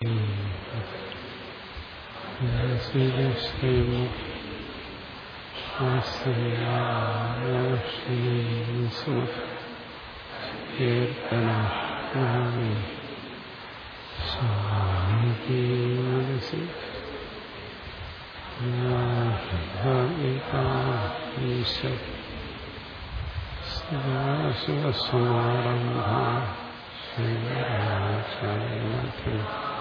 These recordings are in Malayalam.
ശിവസമാരംഭ ശിവരാചാര്യ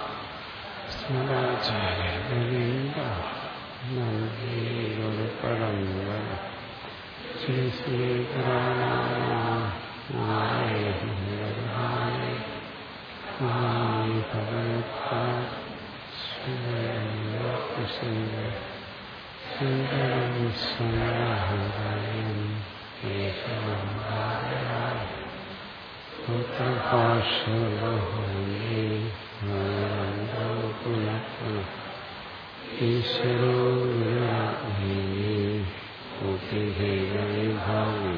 പരമ്പര ശ്രീ ശ്രീ ഈശ്വരോ ഭാവി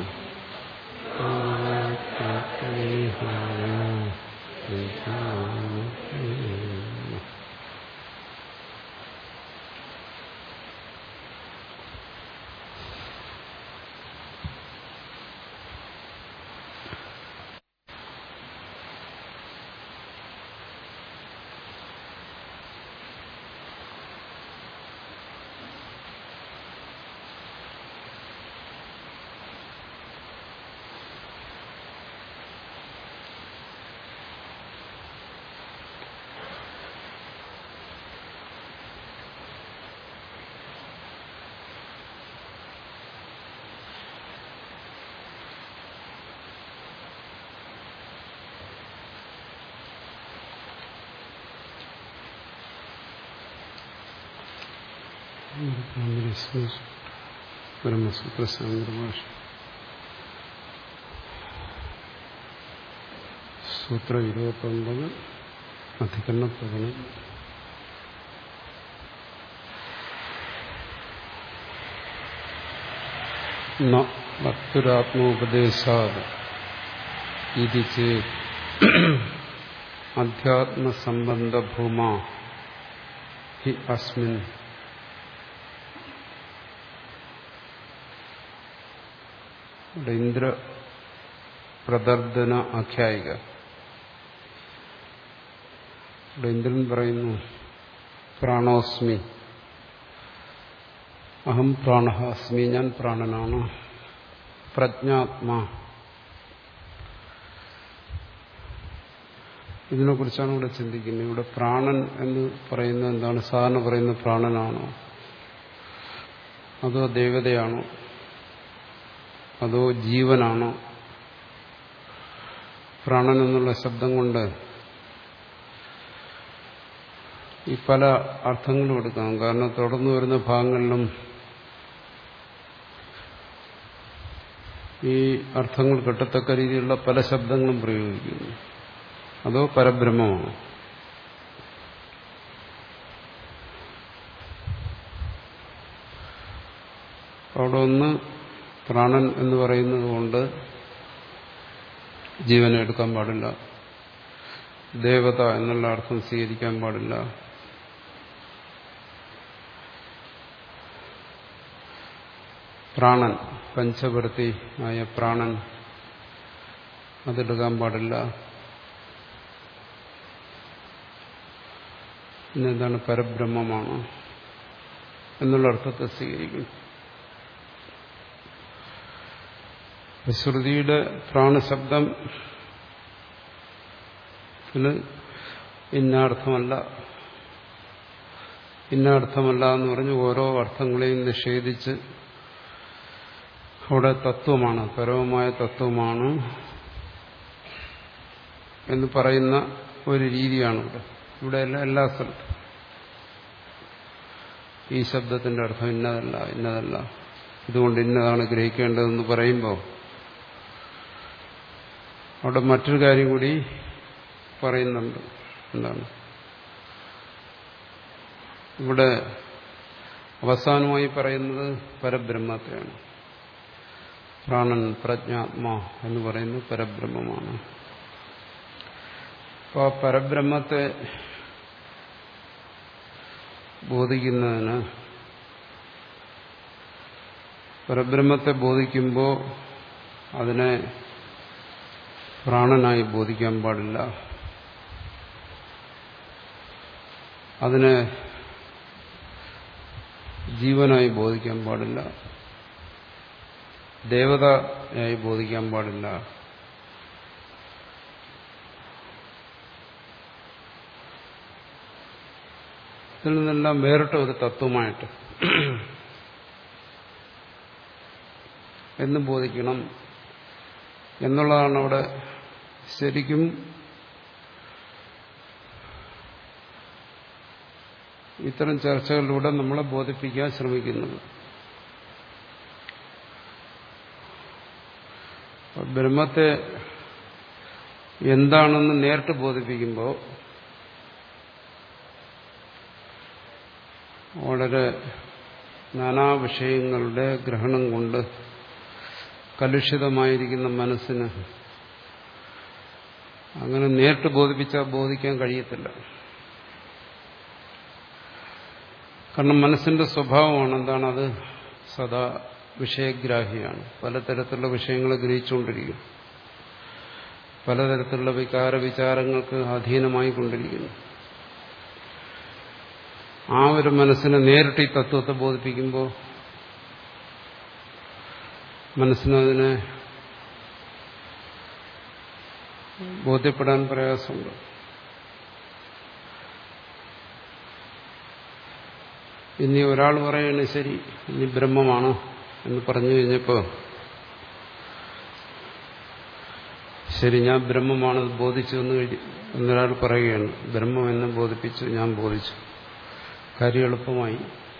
ബ്രഹ്മസൂത്ര സംഗ്രഭാഷ സൂത്ര ഇരുപത്തൊമ്പത് അധികരണ പ്രകടനം ഭക്തുരാത്മോപദേശാത് ഇത് ചേത് അധ്യാത്മസംബന്ധഭൂമ ഹി അസ്മിൻ ഇവിടെ ഇന്ദ്ര പ്രദർദന ആഖ്യായിക ഇവിടെ ഇന്ദ്രൻ പറയുന്നു പ്രാണോസ്മി അഹം പ്രാണ അസ്മി ഞാൻ പ്രാണനാണ് പ്രജ്ഞാത്മാ ഇതിനെക്കുറിച്ചാണ് ഇവിടെ ചിന്തിക്കുന്നത് ഇവിടെ പ്രാണൻ എന്ന് പറയുന്നത് എന്താണ് സാധാരണ പറയുന്ന പ്രാണനാണോ അതോ ദേവതയാണോ അതോ ജീവനാണോ പ്രാണൻ എന്നുള്ള ശബ്ദം കൊണ്ട് ഈ പല അർത്ഥങ്ങളും എടുക്കാം കാരണം തുടർന്നു വരുന്ന ഭാഗങ്ങളിലും ഈ അർത്ഥങ്ങൾ കിട്ടത്തക്ക രീതിയിലുള്ള പല ശബ്ദങ്ങളും പ്രയോഗിക്കുന്നു അതോ പരബ്രഹ്മമാണോ അവിടെ ഒന്ന് പ്രാണൻ എന്ന് പറയുന്നത് കൊണ്ട് ജീവനെ എടുക്കാൻ പാടില്ല ദേവത എന്നുള്ള അർത്ഥം സ്വീകരിക്കാൻ പാടില്ല പ്രാണൻ പഞ്ചവൃത്തി ആയ പ്രാണൻ അതെടുക്കാൻ പാടില്ല പിന്നെന്താണ് പരബ്രഹ്മമാണ് എന്നുള്ള അർത്ഥത്തെ സ്വീകരിക്കുന്നു ശ്രുതിയുടെ പ്രാണശബ്ദം ഇന്നാർത്ഥമല്ല ഇന്നാർത്ഥമല്ല എന്ന് പറഞ്ഞ് ഓരോ അർത്ഥങ്ങളെയും നിഷേധിച്ച് അവിടെ തത്വമാണ് പരമമായ തത്വമാണ് എന്ന് പറയുന്ന ഒരു രീതിയാണ് ഇവിടെ ഇവിടെ എല്ലാ എല്ലാ സ്ഥലത്തും ഈ ശബ്ദത്തിന്റെ അർത്ഥം ഇന്നതല്ല ഇന്നതല്ല ഇതുകൊണ്ട് ഇന്നതാണ് ഗ്രഹിക്കേണ്ടതെന്ന് പറയുമ്പോൾ അവിടെ മറ്റൊരു കാര്യം കൂടി പറയുന്നുണ്ട് എന്താണ് ഇവിടെ അവസാനമായി പറയുന്നത് പരബ്രഹ്മത്തെയാണ് പ്രാണൻ പ്രജ്ഞാത്മാ എന്ന് പറയുന്നത് പരബ്രഹ്മമാണ് അപ്പോൾ ആ പരബ്രഹ്മത്തെ ബോധിക്കുന്നതിന് പരബ്രഹ്മത്തെ ബോധിക്കുമ്പോൾ അതിനെ പ്രാണനായി ബോധിക്കാൻ പാടില്ല അതിനെ ജീവനായി ബോധിക്കാൻ പാടില്ല ദേവതയായി ബോധിക്കാൻ പാടില്ല ഇതിൽ നിന്നെല്ലാം വേറിട്ട ഒരു തത്വമായിട്ട് എന്ന് ബോധിക്കണം എന്നുള്ളതാണ് അവിടെ ശരിക്കും ഇത്തരം ചർച്ചകളിലൂടെ നമ്മളെ ബോധിപ്പിക്കാൻ ശ്രമിക്കുന്നത് ബ്രഹ്മത്തെ എന്താണെന്ന് നേരിട്ട് ബോധിപ്പിക്കുമ്പോൾ വളരെ നാനാ വിഷയങ്ങളുടെ ഗ്രഹണം കൊണ്ട് കലുഷിതമായിരിക്കുന്ന മനസ്സിന് അങ്ങനെ നേരിട്ട് ബോധിപ്പിച്ചാൽ ബോധിക്കാൻ കഴിയത്തില്ല കാരണം മനസ്സിന്റെ സ്വഭാവമാണ് എന്താണ് അത് സദാ വിഷയഗ്രാഹിയാണ് പലതരത്തിലുള്ള വിഷയങ്ങളെ ഗ്രഹിച്ചുകൊണ്ടിരിക്കും പലതരത്തിലുള്ള വികാര വിചാരങ്ങൾക്ക് അധീനമായി കൊണ്ടിരിക്കുന്നു ആ ഒരു മനസ്സിനെ നേരിട്ട് ഈ തത്വത്തെ ബോധിപ്പിക്കുമ്പോൾ മനസ്സിനതിനെ ബോധ്യപ്പെടാൻ പ്രയാസമുണ്ട് ഇനി ഒരാൾ പറയാണ് ശരി ഇനി ബ്രഹ്മമാണ് എന്ന് പറഞ്ഞു കഴിഞ്ഞപ്പോൾ ശരി ഞാൻ ബ്രഹ്മമാണ് ബോധിച്ചു എന്ന് കഴിഞ്ഞ് എന്നൊരാൾ പറയുകയാണ് ബ്രഹ്മം എന്നെ ബോധിപ്പിച്ചു ഞാൻ ബോധിച്ചു കാര്യം എളുപ്പമായി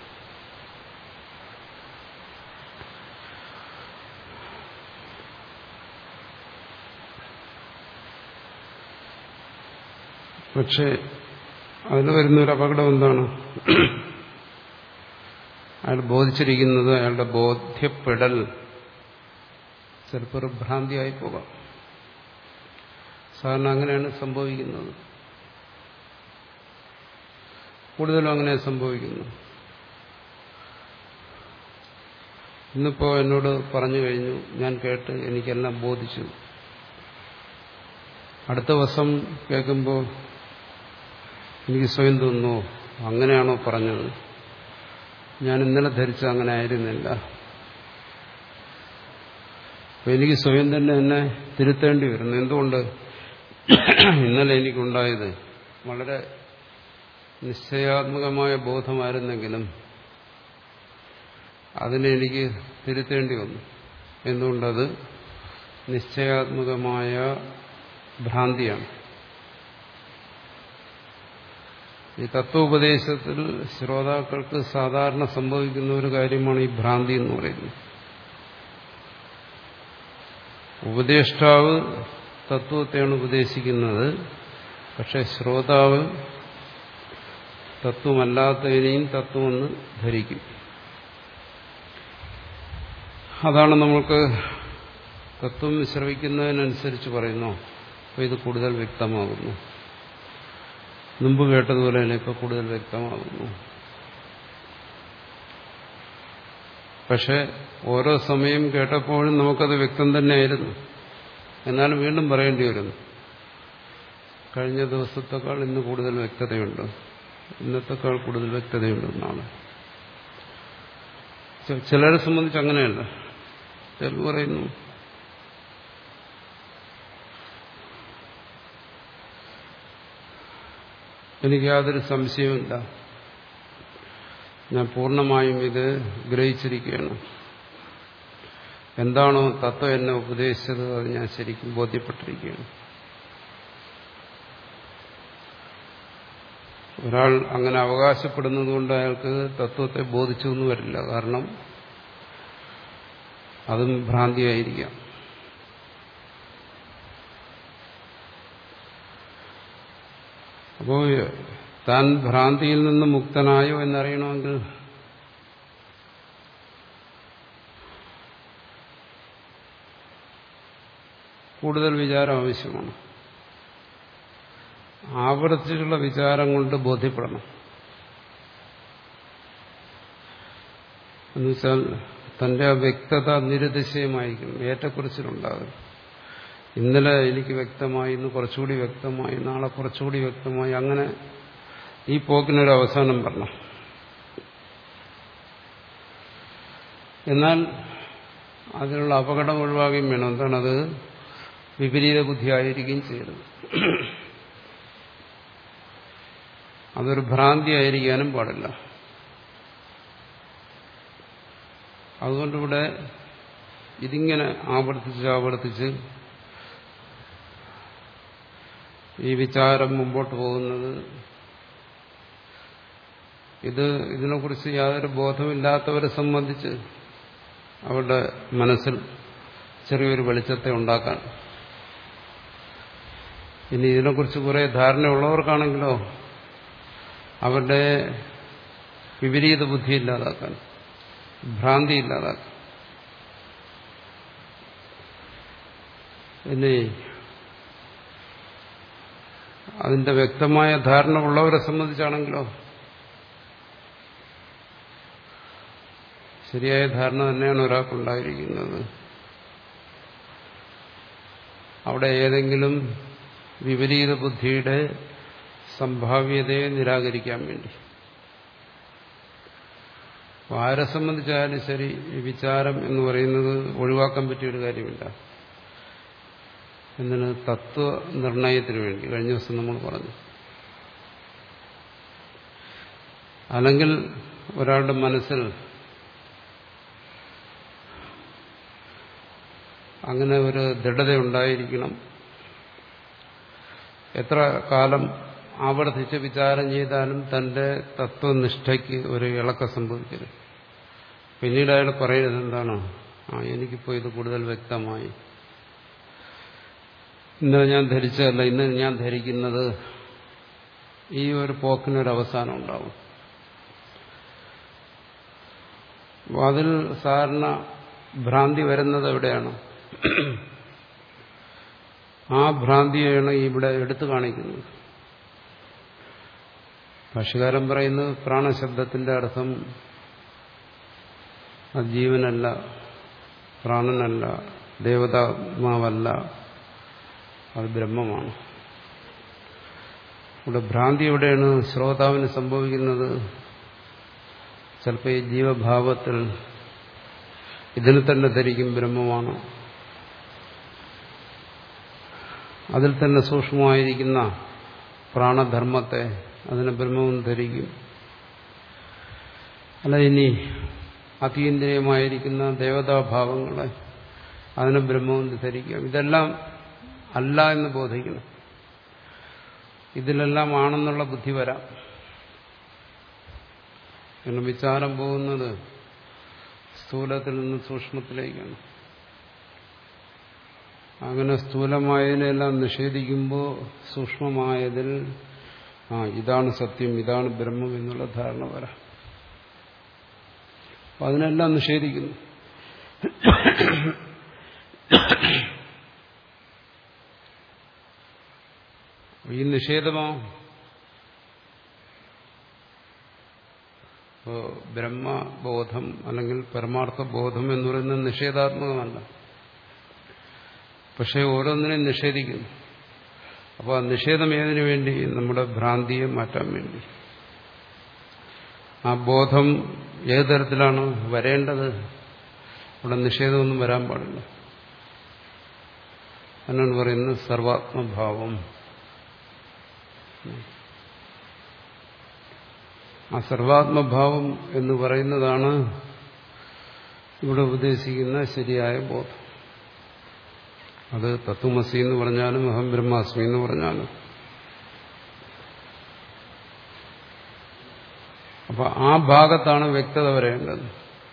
പക്ഷെ അതിന് വരുന്നൊരു അപകടം എന്താണ് അയാൾ ബോധിച്ചിരിക്കുന്നത് അയാളുടെ ബോധ്യപ്പെടൽ ചിലപ്പോൾ ഒരു ഭ്രാന്തിയായി പോകാം സാധാരണ അങ്ങനെയാണ് സംഭവിക്കുന്നത് കൂടുതലും അങ്ങനെ സംഭവിക്കുന്നു ഇന്നിപ്പോ എന്നോട് പറഞ്ഞു കഴിഞ്ഞു ഞാൻ കേട്ട് എനിക്കെല്ലാം ബോധിച്ചു അടുത്ത ദിവസം കേൾക്കുമ്പോൾ എനിക്ക് സ്വയം തോന്നുന്നു അങ്ങനെയാണോ പറഞ്ഞത് ഞാൻ ഇന്നലെ ധരിച്ച അങ്ങനെ ആയിരുന്നില്ല അപ്പൊ എനിക്ക് സ്വയം തന്നെ എന്നെ തിരുത്തേണ്ടി വരുന്നു എന്തുകൊണ്ട് ഇന്നലെ എനിക്കുണ്ടായത് വളരെ നിശ്ചയാത്മകമായ ബോധമായിരുന്നെങ്കിലും അതിനെ എനിക്ക് തിരുത്തേണ്ടി വന്നു എന്തുകൊണ്ടത് നിശ്ചയാത്മകമായ ഭ്രാന്തിയാണ് ഈ തത്വോപദേശത്തിൽ ശ്രോതാക്കൾക്ക് സാധാരണ സംഭവിക്കുന്ന ഒരു കാര്യമാണ് ഈ ഭ്രാന്തി എന്ന് പറയുന്നത് ഉപദേഷ്ടാവ് തത്വത്തെയാണ് ഉപദേശിക്കുന്നത് പക്ഷെ ശ്രോതാവ് തത്വമല്ലാത്തതിനെയും തത്വമെന്ന് ധരിക്കും അതാണ് നമ്മൾക്ക് തത്വം ശ്രവിക്കുന്നതിനനുസരിച്ച് പറയുന്നു അപ്പോൾ ഇത് കൂടുതൽ വ്യക്തമാകുന്നു മുമ്പ് കേട്ടതുപോലെ തന്നെ ഇപ്പോൾ കൂടുതൽ വ്യക്തമാകുന്നു പക്ഷെ ഓരോ സമയം കേട്ടപ്പോഴും നമുക്കത് വ്യക്തം തന്നെയായിരുന്നു എന്നാലും വീണ്ടും പറയേണ്ടി വരുന്നു കഴിഞ്ഞ ദിവസത്തെക്കാൾ ഇന്ന് കൂടുതൽ വ്യക്തതയുണ്ട് ഇന്നത്തെക്കാൾ കൂടുതൽ വ്യക്തതയുണ്ടെന്നാണ് ചിലരെ സംബന്ധിച്ച് അങ്ങനെയല്ല ചിലർ പറയുന്നു എനിക്ക് യാതൊരു സംശയവുമില്ല ഞാൻ പൂർണ്ണമായും ഇത് ഗ്രഹിച്ചിരിക്കുകയാണ് എന്താണോ തത്വം എന്നെ ഉപദേശിച്ചത് അത് ഞാൻ ശരിക്കും ബോധ്യപ്പെട്ടിരിക്കുകയാണ് ഒരാൾ അങ്ങനെ അവകാശപ്പെടുന്നത് കൊണ്ട് അയാൾക്ക് തത്വത്തെ ബോധിച്ചു എന്ന് വരില്ല കാരണം അതും ഭ്രാന്തിയായിരിക്കാം അപ്പോ താൻ ഭ്രാന്തിയിൽ നിന്ന് മുക്തനായോ എന്നറിയണമെങ്കിൽ കൂടുതൽ വിചാരം ആവശ്യമാണ് ആവർത്തിച്ചുള്ള വിചാരം കൊണ്ട് ബോധ്യപ്പെടണം എന്നുവെച്ചാൽ തന്റെ ആ വ്യക്തത നിരതിശയമായിരിക്കും ഏറ്റക്കുറിച്ചിലുണ്ടാകും ഇന്നലെ എനിക്ക് വ്യക്തമായി ഇന്ന് കുറച്ചുകൂടി വ്യക്തമായി നാളെ കുറച്ചുകൂടി വ്യക്തമായി അങ്ങനെ ഈ പോക്കിനൊരു അവസാനം പറഞ്ഞു എന്നാൽ അതിനുള്ള അപകടം ഒഴിവാകുകയും വേണം എന്താണത് വിപരീത ബുദ്ധിയായിരിക്കുകയും ചെയ്യരുത് അതൊരു ഭ്രാന്തി ആയിരിക്കാനും പാടില്ല അതുകൊണ്ടിവിടെ ഇതിങ്ങനെ ആവർത്തിച്ച് ആവർത്തിച്ച് ഈ വിചാരം മുമ്പോട്ട് പോകുന്നത് ഇത് ഇതിനെക്കുറിച്ച് യാതൊരു ബോധമില്ലാത്തവരെ സംബന്ധിച്ച് അവരുടെ മനസ്സിൽ ചെറിയൊരു വെളിച്ചത്തെ ഉണ്ടാക്കാൻ ഇനി ഇതിനെക്കുറിച്ച് കുറെ ധാരണയുള്ളവർക്കാണെങ്കിലോ അവരുടെ വിപരീത ബുദ്ധി ഇല്ലാതാക്കാൻ ഭ്രാന്തി ഇല്ലാതാക്കാൻ ഇനി അതിന്റെ വ്യക്തമായ ധാരണ ഉള്ളവരെ സംബന്ധിച്ചാണെങ്കിലോ ശരിയായ ധാരണ തന്നെയാണ് ഒരാൾക്കുണ്ടായിരിക്കുന്നത് അവിടെ ഏതെങ്കിലും വിപരീത ബുദ്ധിയുടെ സംഭാവ്യതയെ നിരാകരിക്കാൻ വേണ്ടി ആരെ സംബന്ധിച്ചായാലും ശരി ഈ വിചാരം എന്ന് പറയുന്നത് ഒഴിവാക്കാൻ പറ്റിയൊരു കാര്യമില്ല എന്തിന് തത്വനിർണയത്തിന് വേണ്ടി കഴിഞ്ഞ ദിവസം നമ്മൾ പറഞ്ഞു അല്ലെങ്കിൽ ഒരാളുടെ മനസ്സിൽ അങ്ങനെ ഒരു ദൃഢതയുണ്ടായിരിക്കണം എത്ര കാലം ആവർത്തിച്ച് വിചാരം ചെയ്താലും തന്റെ തത്വനിഷ്ഠയ്ക്ക് ഒരു ഇളക്കം സംഭവിക്കരുത് പിന്നീട് അയാൾ പറയുന്നത് എന്താണ് ആ എനിക്കിപ്പോൾ ഇത് കൂടുതൽ വ്യക്തമായി ഇന്നലെ ഞാൻ ധരിച്ചതല്ല ഇന്ന് ഞാൻ ധരിക്കുന്നത് ഈ ഒരു പോക്കിനൊരു അവസാനം ഉണ്ടാവും അതിൽ സാധാരണ ഭ്രാന്തി വരുന്നത് എവിടെയാണ് ആ ഭ്രാന്തിയാണ് ഇവിടെ എടുത്തു കാണിക്കുന്നത് ഭാഷകാരൻ പറയുന്നത് പ്രാണശബ്ദത്തിന്റെ അർത്ഥം അത് ജീവനല്ല പ്രാണനല്ല ദേവതാത്മാവല്ല അത് ബ്രഹ്മമാണ് ഇവിടെ ഭ്രാന്തി എവിടെയാണ് ശ്രോതാവിന് സംഭവിക്കുന്നത് ചിലപ്പോൾ ഈ ജീവഭാവത്തിൽ ഇതിന് തന്നെ ധരിക്കും ബ്രഹ്മമാണ് അതിൽ തന്നെ സൂക്ഷ്മമായിരിക്കുന്ന പ്രാണധർമ്മത്തെ അതിനെ ബ്രഹ്മവും ധരിക്കും അല്ല ഇനി അതീന്ദ്രിയമായിരിക്കുന്ന ദേവതാഭാവങ്ങളെ അതിനെ ബ്രഹ്മവും ധരിക്കാം ഇതെല്ലാം അല്ല എന്ന് ബോധിക്കണം ഇതിലെല്ലാം ആണെന്നുള്ള ബുദ്ധി വരാം കാരണം വിചാരം പോകുന്നത് സ്ഥൂലത്തിൽ നിന്ന് സൂക്ഷ്മത്തിലേക്കാണ് അങ്ങനെ സ്ഥൂലമായതിനെല്ലാം നിഷേധിക്കുമ്പോൾ സൂക്ഷ്മമായതിൽ ആ ഇതാണ് സത്യം ഇതാണ് ബ്രഹ്മം എന്നുള്ള ധാരണ വരാം അപ്പൊ അതിനെല്ലാം നിഷേധിക്കുന്നു ഈ നിഷേധമോ ഇപ്പോ ബ്രഹ്മബോധം അല്ലെങ്കിൽ പരമാർത്ഥ ബോധം എന്ന് പറയുന്നത് നിഷേധാത്മകമല്ല പക്ഷെ ഓരോന്നിനെയും നിഷേധിക്കുന്നു അപ്പോൾ ആ നിഷേധം ഏതിനു വേണ്ടി നമ്മുടെ ഭ്രാന്തിയെ മാറ്റാൻ വേണ്ടി ആ ബോധം ഏത് തരത്തിലാണ് വരേണ്ടത് അവിടെ നിഷേധമൊന്നും വരാൻ പാടില്ല എന്നാണ് പറയുന്നത് സർവാത്മഭാവം ആ സർവാത്മഭാവം എന്ന് പറയുന്നതാണ് ഇവിടെ ഉപദേശിക്കുന്ന ശരിയായ ബോധം അത് തത്വമസി എന്ന് പറഞ്ഞാലും അഹം ബ്രഹ്മാസ്മി എന്ന് പറഞ്ഞാലും അപ്പൊ ആ ഭാഗത്താണ് വ്യക്തത വരേണ്ടത്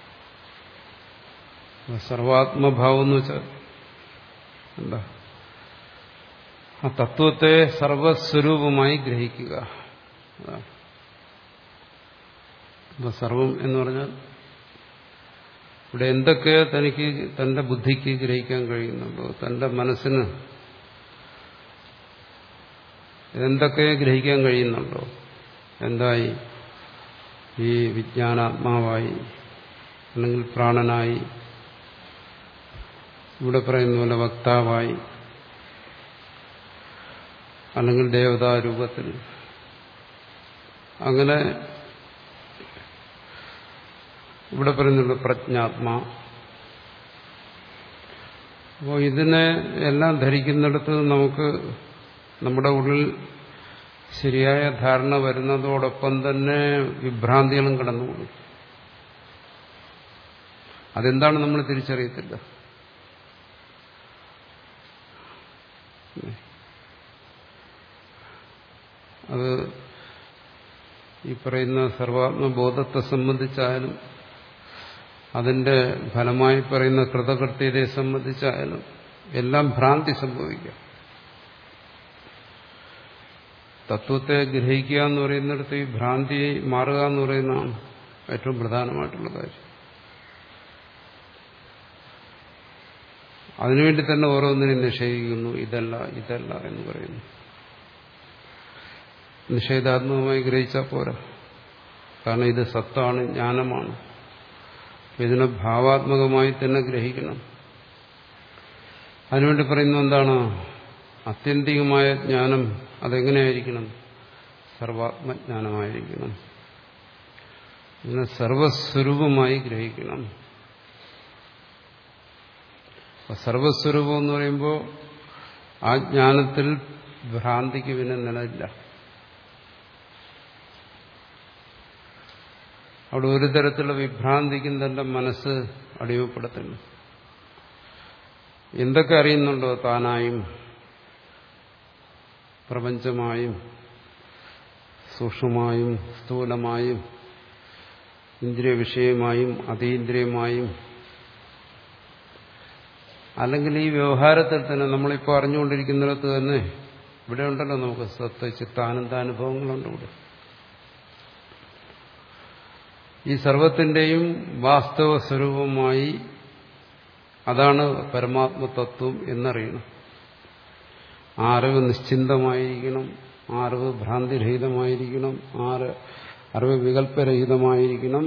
സർവാത്മഭാവം എന്ന് വെച്ചാൽ എന്താ ആ തത്വത്തെ സർവസ്വരൂപമായി ഗ്രഹിക്കുക അതാണ് അപ്പൊ സർവം എന്ന് പറഞ്ഞാൽ ഇവിടെ എന്തൊക്കെ തനിക്ക് തന്റെ ബുദ്ധിക്ക് ഗ്രഹിക്കാൻ കഴിയുന്നുണ്ടോ തന്റെ മനസ്സിന് എന്തൊക്കെ ഗ്രഹിക്കാൻ കഴിയുന്നുണ്ടോ എന്തായി ഈ വിജ്ഞാനാത്മാവായി അല്ലെങ്കിൽ പ്രാണനായി ഇവിടെ പറയുന്ന പോലെ വക്താവായി അല്ലെങ്കിൽ ദേവതാരൂപത്തിൽ അങ്ങനെ ഇവിടെ പറയുന്നുണ്ട് പ്രജ്ഞാത്മാ അപ്പോൾ ഇതിനെ എല്ലാം ധരിക്കുന്നിടത്ത് നമുക്ക് നമ്മുടെ ഉള്ളിൽ ശരിയായ ധാരണ വരുന്നതോടൊപ്പം തന്നെ വിഭ്രാന്തികളും കടന്നുകൂടും അതെന്താണ് നമ്മൾ തിരിച്ചറിയത്തില്ല അത് ഈ പറയുന്ന സർവാത്മബോധത്തെ സംബന്ധിച്ചായാലും അതിന്റെ ഫലമായി പറയുന്ന കൃതകൃത്യതയെ സംബന്ധിച്ചായാലും എല്ലാം ഭ്രാന്തി സംഭവിക്കാം തത്വത്തെ ഗ്രഹിക്കുക എന്ന് പറയുന്നിടത്ത് ഈ ഭ്രാന്തി മാറുക എന്ന് പറയുന്നതാണ് ഏറ്റവും പ്രധാനമായിട്ടുള്ള കാര്യം അതിനുവേണ്ടി തന്നെ ഓരോന്നിനെയും നിഷേധിക്കുന്നു ഇതല്ല ഇതല്ല എന്ന് പറയുന്നു നിഷേധാത്മകമായി ഗ്രഹിച്ചാൽ പോരാ കാരണം ഇത് സത്താണ് ജ്ഞാനമാണ് ഇതിനെ ഭാവാത്മകമായി തന്നെ ഗ്രഹിക്കണം അതിനുവേണ്ടി പറയുന്നു എന്താണ് ആത്യന്തികമായ ജ്ഞാനം അതെങ്ങനെയായിരിക്കണം സർവാത്മജ്ഞാനമായിരിക്കണം ഇതിനെ സർവസ്വരൂപമായി ഗ്രഹിക്കണം സർവസ്വരൂപം എന്ന് പറയുമ്പോൾ ആ ജ്ഞാനത്തിൽ ഭ്രാന്തിക്ക് പിന്നെ നിലയില്ല അവിടെ ഒരു തരത്തിലുള്ള വിഭ്രാന്തിക്കും തന്റെ മനസ്സ് അടിമപ്പെടുത്തുന്നു എന്തൊക്കെ അറിയുന്നുണ്ടോ താനായും പ്രപഞ്ചമായും സൂക്ഷ്മമായും സ്ഥൂലമായും ഇന്ദ്രിയ വിഷയമായും അതീന്ദ്രിയമായും അല്ലെങ്കിൽ ഈ വ്യവഹാരത്തിൽ തന്നെ നമ്മളിപ്പോൾ അറിഞ്ഞുകൊണ്ടിരിക്കുന്നിടത്ത് തന്നെ ഇവിടെ ഉണ്ടല്ലോ നമുക്ക് സത്വ ചിത്താനന്ദാനുഭവങ്ങളുണ്ട് ഇവിടെ ഈ സർവത്തിന്റെയും വാസ്തവ സ്വരൂപമായി അതാണ് പരമാത്മതത്വം എന്നറിയണം ആ അറിവ് നിശ്ചിന്തമായിരിക്കണം ആ അറിവ് ഭ്രാന്തിരഹിതമായിരിക്കണം ആ അറിവ് വികല്പരഹിതമായിരിക്കണം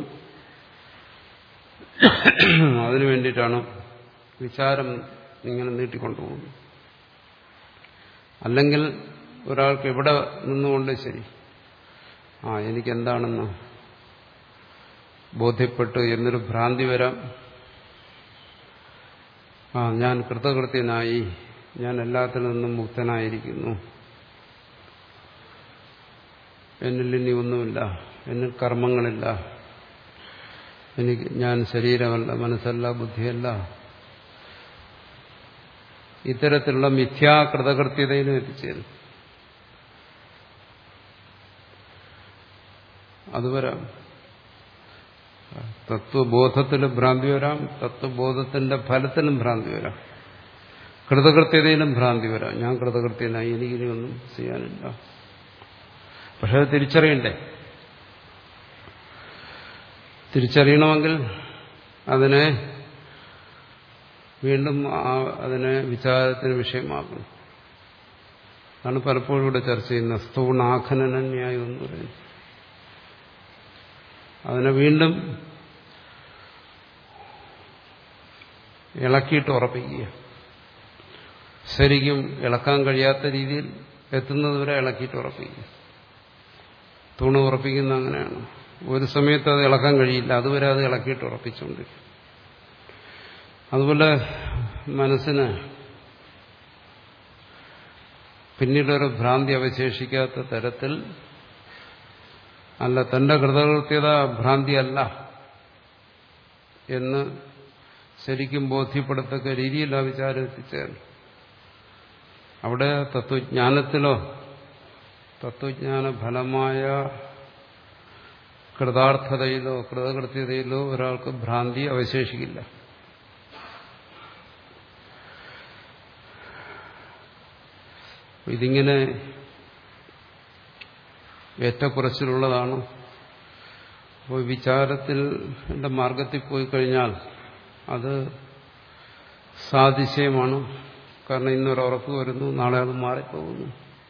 അതിനു വേണ്ടിയിട്ടാണ് വിചാരം ഇങ്ങനെ നീട്ടിക്കൊണ്ടുപോകുന്നത് അല്ലെങ്കിൽ ഒരാൾക്ക് എവിടെ നിന്നുകൊണ്ട് ശരി ആ എനിക്കെന്താണെന്ന് ബോധ്യപ്പെട്ട് എന്നൊരു ഭ്രാന്തി വരാം ആ ഞാൻ കൃതകൃത്യനായി ഞാൻ എല്ലാത്തിൽ നിന്നും മുക്തനായിരിക്കുന്നു എന്നിൽ ഇനി ഒന്നുമില്ല എന്നിൽ കർമ്മങ്ങളില്ല എനിക്ക് ഞാൻ ശരീരമല്ല മനസ്സല്ല ബുദ്ധിയല്ല ഇത്തരത്തിലുള്ള മിഥ്യാകൃതകൃത്യതയിലും എത്തിച്ചേരും അത് വരാം തത്വബോധത്തിലും ഭ്രാന്തി വരാം തത്വബോധത്തിന്റെ ഫലത്തിലും ഭ്രാന്തി വരാം കൃതകൃത്യതയിലും ഭ്രാന്തി വരാം ഞാൻ കൃതകൃത്യനായി എനിക്കിനി ഒന്നും ചെയ്യാനില്ല പക്ഷെ അത് തിരിച്ചറിയണ്ടേ തിരിച്ചറിയണമെങ്കിൽ അതിനെ വീണ്ടും അതിനെ വിചാരത്തിന് വിഷയമാക്കണം അതാണ് പലപ്പോഴും ഇവിടെ ചർച്ച ചെയ്യുന്ന സ്ഥൂണാഖനന ന്യായം എന്ന് പറയുന്നത് അതിനെ വീണ്ടും ഇളക്കിയിട്ട് ഉറപ്പിക്കുക ശരിക്കും ഇളക്കാൻ കഴിയാത്ത രീതിയിൽ എത്തുന്നതുവരെ ഇളക്കിയിട്ട് ഉറപ്പിക്കുക തൂണ് ഉറപ്പിക്കുന്ന അങ്ങനെയാണ് ഒരു സമയത്ത് അത് ഇളക്കാൻ കഴിയില്ല അതുവരെ അത് ഇളക്കിയിട്ട് ഉറപ്പിച്ചുകൊണ്ടിരിക്കും അതുപോലെ മനസ്സിന് പിന്നീടൊരു ഭ്രാന്തി അവശേഷിക്കാത്ത തരത്തിൽ അല്ല തന്റെ കൃതകൃത്യത ഭ്രാന്തിയല്ല എന്ന് ശരിക്കും ബോധ്യപ്പെടത്തക്ക രീതിയിൽ ആ വിചാരം എത്തിച്ചേർന്നു അവിടെ തത്വജ്ഞാനത്തിലോ തത്വജ്ഞാന ഫലമായ കൃതാർത്ഥതയിലോ കൃതകൃത്യതയിലോ ഒരാൾക്ക് ഭ്രാന്തി അവശേഷിക്കില്ല ഇതിങ്ങനെ ഏറ്റക്കുറച്ചിലുള്ളതാണ് അപ്പോൾ വിചാരത്തിൽ മാർഗത്തിൽ പോയി കഴിഞ്ഞാൽ അത് സാതിശയമാണ് കാരണം ഇന്നൊരു ഉറപ്പ് വരുന്നു നാളെ അത് മാറിപ്പോകുന്നു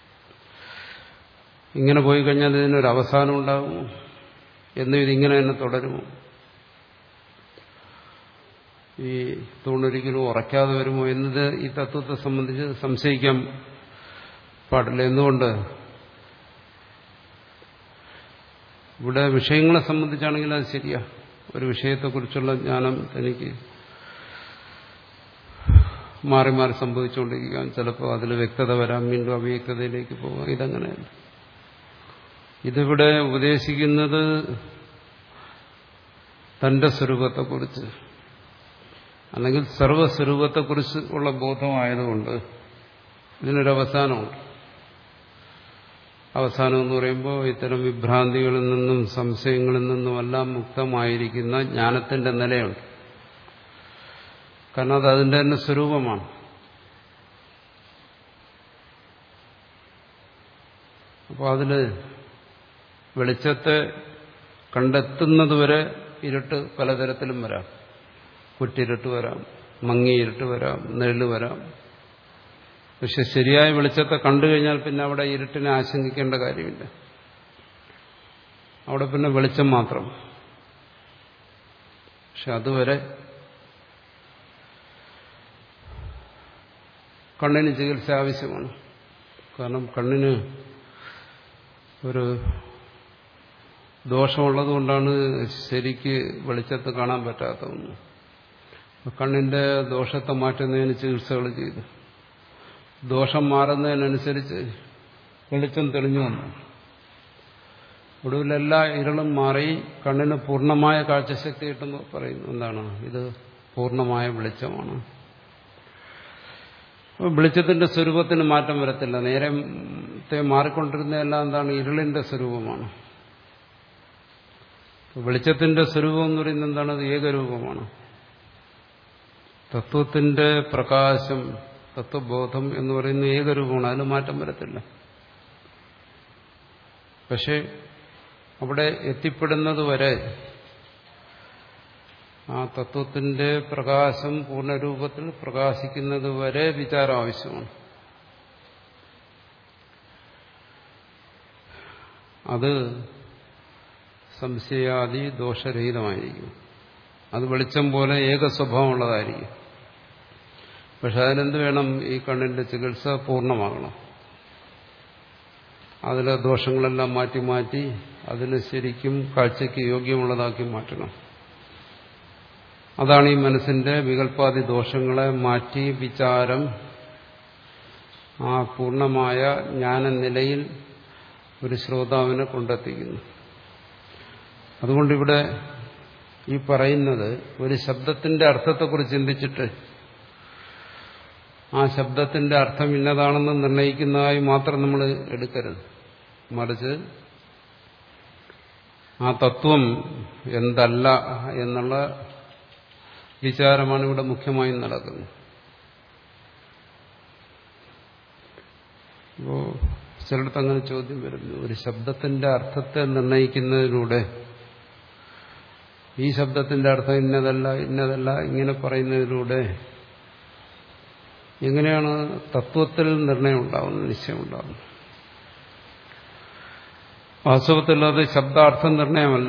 ഇങ്ങനെ പോയി കഴിഞ്ഞാൽ ഇതിനൊരു അവസാനം ഉണ്ടാകുമോ എന്നും ഇതിങ്ങനെ തന്നെ തുടരുമോ ഈ തൂണൊരിക്കലും ഉറയ്ക്കാതെ വരുമോ എന്നത് ഈ തത്വത്തെ സംബന്ധിച്ച് സംശയിക്കാൻ പാടില്ല എന്തുകൊണ്ട് ഇവിടെ വിഷയങ്ങളെ സംബന്ധിച്ചാണെങ്കിൽ അത് ശരിയാ ഒരു വിഷയത്തെക്കുറിച്ചുള്ള ജ്ഞാനം എനിക്ക് മാറി മാറി സംഭവിച്ചുകൊണ്ടിരിക്കാം ചിലപ്പോൾ അതിൽ വ്യക്തത വരാം വീണ്ടും അവ്യക്തതയിലേക്ക് പോകാം ഇതങ്ങനെയല്ല ഇതിവിടെ ഉപദേശിക്കുന്നത് തന്റെ സ്വരൂപത്തെക്കുറിച്ച് അല്ലെങ്കിൽ സർവസ്വരൂപത്തെക്കുറിച്ച് ഉള്ള ബോധമായതുകൊണ്ട് ഇതിനൊരവസാനമുണ്ട് അവസാനം എന്ന് പറയുമ്പോൾ ഇത്തരം വിഭ്രാന്തികളിൽ നിന്നും സംശയങ്ങളിൽ നിന്നുമെല്ലാം മുക്തമായിരിക്കുന്ന ജ്ഞാനത്തിന്റെ നിലയുണ്ട് കാരണം അത് അതിന്റെ തന്നെ സ്വരൂപമാണ് അപ്പോൾ അതില് വെളിച്ചത്തെ കണ്ടെത്തുന്നതുവരെ ഇരുട്ട് പലതരത്തിലും വരാം കുറ്റിരുട്ട് വരാം മങ്ങിയിരുട്ട് വരാം നെല്ല് വരാം പക്ഷെ ശരിയായ വെളിച്ചത്തെ കണ്ടു കഴിഞ്ഞാൽ പിന്നെ അവിടെ ഇരുട്ടിനെ ആശങ്കിക്കേണ്ട കാര്യമില്ല അവിടെ പിന്നെ വെളിച്ചം മാത്രം പക്ഷെ അതുവരെ കണ്ണിന് ചികിത്സ ആവശ്യമാണ് കാരണം കണ്ണിന് ഒരു ദോഷമുള്ളത് കൊണ്ടാണ് ശരിക്ക് വെളിച്ചത്ത് കാണാൻ പറ്റാത്തതെന്ന് കണ്ണിന്റെ ദോഷത്തെ മാറ്റുന്നതിന് ചികിത്സകൾ ചെയ്തു ദോഷം മാറുന്നതിനനുസരിച്ച് വെളിച്ചം തെളിഞ്ഞു വന്നു ഒടുവിൽ എല്ലാ ഇരുളും മാറി കണ്ണിന് പൂർണ്ണമായ കാഴ്ചശക്തി കിട്ടുമ്പോൾ പറയുന്നു എന്താണ് ഇത് പൂർണ്ണമായ വെളിച്ചമാണ് വെളിച്ചത്തിന്റെ സ്വരൂപത്തിന് മാറ്റം വരത്തില്ല നേരത്തെ മാറിക്കൊണ്ടിരുന്നതെല്ലാം എന്താണ് ഇരുളിന്റെ സ്വരൂപമാണ് വെളിച്ചത്തിന്റെ സ്വരൂപം എന്ന് പറയുന്നത് എന്താണ് അത് ഏകരൂപമാണ് തത്വത്തിന്റെ പ്രകാശം തത്വബോധം എന്ന് പറയുന്ന ഏകരൂപമാണ് അതിന് മാറ്റം വരത്തില്ല പക്ഷെ അവിടെ എത്തിപ്പെടുന്നത് വരെ ആ തത്വത്തിന്റെ പ്രകാശം പൂർണ്ണരൂപത്തിൽ പ്രകാശിക്കുന്നത് വരെ വിചാരം ആവശ്യമാണ് അത് സംശയാദി ദോഷരഹിതമായിരിക്കും അത് വെളിച്ചം പോലെ ഏക സ്വഭാവമുള്ളതായിരിക്കും പക്ഷെ അതിനെന്ത് വേണം ഈ കണ്ണിന്റെ ചികിത്സ പൂർണ്ണമാകണം അതിലെ ദോഷങ്ങളെല്ലാം മാറ്റി മാറ്റി അതിന് ശരിക്കും കാഴ്ചയ്ക്ക് യോഗ്യമുള്ളതാക്കി മാറ്റണം അതാണ് ഈ മനസ്സിന്റെ വികല്പാദി ദോഷങ്ങളെ മാറ്റി വിചാരം ആ പൂർണ്ണമായ ജ്ഞാനനിലയിൽ ഒരു ശ്രോതാവിനെ കൊണ്ടെത്തിക്കുന്നു അതുകൊണ്ടിവിടെ ഈ പറയുന്നത് ഒരു ശബ്ദത്തിന്റെ അർത്ഥത്തെക്കുറിച്ച് ചിന്തിച്ചിട്ട് ആ ശബ്ദത്തിന്റെ അർത്ഥം ഇന്നതാണെന്ന് നിർണയിക്കുന്നതായി മാത്രം നമ്മൾ എടുക്കരുത് മറിച്ച് ആ തത്വം എന്തല്ല എന്നുള്ള വിചാരമാണ് ഇവിടെ മുഖ്യമായും നടക്കുന്നത് അപ്പോ ചിലടത്ത് അങ്ങനെ ചോദ്യം വരുന്നു ഒരു ശബ്ദത്തിന്റെ അർത്ഥത്തെ നിർണയിക്കുന്നതിലൂടെ ഈ ശബ്ദത്തിന്റെ അർത്ഥം ഇന്നതല്ല ഇന്നതല്ല ഇങ്ങനെ പറയുന്നതിലൂടെ എങ്ങനെയാണ് തത്വത്തിൽ നിർണയം ഉണ്ടാവുന്നത് നിശ്ചയം ഉണ്ടാവുന്നത് വാസ്തവത്തിൽ അത് ശബ്ദാർത്ഥ നിർണയമല്ല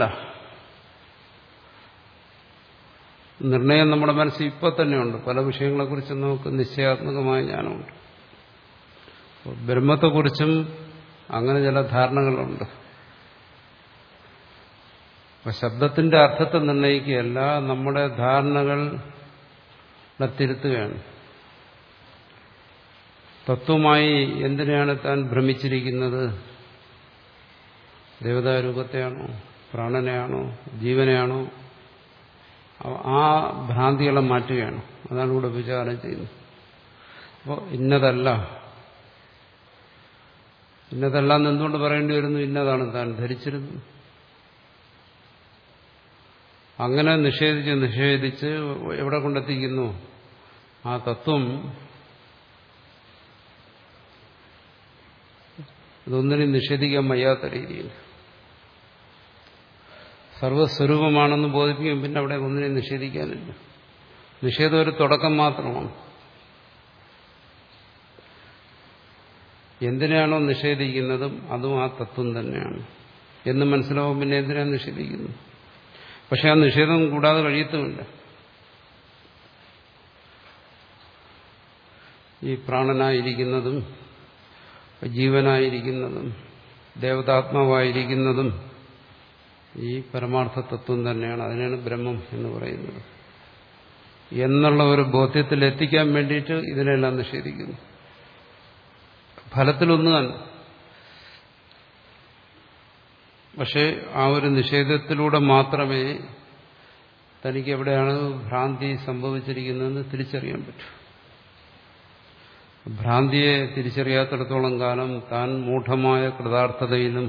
നിർണയം നമ്മുടെ മനസ്സിൽ ഇപ്പൊ തന്നെയുണ്ട് പല വിഷയങ്ങളെക്കുറിച്ച് നമുക്ക് നിശ്ചയാത്മകമായ ജ്ഞാനമുണ്ട് ബ്രഹ്മത്തെക്കുറിച്ചും അങ്ങനെ ചില ധാരണകളുണ്ട് അപ്പൊ ശബ്ദത്തിന്റെ അർത്ഥത്തെ നിർണയിക്കുകയല്ല നമ്മുടെ ധാരണകളെ തിരുത്തുകയാണ് തത്വമായി എന്തിനാണ് താൻ ഭ്രമിച്ചിരിക്കുന്നത് ദേവതാരൂപത്തെയാണോ പ്രാണനെയാണോ ജീവനെയാണോ ആ ഭ്രാന്തികളെ മാറ്റുകയാണ് അതാണ് ഇവിടെ വിചാരം ചെയ്യുന്നത് അപ്പോൾ ഇന്നതല്ല ഇന്നതല്ല എന്ന് എന്തുകൊണ്ട് പറയേണ്ടി വരുന്നു ഇന്നതാണ് താൻ ധരിച്ചിരുന്നത് അങ്ങനെ നിഷേധിച്ച് നിഷേധിച്ച് എവിടെ കൊണ്ടെത്തിക്കുന്നു ആ തത്വം ഇതൊന്നിനും നിഷേധിക്കാൻ വയ്യാത്ത രീതിയിൽ സർവസ്വരൂപമാണെന്ന് ബോധിപ്പിക്കും പിന്നെ അവിടെ ഒന്നിനെയും നിഷേധിക്കാനില്ല നിഷേധം ഒരു തുടക്കം മാത്രമാണ് എന്തിനാണോ നിഷേധിക്കുന്നതും അതും ആ തത്വം തന്നെയാണ് എന്ന് മനസ്സിലാവും പിന്നെ എന്തിനാണ് നിഷേധിക്കുന്നത് പക്ഷെ ആ നിഷേധം കൂടാതെ കഴിയത്തുമില്ല ഈ പ്രാണനായിരിക്കുന്നതും ജീവനായിരിക്കുന്നതും ദേവതാത്മാവായിരിക്കുന്നതും ഈ പരമാർത്ഥ തത്വം തന്നെയാണ് അതിനാണ് ബ്രഹ്മം എന്ന് പറയുന്നത് എന്നുള്ള ഒരു ബോധ്യത്തിൽ എത്തിക്കാൻ വേണ്ടിയിട്ട് ഇതിനെല്ലാം നിഷേധിക്കുന്നു ഫലത്തിലൊന്നു തന്നെ പക്ഷേ ആ ഒരു നിഷേധത്തിലൂടെ മാത്രമേ തനിക്ക് എവിടെയാണ് ഭ്രാന്തി സംഭവിച്ചിരിക്കുന്നതെന്ന് തിരിച്ചറിയാൻ പറ്റൂ ഭ്രാന്തിയെ തിരിച്ചറിയാത്തിടത്തോളം കാലം താൻ മൂഢമായ കൃതാർത്ഥതയിലും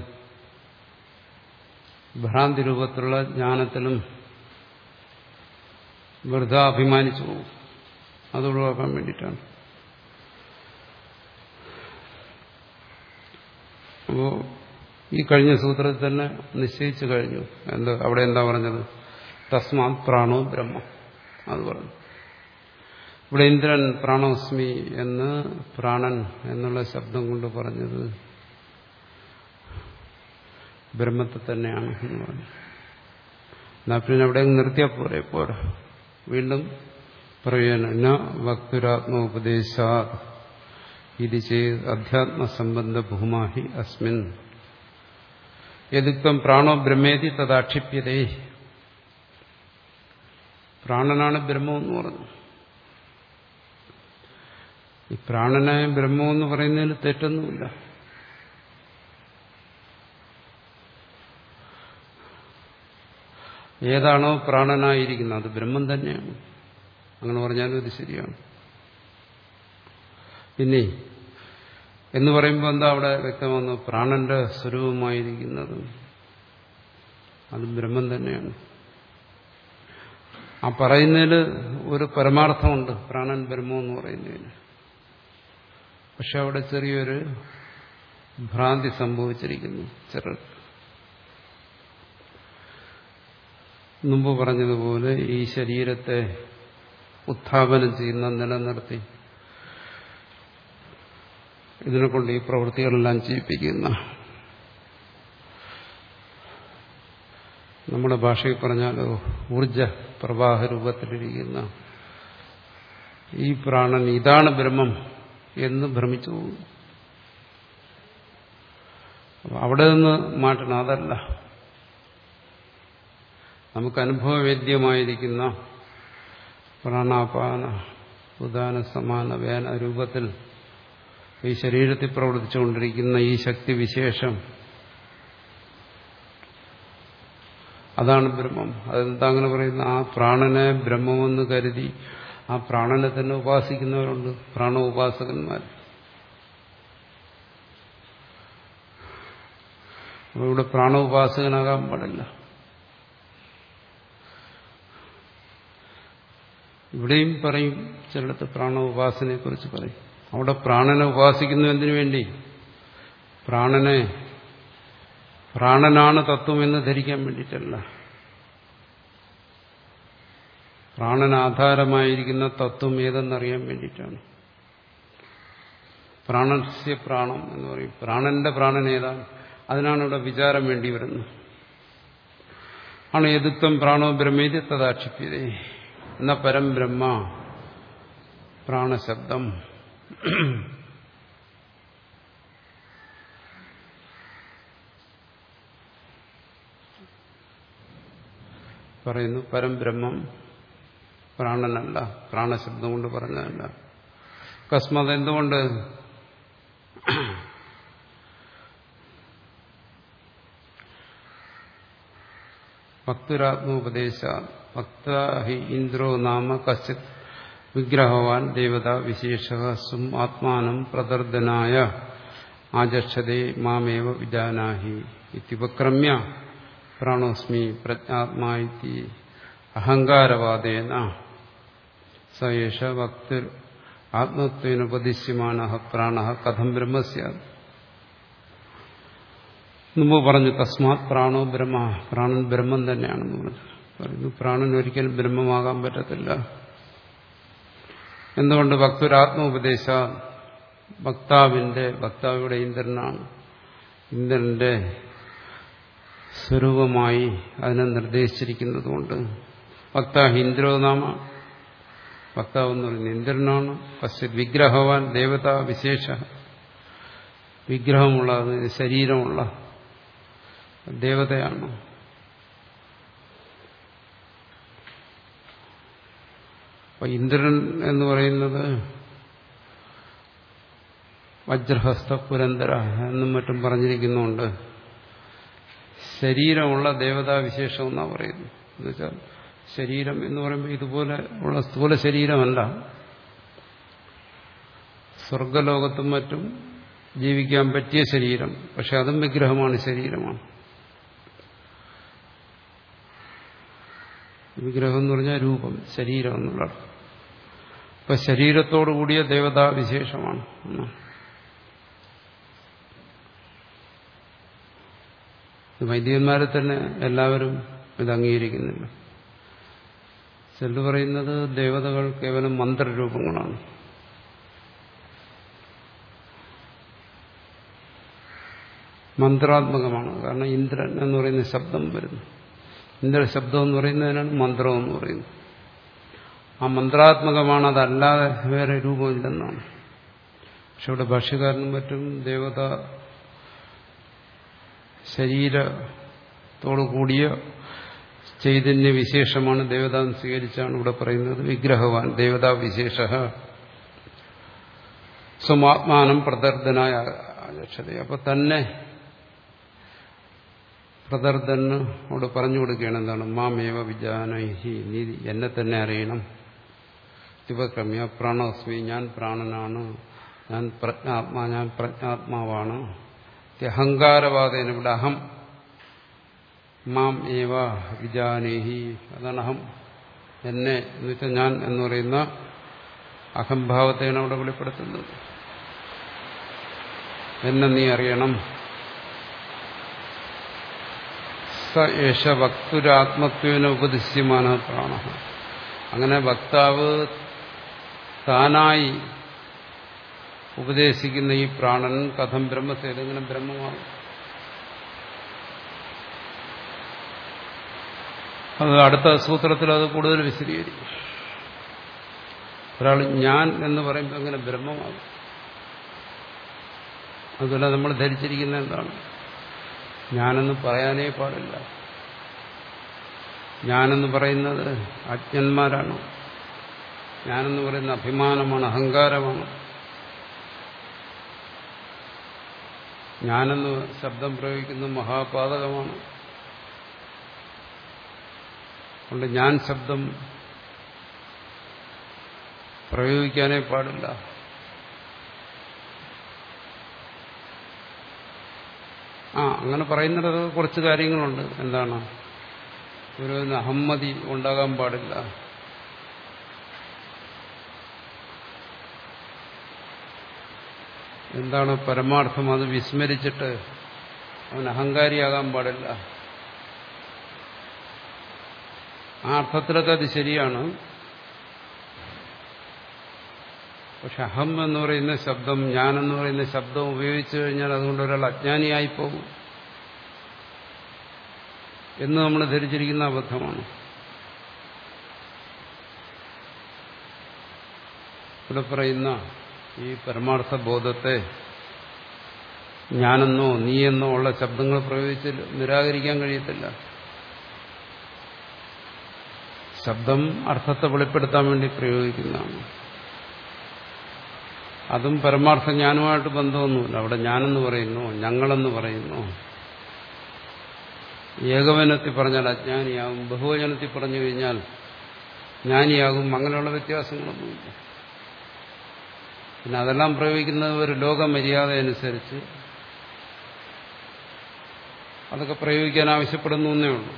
ഭ്രാന്തി രൂപത്തിലുള്ള ജ്ഞാനത്തിലും വെറുതെ അഭിമാനിച്ചു പോകും അത് ഒഴിവാക്കാൻ വേണ്ടിയിട്ടാണ് അപ്പോ ഈ കഴിഞ്ഞ സൂത്രത്തിൽ തന്നെ നിശ്ചയിച്ചു കഴിഞ്ഞു എന്താ അവിടെ എന്താ പറഞ്ഞത് തസ്മാത് പ്രാണോ ബ്രഹ്മ അത് പറഞ്ഞു ഇവിടെ ഇന്ദ്രൻ പ്രാണോസ്മി എന്ന് പ്രാണൻ എന്നുള്ള ശബ്ദം കൊണ്ട് പറഞ്ഞത് ബ്രഹ്മത്തെ തന്നെയാണ് എന്ന് പറഞ്ഞു എന്നാ പിന്നെ അവിടെ നിർത്തിയാൽ പോരെ പോരാ വീണ്ടും പറയുകയാണ് വക്തുരാത്മോപദേശാ ഇത് ചെയ്ത് അധ്യാത്മസംബന്ധ ഭൂമാഹി അസ്മിൻ യദുക്തം പ്രാണോ ബ്രഹ്മേതി തദാക്ഷിപ്യതേ പ്രാണനാണ് ബ്രഹ്മമെന്ന് പറഞ്ഞു ഈ പ്രാണനായ ബ്രഹ്മമെന്ന് പറയുന്നതിൽ തെറ്റൊന്നുമില്ല ഏതാണോ പ്രാണനായിരിക്കുന്നത് അത് ബ്രഹ്മം തന്നെയാണ് അങ്ങനെ പറഞ്ഞാലും ഇത് ശരിയാണ് പിന്നെ എന്ന് പറയുമ്പോൾ എന്താ അവിടെ വ്യക്തമാകുന്നു പ്രാണന്റെ സ്വരൂപമായിരിക്കുന്നത് അത് ബ്രഹ്മം തന്നെയാണ് ആ പറയുന്നതിൽ ഒരു പരമാർത്ഥമുണ്ട് പ്രാണൻ ബ്രഹ്മം എന്ന് പറയുന്നതിന് പക്ഷെ അവിടെ ചെറിയൊരു ഭ്രാന്തി സംഭവിച്ചിരിക്കുന്നു ചിലർക്ക് മുമ്പ് പറഞ്ഞതുപോലെ ഈ ശരീരത്തെ ഉത്ഥാപനം ചെയ്യുന്ന നിലനിർത്തി ഇതിനെ കൊണ്ട് ഈ പ്രവൃത്തികളെല്ലാം ചെയ്യിപ്പിക്കുന്ന നമ്മുടെ ഭാഷയിൽ പറഞ്ഞാലോ ഊർജ പ്രവാഹ രൂപത്തിലിരിക്കുന്ന ഈ പ്രാണൻ ഇതാണ് ബ്രഹ്മം എന്ന് ഭ്രമിച്ചു പോകുന്നു അവിടെ നിന്ന് മാറ്റണം അതല്ല നമുക്ക് അനുഭവവേദ്യമായിരിക്കുന്ന പ്രാണാപാന ഉദാന സമാന വേന രൂപത്തിൽ ഈ ശരീരത്തിൽ പ്രവർത്തിച്ചുകൊണ്ടിരിക്കുന്ന ഈ ശക്തി വിശേഷം അതാണ് ബ്രഹ്മം അതെന്താ അങ്ങനെ പറയുന്ന ആ പ്രാണനെ ബ്രഹ്മമെന്ന് കരുതി ആ പ്രാണനെ തന്നെ ഉപാസിക്കുന്നവരുണ്ട് പ്രാണ ഉപാസകന്മാർ ഇവിടെ പ്രാണ ഉപാസകനാകാൻ പാടില്ല ഇവിടെയും പറയും ചിലടത്ത് പ്രാണ ഉപാസനയെ കുറിച്ച് പറയും അവിടെ പ്രാണനെ ഉപാസിക്കുന്നു എന്തിനു വേണ്ടി പ്രാണനെ പ്രാണനാണ് തത്വം എന്ന് ധരിക്കാൻ വേണ്ടിയിട്ടല്ല പ്രാണനാധാരമായിരിക്കുന്ന തത്വം ഏതെന്നറിയാൻ വേണ്ടിയിട്ടാണ് പ്രാണസ്യ പ്രാണം എന്ന് പറയും പ്രാണന്റെ പ്രാണൻ ഏതാണ് അതിനാണ് ഇവിടെ വിചാരം വേണ്ടി വരുന്നത് ആണ് യദുത്വം പ്രാണോ ബ്രഹ്മേതി തദാക്ഷിപ്യതേ എന്ന പരം ബ്രഹ്മ പ്രാണശബ്ദം പറയുന്നു പരംബ്രഹ്മം പ്രാണനല്ല പ്രാണശബ്ദം കൊണ്ട് പറഞ്ഞതല്ല കസ്മത് എന്തുകൊണ്ട് ഭക്തുരാത്മോപദേശ ഭക്ത ഹി ഇന്ദ്രോ നാമ കശ്ചിത് വിഗ്രഹവാൻ ദേവത വിശേഷ സ്വം ആത്മാനം പ്രദർദനായ ആചക്ഷതേ മാമേവ വിജാനാഹി ഇത്യുപക്രമ്യ പ്രാണോസ്മി പ്രജ്ഞാത്മാ ഇതി അഹങ്കാരവാദേന സയേഷ ഭക്തിർ ആത്മത്വനുപദിശ്യമാന പ്രാണ കഥം ബ്രഹ്മസ്യ മുമ്പ് പറഞ്ഞു തസ്മാത് പ്രാണോ ബ്രഹ്മ പ്രാണൻ ബ്രഹ്മം തന്നെയാണെന്ന് പറഞ്ഞു പറയുന്നു പ്രാണൻ ഒരിക്കലും ബ്രഹ്മമാകാൻ പറ്റത്തില്ല എന്തുകൊണ്ട് ഭക്തരാത്മോപദേശ ഭക്താവിന്റെ ഭക്താവിടെ ഇന്ദ്രനാണ് ഇന്ദ്രന്റെ സ്വരൂപമായി അതിനെ നിർദ്ദേശിച്ചിരിക്കുന്നതുകൊണ്ട് ഭക്ത ഹിന്ദ്രോ നാമ വക്താവ് എന്ന് പറയുന്നത് ഇന്ദ്രനാണ് പശ്ചിത് വിഗ്രഹവാൻ ദേവത വിശേഷ വിഗ്രഹമുള്ള അത് ശരീരമുള്ള ദേവതയാണ് അപ്പൊ ഇന്ദ്രൻ എന്ന് പറയുന്നത് വജ്രഹസ്ത പുരന്തര എന്നും മറ്റും പറഞ്ഞിരിക്കുന്നുണ്ട് ശരീരമുള്ള ദേവതാവിശേഷം എന്നാണ് പറയുന്നത് എന്നുവെച്ചാൽ ശരീരം എന്ന് പറയുമ്പോൾ ഇതുപോലെ ഉള്ള സ്ഥൂല ശരീരമല്ല സ്വർഗലോകത്തും മറ്റും ജീവിക്കാൻ പറ്റിയ ശരീരം പക്ഷെ അതും വിഗ്രഹമാണ് ശരീരമാണ് വിഗ്രഹം എന്ന് പറഞ്ഞാൽ രൂപം ശരീരം എന്നുള്ള അപ്പൊ ശരീരത്തോടു കൂടിയ ദേവതാ വിശേഷമാണ് എന്നാണ് വൈദികന്മാരെ തന്നെ എല്ലാവരും ഇത് അംഗീകരിക്കുന്നില്ല ചിലർ പറയുന്നത് ദേവതകൾ കേവലം മന്ത്രരൂപങ്ങളാണ് മന്ത്രാത്മകമാണ് കാരണം ഇന്ദ്രൻ എന്ന് പറയുന്ന ശബ്ദം വരുന്നു ഇന്ദ്ര ശബ്ദം എന്ന് പറയുന്നതിനാണ് മന്ത്രം എന്ന് പറയുന്നത് ആ മന്ത്രാത്മകമാണ് അതല്ലാതെ വേറെ രൂപമില്ലെന്നാണ് പക്ഷെ ഇവിടെ ഭാഷ്യക്കാരനും മറ്റും ദേവത ശരീരത്തോടു കൂടിയ ചൈതന്യ വിശേഷമാണ് ദേവത സ്വീകരിച്ചാണ് ഇവിടെ പറയുന്നത് വിഗ്രഹവാൻ ദേവതാ വിശേഷ സ്വമാത്മാനം പ്രദർദനായ അക്ഷത അപ്പൊ തന്നെ പ്രദർദനോട് പറഞ്ഞു കൊടുക്കുകയാണ് എന്താണ് മാമേവ വിജാനഹി നീ എന്നെ തന്നെ അറിയണം ദിവക്രമ്യ പ്രാണോസ്മി ഞാൻ പ്രാണനാണ് ഞാൻ പ്രജ്ഞാത്മാ ഞാൻ പ്രജ്ഞാത്മാവാണ് അഹങ്കാരവാദേന ഇവിടെ അഹം മാം ഏവ വിജാനേഹി അതാണ് അഹം എന്നെ എന്ന് വെച്ചാൽ ഞാൻ എന്ന് പറയുന്ന അഹംഭാവത്തെയാണ് അവിടെ വെളിപ്പെടുത്തുന്നത് എന്നെ നീ അറിയണം സ ഏഷ വക്തുരാത്മത്വേന ഉപദിശ്യമാണ് പ്രാണ അങ്ങനെ വക്താവ് താനായി ഉപദേശിക്കുന്ന ഈ പ്രാണൻ കഥം ബ്രഹ്മത്തെ ഏതെങ്കിലും ബ്രഹ്മമാണ് അത് അടുത്ത സൂത്രത്തിൽ അത് കൂടുതൽ വിശദീകരിക്കും ഒരാൾ ഞാൻ എന്ന് പറയുമ്പോൾ എങ്ങനെ ബ്രഹ്മമാകും അതുപോലെ നമ്മൾ ധരിച്ചിരിക്കുന്ന എന്താണ് ഞാനെന്ന് പറയാനേ പാടില്ല ഞാനെന്ന് പറയുന്നത് അജ്ഞന്മാരാണ് ഞാനെന്ന് പറയുന്ന അഭിമാനമാണ് അഹങ്കാരമാണ് ഞാനെന്ന് ശബ്ദം പ്രയോഗിക്കുന്ന മഹാപാതകമാണ് അതുകൊണ്ട് ഞാൻ ശബ്ദം പ്രയോഗിക്കാനേ പാടില്ല ആ അങ്ങനെ പറയുന്നിടത്ത് കുറച്ച് കാര്യങ്ങളുണ്ട് എന്താണ് ഒരു അഹമ്മതി ഉണ്ടാകാൻ പാടില്ല എന്താണ് പരമാർത്ഥം അത് വിസ്മരിച്ചിട്ട് അവൻ അഹങ്കാരിയാകാൻ പാടില്ല ആ അർത്ഥത്തിലൊക്കെ അത് ശരിയാണ് പക്ഷെ അഹം എന്ന് പറയുന്ന ശബ്ദം ഞാൻ എന്ന് പറയുന്ന ശബ്ദം ഉപയോഗിച്ചു കഴിഞ്ഞാൽ അതുകൊണ്ട് ഒരാൾ അജ്ഞാനിയായി പോകും എന്ന് നമ്മൾ ധരിച്ചിരിക്കുന്ന അബദ്ധമാണ് ഇവിടെ പറയുന്ന ഈ പരമാർത്ഥ ബോധത്തെ ഞാനെന്നോ നീയെന്നോ ഉള്ള ശബ്ദങ്ങൾ പ്രയോഗിച്ച് നിരാകരിക്കാൻ കഴിയത്തില്ല ശബ്ദം അർത്ഥത്തെ വെളിപ്പെടുത്താൻ വേണ്ടി പ്രയോഗിക്കുന്നതാണ് അതും പരമാർത്ഥ ജ്ഞാനമായിട്ട് ബന്ധമൊന്നുമില്ല അവിടെ ഞാനെന്ന് പറയുന്നു ഞങ്ങളെന്ന് പറയുന്നു ഏകവനത്തിൽ പറഞ്ഞാൽ അജ്ഞാനിയാകും ബഹുവചനത്തിൽ പറഞ്ഞു കഴിഞ്ഞാൽ ജ്ഞാനിയാകും അങ്ങനെയുള്ള വ്യത്യാസങ്ങളൊന്നുമില്ല പിന്നെ അതെല്ലാം പ്രയോഗിക്കുന്നത് ഒരു ലോകമര്യാദ അനുസരിച്ച് അതൊക്കെ പ്രയോഗിക്കാൻ ആവശ്യപ്പെടുന്നു എന്നേ ഉള്ളൂ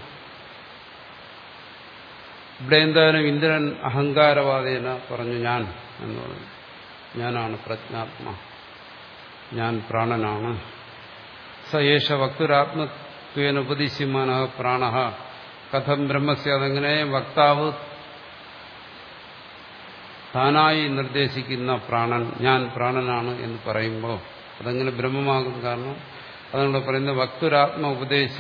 ഇവിടെ എന്തായാലും ഇന്ദ്രൻ അഹങ്കാരവാദേന പറഞ്ഞു ഞാൻ എന്ന് പറഞ്ഞു ഞാനാണ് പ്രജ്ഞാത്മ ഞാൻ പ്രാണനാണ് സയേഷ വക്തുരാത്മത്വേന ഉപദിശ്യമാന പ്രാണ കഥം ബ്രഹ്മസ്യ അതെങ്ങനെ വക്താവ് താനായി നിർദ്ദേശിക്കുന്ന പ്രാണൻ ഞാൻ പ്രാണനാണ് എന്ന് പറയുമ്പോൾ അതെങ്ങനെ ബ്രഹ്മമാകും കാരണം അതുകൊണ്ട് പറയുന്ന വക്തുരാത്മ ഉപദേശ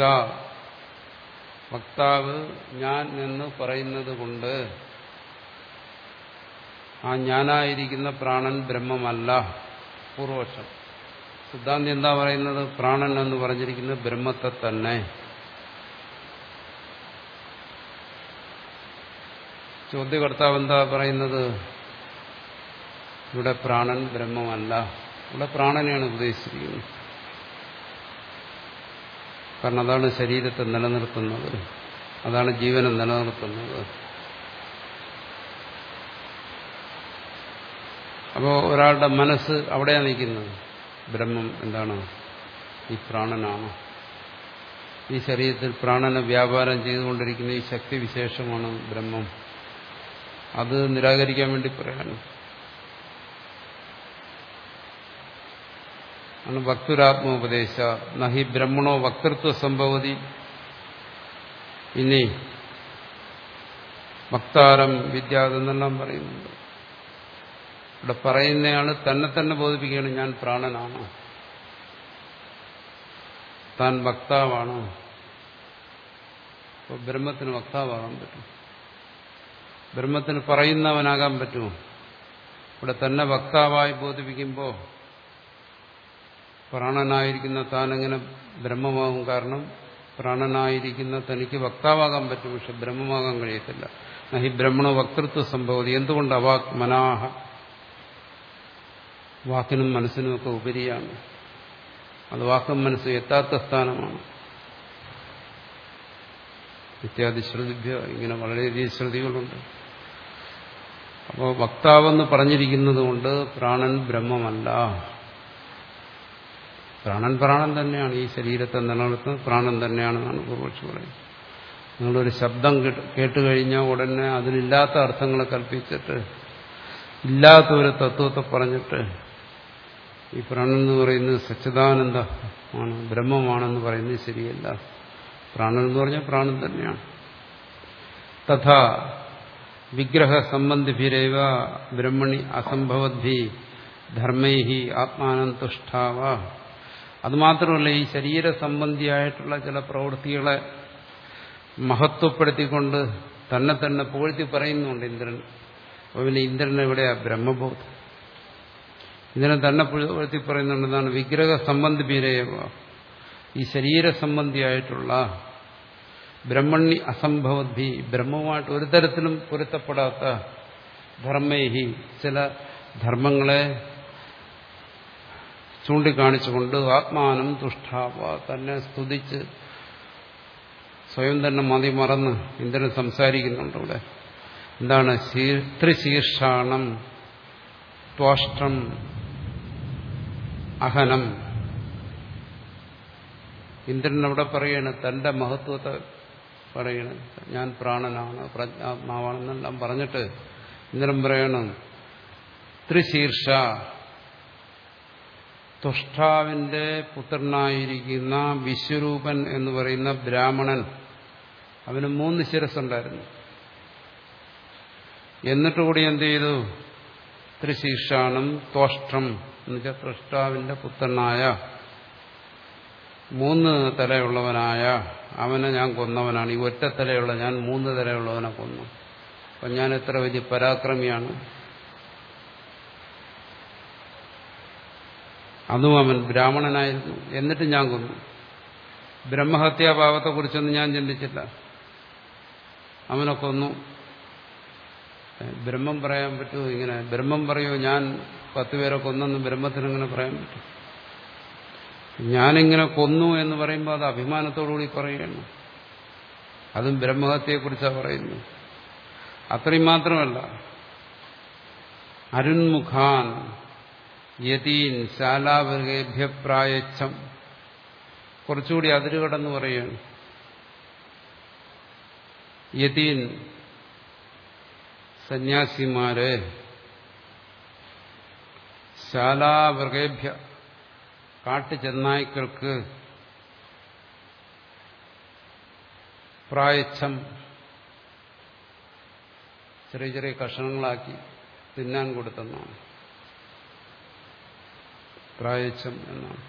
വക്താവ് ഞാൻ എന്ന് പറയുന്നത് കൊണ്ട് ആ ഞാനായിരിക്കുന്ന പ്രാണൻ ബ്രഹ്മമല്ല പൂർവപക്ഷം സിദ്ധാന്തി എന്താ പറയുന്നത് പ്രാണൻ എന്ന് പറഞ്ഞിരിക്കുന്നത് ബ്രഹ്മത്തെ തന്നെ ചോദ്യകർത്താവ് എന്താ പറയുന്നത് ഇവിടെ പ്രാണൻ ബ്രഹ്മമല്ല ഇവിടെ പ്രാണനെയാണ് ഉപദേശിച്ചിരിക്കുന്നത് കാരണം അതാണ് ശരീരത്തെ നിലനിർത്തുന്നത് അതാണ് ജീവനെ നിലനിർത്തുന്നത് അപ്പോൾ ഒരാളുടെ മനസ്സ് അവിടെയാണ് നിൽക്കുന്നത് ബ്രഹ്മം എന്താണ് ഈ പ്രാണനാണ് ഈ ശരീരത്തിൽ പ്രാണനെ വ്യാപാരം ചെയ്തുകൊണ്ടിരിക്കുന്ന ഈ ശക്തി വിശേഷമാണ് ബ്രഹ്മം അത് നിരാകരിക്കാൻ വേണ്ടി പറയാണ് ആണ് ഭക്തുരാത്മോപദേശ നഹി ബ്രഹ്മണോ വക്തൃത്വ സംഭവതി ഇനി ഭക്താരം വിദ്യാതെന്നെല്ലാം പറയുന്നുണ്ട് ഇവിടെ പറയുന്നയാള് തന്നെ തന്നെ ബോധിപ്പിക്കുകയാണ് ഞാൻ പ്രാണനാണ് താൻ വക്താവാണ് അപ്പോൾ ബ്രഹ്മത്തിന് വക്താവാകാൻ പറ്റും ബ്രഹ്മത്തിന് പറയുന്നവനാകാൻ പറ്റുമോ ഇവിടെ തന്നെ വക്താവായി ബോധിപ്പിക്കുമ്പോൾ പ്രാണനായിരിക്കുന്ന താനെങ്ങനെ ബ്രഹ്മമാകും കാരണം പ്രാണനായിരിക്കുന്ന തനിക്ക് വക്താവാകാൻ പറ്റും പക്ഷെ ബ്രഹ്മമാകാൻ കഴിയത്തില്ല നഹി ബ്രഹ്മണ വക്തൃത്വ സംഭവതി എന്തുകൊണ്ട് അവാക് മനാഹ വാക്കിനും മനസ്സിനുമൊക്കെ ഉപരിയാണ് അത് വാക്കും മനസ്സും എത്താത്ത സ്ഥാനമാണ് ഇത്യാദി ശ്രുതിഭ്യ ഇങ്ങനെ വളരെയധികം ശ്രുതികളുണ്ട് അപ്പോൾ വക്താവെന്ന് പറഞ്ഞിരിക്കുന്നത് കൊണ്ട് പ്രാണൻ ബ്രഹ്മമല്ല പ്രാണൻ പ്രാണൻ തന്നെയാണ് ഈ ശരീരത്തെ നിലനിർത്തുന്നത് പ്രാണൻ തന്നെയാണെന്നാണ് പൂർവക്ഷി പറയുന്നത് നിങ്ങളൊരു ശബ്ദം കേട്ട് കഴിഞ്ഞാൽ ഉടനെ അതിലില്ലാത്ത അർത്ഥങ്ങളെ കൽപ്പിച്ചിട്ട് ഇല്ലാത്ത ഒരു തത്വത്തെ പറഞ്ഞിട്ട് ഈ പ്രാണൻ എന്ന് പറയുന്നത് സച്ചിദാനന്ദ ആണ് ബ്രഹ്മമാണെന്ന് പറയുന്നത് ശരിയല്ല പ്രാണൻ എന്ന് പറഞ്ഞാൽ പ്രാണൻ തന്നെയാണ് തഥാ വിഗ്രഹ സംബന്ധിഭിരേവ ബ്രഹ്മണി അസംഭവദ്ഭി ധർമ്മൈഹി ആത്മാനം തുഷ്ടാവ അതുമാത്രമല്ല ഈ ശരീര സംബന്ധിയായിട്ടുള്ള ചില പ്രവൃത്തികളെ മഹത്വപ്പെടുത്തിക്കൊണ്ട് തന്നെ തന്നെ പുകഴ്ത്തി പറയുന്നുണ്ട് ഇന്ദ്രൻ അപ്പോൾ പിന്നെ ഇന്ദ്രൻ എവിടെയാ ബ്രഹ്മബോധം ഇതിനെ തന്നെ പുകഴ്ത്തി പറയുന്നുണ്ടെന്നാണ് വിഗ്രഹ സംബന്ധിപീരേവ ഈ ശരീര സംബന്ധിയായിട്ടുള്ള ബ്രഹ്മണി അസംഭവദ്ഭി ബ്രഹ്മവുമായിട്ട് ഒരു തരത്തിലും പൊരുത്തപ്പെടാത്ത ധർമ്മേഹി ചില ധർമ്മങ്ങളെ ചൂണ്ടിക്കാണിച്ചുകൊണ്ട് ആത്മാനം തുഷ്ടാവ തന്നെ സ്തുതിച്ച് സ്വയം തന്നെ മതി മറന്ന് ഇന്ദ്രൻ സംസാരിക്കുന്നുണ്ട് ഇവിടെ എന്താണ് ത്രിശീർഷാണം ത്വാഷ്ടം അഹനം ഇന്ദ്രൻ അവിടെ പറയാണ് തന്റെ മഹത്വത്തെ പറയണം ഞാൻ പ്രാണനാണ് പ്രജ്ഞാത്മാവാണെന്നെല്ലാം പറഞ്ഞിട്ട് ഇന്ദ്രൻ പറയണം ത്രിശീർഷ തുഷ്ടാവിന്റെ പുത്രനായിരിക്കുന്ന വിശ്വരൂപൻ എന്ന് പറയുന്ന ബ്രാഹ്മണൻ അവന് മൂന്ന് ശിരസ്സുണ്ടായിരുന്നു എന്നിട്ട് കൂടി എന്ത് ചെയ്തു ത്രിശീർഷാണം തോഷ്ടം എന്നുവെച്ചാൽ തുഷ്ടാവിന്റെ പുത്രനായ മൂന്ന് തലയുള്ളവനായ അവനെ ഞാൻ കൊന്നവനാണ് ഈ ഒറ്റ തലയുള്ള ഞാൻ മൂന്ന് തലയുള്ളവനെ കൊന്നു അപ്പം ഞാൻ എത്ര വലിയ പരാക്രമിയാണ് അതും അവൻ ബ്രാഹ്മണനായിരുന്നു എന്നിട്ട് ഞാൻ കൊന്നു ബ്രഹ്മഹത്യാഭാവത്തെക്കുറിച്ചൊന്നും ഞാൻ ചിന്തിച്ചില്ല അവനെ കൊന്നു ബ്രഹ്മം പറയാൻ പറ്റുമോ ഇങ്ങനെ ബ്രഹ്മം പറയൂ ഞാൻ പത്ത് പേരെ കൊന്നെന്ന് ബ്രഹ്മത്തിനെങ്ങനെ പറയാൻ പറ്റും ഞാനിങ്ങനെ കൊന്നു എന്ന് പറയുമ്പോൾ അത് അഭിമാനത്തോടുകൂടി പറയുകയാണ് അതും ബ്രഹ്മഹത്യയെക്കുറിച്ചാണ് പറയുന്നത് അത്രയും മാത്രമല്ല അരുൺമുഖാൻ യതീൻ ശാലാവർഗേഭ്യപ്രായച്ഛം കുറച്ചുകൂടി അതിരുകടന്ന് പറയുകയാണ് യതീൻ സന്യാസിമാരെ ശാലാവർഗേഭ്യ കാട്ടുചെന്നായ്ക്കൾക്ക് പ്രായച്ഛം ചെറിയ ചെറിയ കഷണങ്ങളാക്കി തിന്നാൻ കൊടുത്തെന്നാണ് പ്രായച്ഛം എന്നാണ്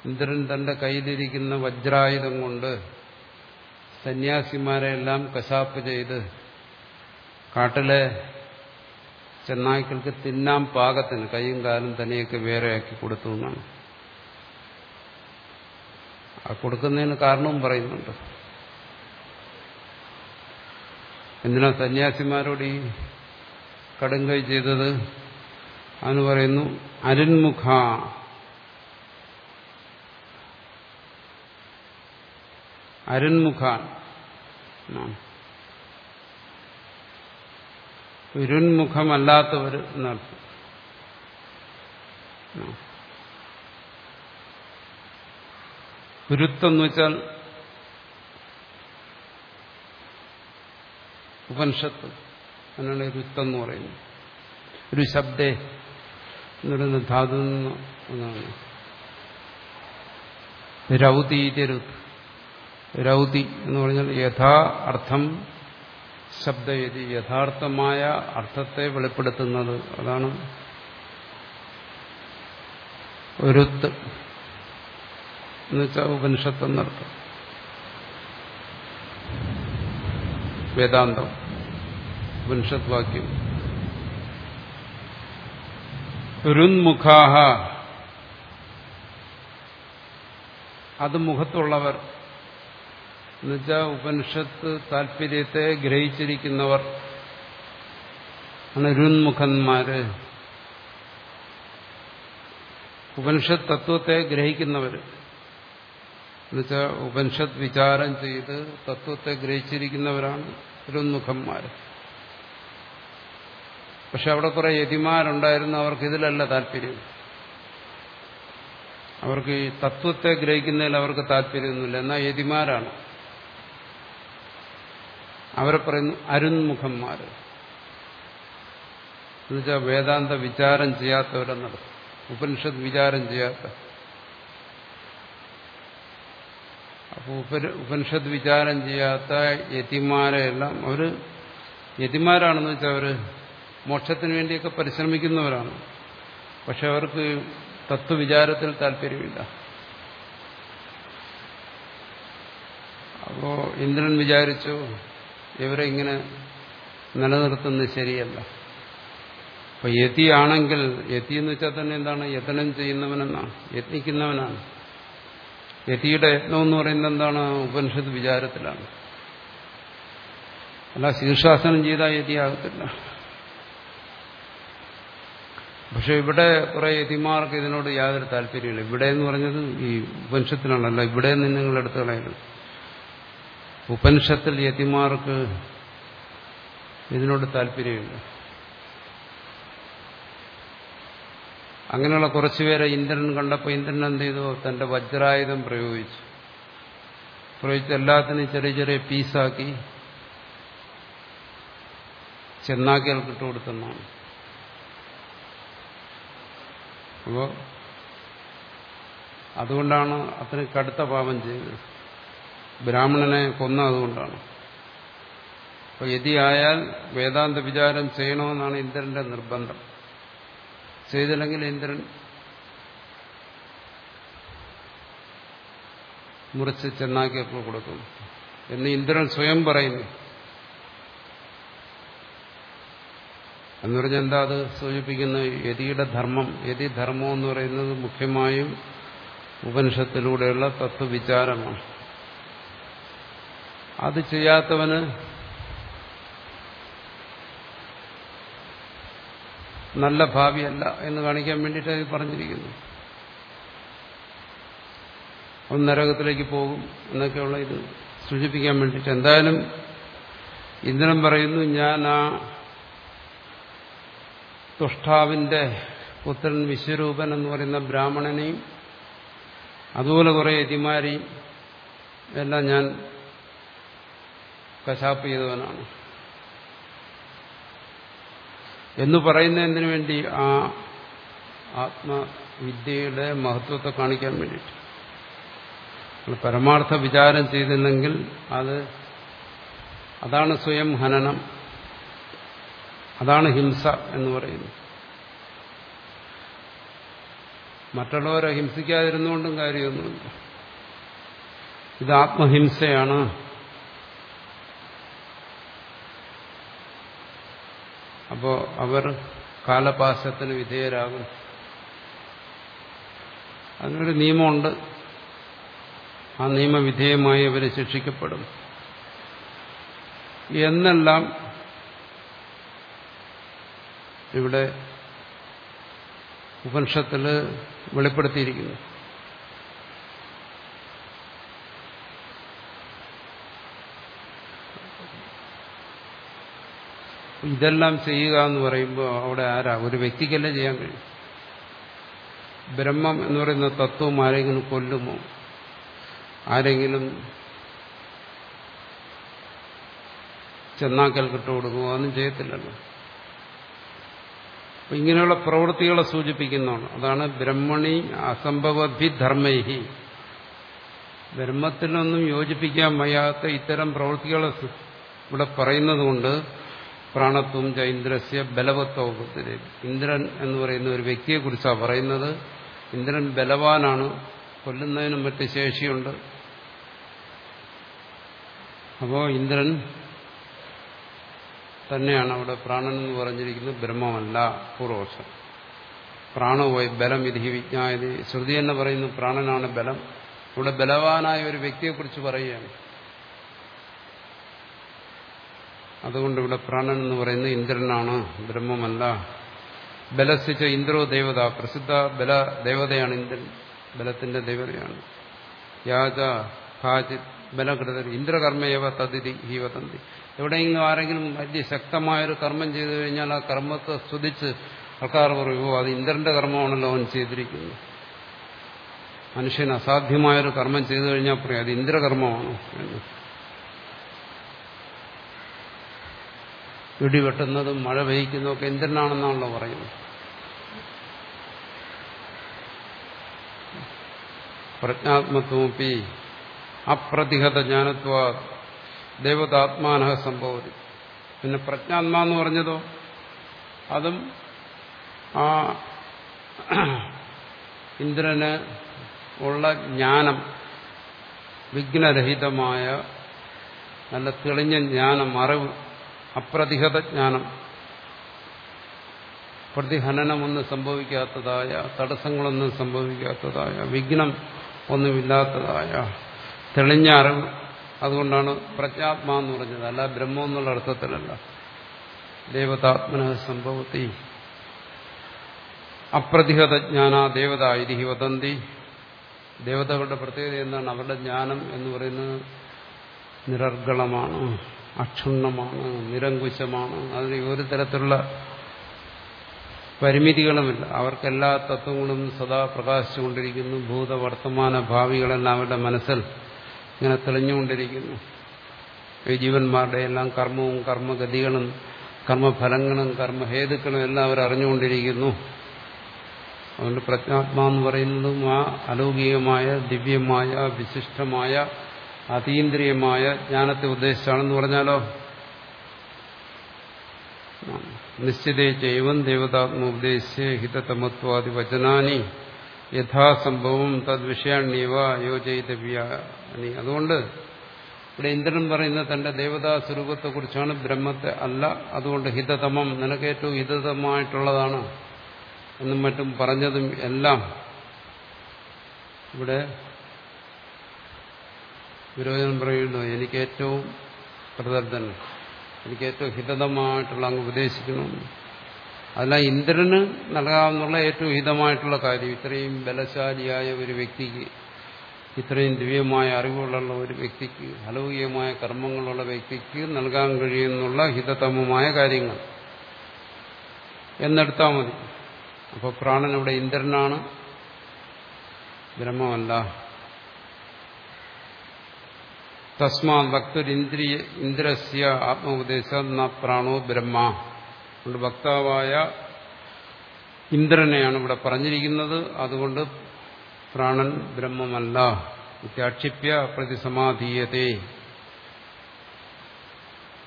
ഇന്ദ്രൻ തന്റെ കയ്യിലിരിക്കുന്ന വജ്രായുധം കൊണ്ട് സന്യാസിമാരെല്ലാം കശാപ്പ് ചെയ്ത് കാട്ടിലെ ചെന്നായ്ക്കൾക്ക് തിന്നാൻ പാകത്തിന് കൈയും കാലും തനിയൊക്കെ വേറെയാക്കി കൊടുത്തു എന്നാണ് ആ കൊടുക്കുന്നതിന് കാരണവും പറയുന്നുണ്ട് എന്തിനാ സന്യാസിമാരോട് ഈ കടുങ്കൈ ചെയ്തത് അതിന് പറയുന്നു അരുൺമുഖ അരുൺമുഖാൻ ഉരുൺമുഖമല്ലാത്തവർ എന്നർത്ഥം ഉരുത്തെന്ന് വെച്ചാൽ ഉപനിഷത്ത് അതിനാണ് രുത്തെന്ന് പറയുന്നത് ഒരു ശബ്ദേ എന്ന് പറയുന്ന ധാതു എന്നാണ് രൗതീതി രുത്ത് രൗതി എന്ന് പറഞ്ഞാൽ യഥാ അർത്ഥം ശബ്ദയതി യഥാർത്ഥമായ അർത്ഥത്തെ വെളിപ്പെടുത്തുന്നത് അതാണ് രുത്ത് എന്നുവെച്ചാൽ ഉപനിഷത്ത് എന്നർത്ഥം വേദാന്തം ഉപനിഷത്ത് വാക്യം രുന്മുഖാഹ അത് മുഖത്തുള്ളവർ എന്നുവെച്ചാൽ ഉപനിഷത്ത് താല്പര്യത്തെ ഗ്രഹിച്ചിരിക്കുന്നവർ ആണ് രുന്മുഖന്മാര് ഉപനിഷത്ത് തത്വത്തെ ഗ്രഹിക്കുന്നവർ എന്നുവെച്ചാൽ ഉപനിഷത്ത് വിചാരം ചെയ്ത് തത്വത്തെ ഗ്രഹിച്ചിരിക്കുന്നവരാണ് രുന്മുഖന്മാർ പക്ഷെ അവിടെ കുറെ യതിമാരുണ്ടായിരുന്നു അവർക്ക് ഇതിലല്ല താല്പര്യം അവർക്ക് ഈ തത്വത്തെ ഗ്രഹിക്കുന്നതിൽ അവർക്ക് താല്പര്യമൊന്നുമില്ല എന്നാൽ യതിമാരാണ് അവരെ പറയുന്നു അരുൺമുഖന്മാർ എന്നുവെച്ചാൽ വേദാന്ത വിചാരം ചെയ്യാത്തവരെന്നത് ഉപനിഷത്ത് വിചാരം ചെയ്യാത്ത അപ്പോൾ ഉപനിഷത്ത് വിചാരം ചെയ്യാത്ത യതിമാരെയെല്ലാം അവർ യതിമാരാണെന്ന് വെച്ചാൽ അവർ മോക്ഷത്തിന് വേണ്ടിയൊക്കെ പരിശ്രമിക്കുന്നവരാണ് പക്ഷെ അവർക്ക് തത്വവിചാരത്തിൽ താല്പര്യമില്ല അപ്പോ ഇന്ദ്രൻ വിചാരിച്ചു ഇവരെ ഇങ്ങനെ നിലനിർത്തുന്നത് ശരിയല്ല അപ്പൊ യതിയാണെങ്കിൽ യതി എന്ന് വെച്ചാൽ തന്നെ എന്താണ് യത്നം ചെയ്യുന്നവനെന്നാണ് യത്നിക്കുന്നവനാണ് യതിയുടെ യത്നം എന്ന് പറയുന്നത് എന്താണ് ഉപനിഷത്ത് വിചാരത്തിലാണ് അല്ല ശീർഷാസനം ചെയ്താൽ യതിയാകത്തില്ല പക്ഷെ ഇവിടെ കുറെ യതിമാർക്ക് ഇതിനോട് യാതൊരു താല്പര്യമില്ല ഇവിടെ എന്ന് പറഞ്ഞത് ഈ ഉപനിഷത്തിലാണല്ല ഇവിടെ നിന്ന് നിങ്ങൾ എടുത്തു കളയരുത് ഉപനിഷത്തിൽ യതിമാർക്ക് ഇതിനോട് താല്പര്യമില്ല അങ്ങനെയുള്ള കുറച്ചുപേരെ ഇന്ദ്രൻ കണ്ടപ്പോൾ ഇന്ദ്രൻ എന്ത് ചെയ്തു തന്റെ വജ്രായുധം പ്രയോഗിച്ചു പ്രയോഗിച്ച് എല്ലാത്തിനും ചെറിയ ചെറിയ പീസാക്കി ചെന്നാക്കികൾക്ക് ഇട്ടുകൊടുത്തെന്നാണ് അപ്പോ അതുകൊണ്ടാണ് അത്രയും കടുത്ത പാപം ചെയ്തത് ബ്രാഹ്മണനെ കൊന്ന അതുകൊണ്ടാണ് അപ്പൊ യതിയായാൽ വേദാന്ത വിചാരം ചെയ്യണമെന്നാണ് ഇന്ദ്രന്റെ നിർബന്ധം ചെയ്തില്ലെങ്കിൽ ഇന്ദ്രൻ മുറിച്ച് ചെന്നാക്കിയപ്പോൾ കൊടുക്കും എന്ന് ഇന്ദ്രൻ സ്വയം പറയുന്നു എന്ന് പറഞ്ഞാൽ എന്താ അത് സൂചിപ്പിക്കുന്ന യതിയുടെ ധർമ്മം യതി ധർമ്മം എന്ന് പറയുന്നത് മുഖ്യമായും ഉപനിഷത്തിലൂടെയുള്ള തത്വവിചാരമാണ് അത് ചെയ്യാത്തവന് നല്ല ഭാവിയല്ല എന്ന് കാണിക്കാൻ വേണ്ടിയിട്ട് അത് പറഞ്ഞിരിക്കുന്നു അവൻ നരകത്തിലേക്ക് പോകും എന്നൊക്കെയുള്ള ഇത് സൂചിപ്പിക്കാൻ വേണ്ടിയിട്ട് എന്തായാലും ഇന്ദ്രൻ പറയുന്നു ഞാൻ ആ തുഷ്ടാവിന്റെ പുത്രൻ വിശ്വരൂപൻ എന്ന് പറയുന്ന ബ്രാഹ്മണനെയും അതുപോലെ കുറെ യതിമാരെയും എല്ലാം ഞാൻ കശാപ്പ് ചെയ്തവനാണ് എന്ന് പറയുന്ന എന്തിനു വേണ്ടി ആ ആത്മവിദ്യയുടെ മഹത്വത്തെ കാണിക്കാൻ വേണ്ടിയിട്ട് പരമാർത്ഥ വിചാരം ചെയ്തില്ലെങ്കിൽ അത് അതാണ് സ്വയം ഹനനം അതാണ് ഹിംസ എന്ന് പറയുന്നത് മറ്റുള്ളവരെ ഹിംസിക്കാതിരുന്നുകൊണ്ടും കാര്യമൊന്നുമില്ല ഇത് ആത്മഹിംസയാണ് അപ്പോൾ അവർ കാലപാശത്തിന് വിധേയരാകും അതിനൊരു നിയമമുണ്ട് ആ നിയമവിധേയമായി അവർ ശിക്ഷിക്കപ്പെടും എന്നെല്ലാം ഇവിടെ ഉപനിഷത്തിൽ വെളിപ്പെടുത്തിയിരിക്കുന്നു ഇതെല്ലാം ചെയ്യുക എന്ന് പറയുമ്പോൾ അവിടെ ആരാ ഒരു വ്യക്തിക്കല്ലേ ചെയ്യാൻ കഴിയും ബ്രഹ്മം എന്ന് പറയുന്ന തത്വം ആരെങ്കിലും കൊല്ലുമോ ആരെങ്കിലും ചെന്നാക്കൽ കിട്ടുകൊടുക്കുമോ അതൊന്നും ചെയ്യത്തില്ലല്ലോ അപ്പൊ ഇങ്ങനെയുള്ള പ്രവൃത്തികളെ സൂചിപ്പിക്കുന്നതാണ് അതാണ് ബ്രഹ്മണി അസംഭവഭി ധർമ്മൈഹി ബ്രഹ്മത്തിനൊന്നും യോജിപ്പിക്കാൻ വയ്യാത്ത ഇത്തരം പ്രവൃത്തികളെ ഇവിടെ പറയുന്നത് കൊണ്ട് പ്രാണത്വം ച ഇന്ദ്രസ്യ ബലവത്വത്തിന് ഇന്ദ്രൻ എന്ന് പറയുന്ന ഒരു വ്യക്തിയെക്കുറിച്ചാണ് പറയുന്നത് ഇന്ദ്രൻ ബലവാനാണ് കൊല്ലുന്നതിനും മറ്റ് ശേഷിയുണ്ട് അപ്പോൾ ഇന്ദ്രൻ തന്നെയാണ് അവിടെ പ്രാണൻ എന്ന് പറഞ്ഞിരിക്കുന്നത് ബ്രഹ്മമല്ല പൂർവോഷം പ്രാണപോയി ബലം വിധി വിജ്ഞായത് ശ്രുതി എന്ന് പറയുന്നു പ്രാണനാണ് ബലം ഇവിടെ ബലവാനായ ഒരു വ്യക്തിയെക്കുറിച്ച് പറയുകയാണ് അതുകൊണ്ട് ഇവിടെ പ്രാണൻ എന്ന് പറയുന്നത് ഇന്ദ്രനാണ് ബ്രഹ്മമല്ല ബലസിച്ച ഇന്ദ്രോ ദേവത പ്രസിദ്ധ ബല ദേവതയാണ് ഇന്ദ്രൻ ബലത്തിന്റെ ദേവതയാണ് യാച ഹാചിത് ബലകൃതർ ഇന്ദ്രകർമ്മയവ തതിരി ഹീവതന്തി എവിടെയെങ്കിലും ആരെങ്കിലും വലിയ ശക്തമായൊരു കർമ്മം ചെയ്തു കഴിഞ്ഞാൽ ആ കർമ്മത്തെ സ്തുതിച്ച് ആൾക്കാർ പറയുമോ അത് ഇന്ദ്രന്റെ കർമ്മമാണല്ലോ അവൻ ചെയ്തിരിക്കുന്നത് മനുഷ്യൻ അസാധ്യമായൊരു കർമ്മം ചെയ്തു കഴിഞ്ഞാൽ പറയും അത് ഇന്ദ്രകർമ്മമാണോ എന്ന് ഇടിവെട്ടുന്നതും മഴ പെയ്യ്ക്കുന്നതും ഒക്കെ ഇന്ദ്രനാണെന്നാണല്ലോ പറയുന്നത് പ്രജ്ഞാത്മത്വമൊപ്പി അപ്രതിഹത ജ്ഞാനത്വ ദേവതാത്മാന സംഭവതി പിന്നെ പ്രജ്ഞാത്മാ എന്ന് പറഞ്ഞതോ അതും ആ ഇന്ദ്രന് ഉള്ള ജ്ഞാനം വിഘ്നരഹിതമായ നല്ല തെളിഞ്ഞ ജ്ഞാനം അറിവ് അപ്രതിഹത ജ്ഞാനം പ്രതിഹനനമൊന്നും സംഭവിക്കാത്തതായ തടസ്സങ്ങളൊന്നും സംഭവിക്കാത്തതായ വിഘ്നം ഒന്നുമില്ലാത്തതായ തെളിഞ്ഞ അറിവ് അതുകൊണ്ടാണ് പ്രജ്ഞാത്മാ എന്ന് പറഞ്ഞത് അല്ല ബ്രഹ്മം എന്നുള്ള അർത്ഥത്തിലല്ല ദേവതാത്മന സംഭവത്തി അപ്രതിഹത ജ്ഞാന ദേവത ഇരിഹി വദന്തി ദേവതകളുടെ പ്രത്യേകത എന്താണ് അവരുടെ ജ്ഞാനം എന്ന് പറയുന്നത് നിരർഗളമാണ് അക്ഷുണ്ണമാണ് നിരങ്കുശമാണ് അതിന് ഒരു തരത്തിലുള്ള പരിമിതികളുമില്ല അവർക്കെല്ലാ തത്വങ്ങളും സദാ പ്രകാശിച്ചുകൊണ്ടിരിക്കുന്നു ഭൂത വർത്തമാന ഭാവികളെല്ലാം അവരുടെ മനസ്സിൽ ഇങ്ങനെ തെളിഞ്ഞുകൊണ്ടിരിക്കുന്നു ഈ ജീവന്മാരുടെ എല്ലാം കർമ്മവും കർമ്മഗതികളും കർമ്മഫലങ്ങളും കർമ്മഹേതുക്കളും എല്ലാം അവർ അറിഞ്ഞുകൊണ്ടിരിക്കുന്നു അതുകൊണ്ട് പ്രജ്ഞാത്മാ എന്ന് പറയുന്നതും ആ അലൗകികമായ ദിവ്യമായ വിശിഷ്ടമായ അതീന്ദ്രിയമായ ജ്ഞാനത്തെ ഉദ്ദേശിച്ചാണെന്ന് പറഞ്ഞാലോ നിശ്ചിതേ ചൈവം ദേവതാത്മോപദേശിച്ച് ഹിതതമത്വാദി വചനാനി യഥാസംഭവം തദ്വിഷയാണ്യവ യോജയിതവ്യാനി അതുകൊണ്ട് ഇവിടെ ഇന്ദ്രൻ പറയുന്ന തന്റെ ദേവതാ സ്വരൂപത്തെക്കുറിച്ചാണ് ബ്രഹ്മത്തെ അല്ല അതുകൊണ്ട് ഹിതതമം നിനക്ക് ഏറ്റവും ഹിതതമായിട്ടുള്ളതാണ് എന്നും മറ്റും പറഞ്ഞതും എല്ലാം ഇവിടെ വിരോചനം പറയുന്നു എനിക്ക് ഏറ്റവും പ്രദർശൻ എനിക്ക് ഏറ്റവും ഹിതമായിട്ടുള്ള അങ്ങ് ഉപദേശിക്കണമെന്ന് അതല്ല ഇന്ദ്രന് നൽകാവുന്നുള്ള ഏറ്റവും ഹിതമായിട്ടുള്ള കാര്യം ഇത്രയും ബലശാലിയായ ഒരു വ്യക്തിക്ക് ഇത്രയും ദിവ്യമായ അറിവുള്ള ഒരു വ്യക്തിക്ക് അലൗകികമായ കർമ്മങ്ങളുള്ള വ്യക്തിക്ക് നൽകാൻ കഴിയുന്നുള്ള ഹിതതമമായ കാര്യങ്ങൾ എന്നെടുത്താൽ മതി അപ്പോൾ പ്രാണൻ ഇവിടെ ഇന്ദ്രനാണ് ബ്രഹ്മമല്ല തസ്മാ ഭക്തരിന്ദ്രിയ ഇന്ദ്രസ്യ ആത്മോപദേശ ന പ്രാണോ ബ്രഹ്മ അതുകൊണ്ട് ഭക്താവായ ഇന്ദ്രനെയാണ് ഇവിടെ പറഞ്ഞിരിക്കുന്നത് അതുകൊണ്ട് പ്രാണൻ ബ്രഹ്മമല്ല ഇത്യാക്ഷിപ്യ പ്രതിസമാധീയത്തെ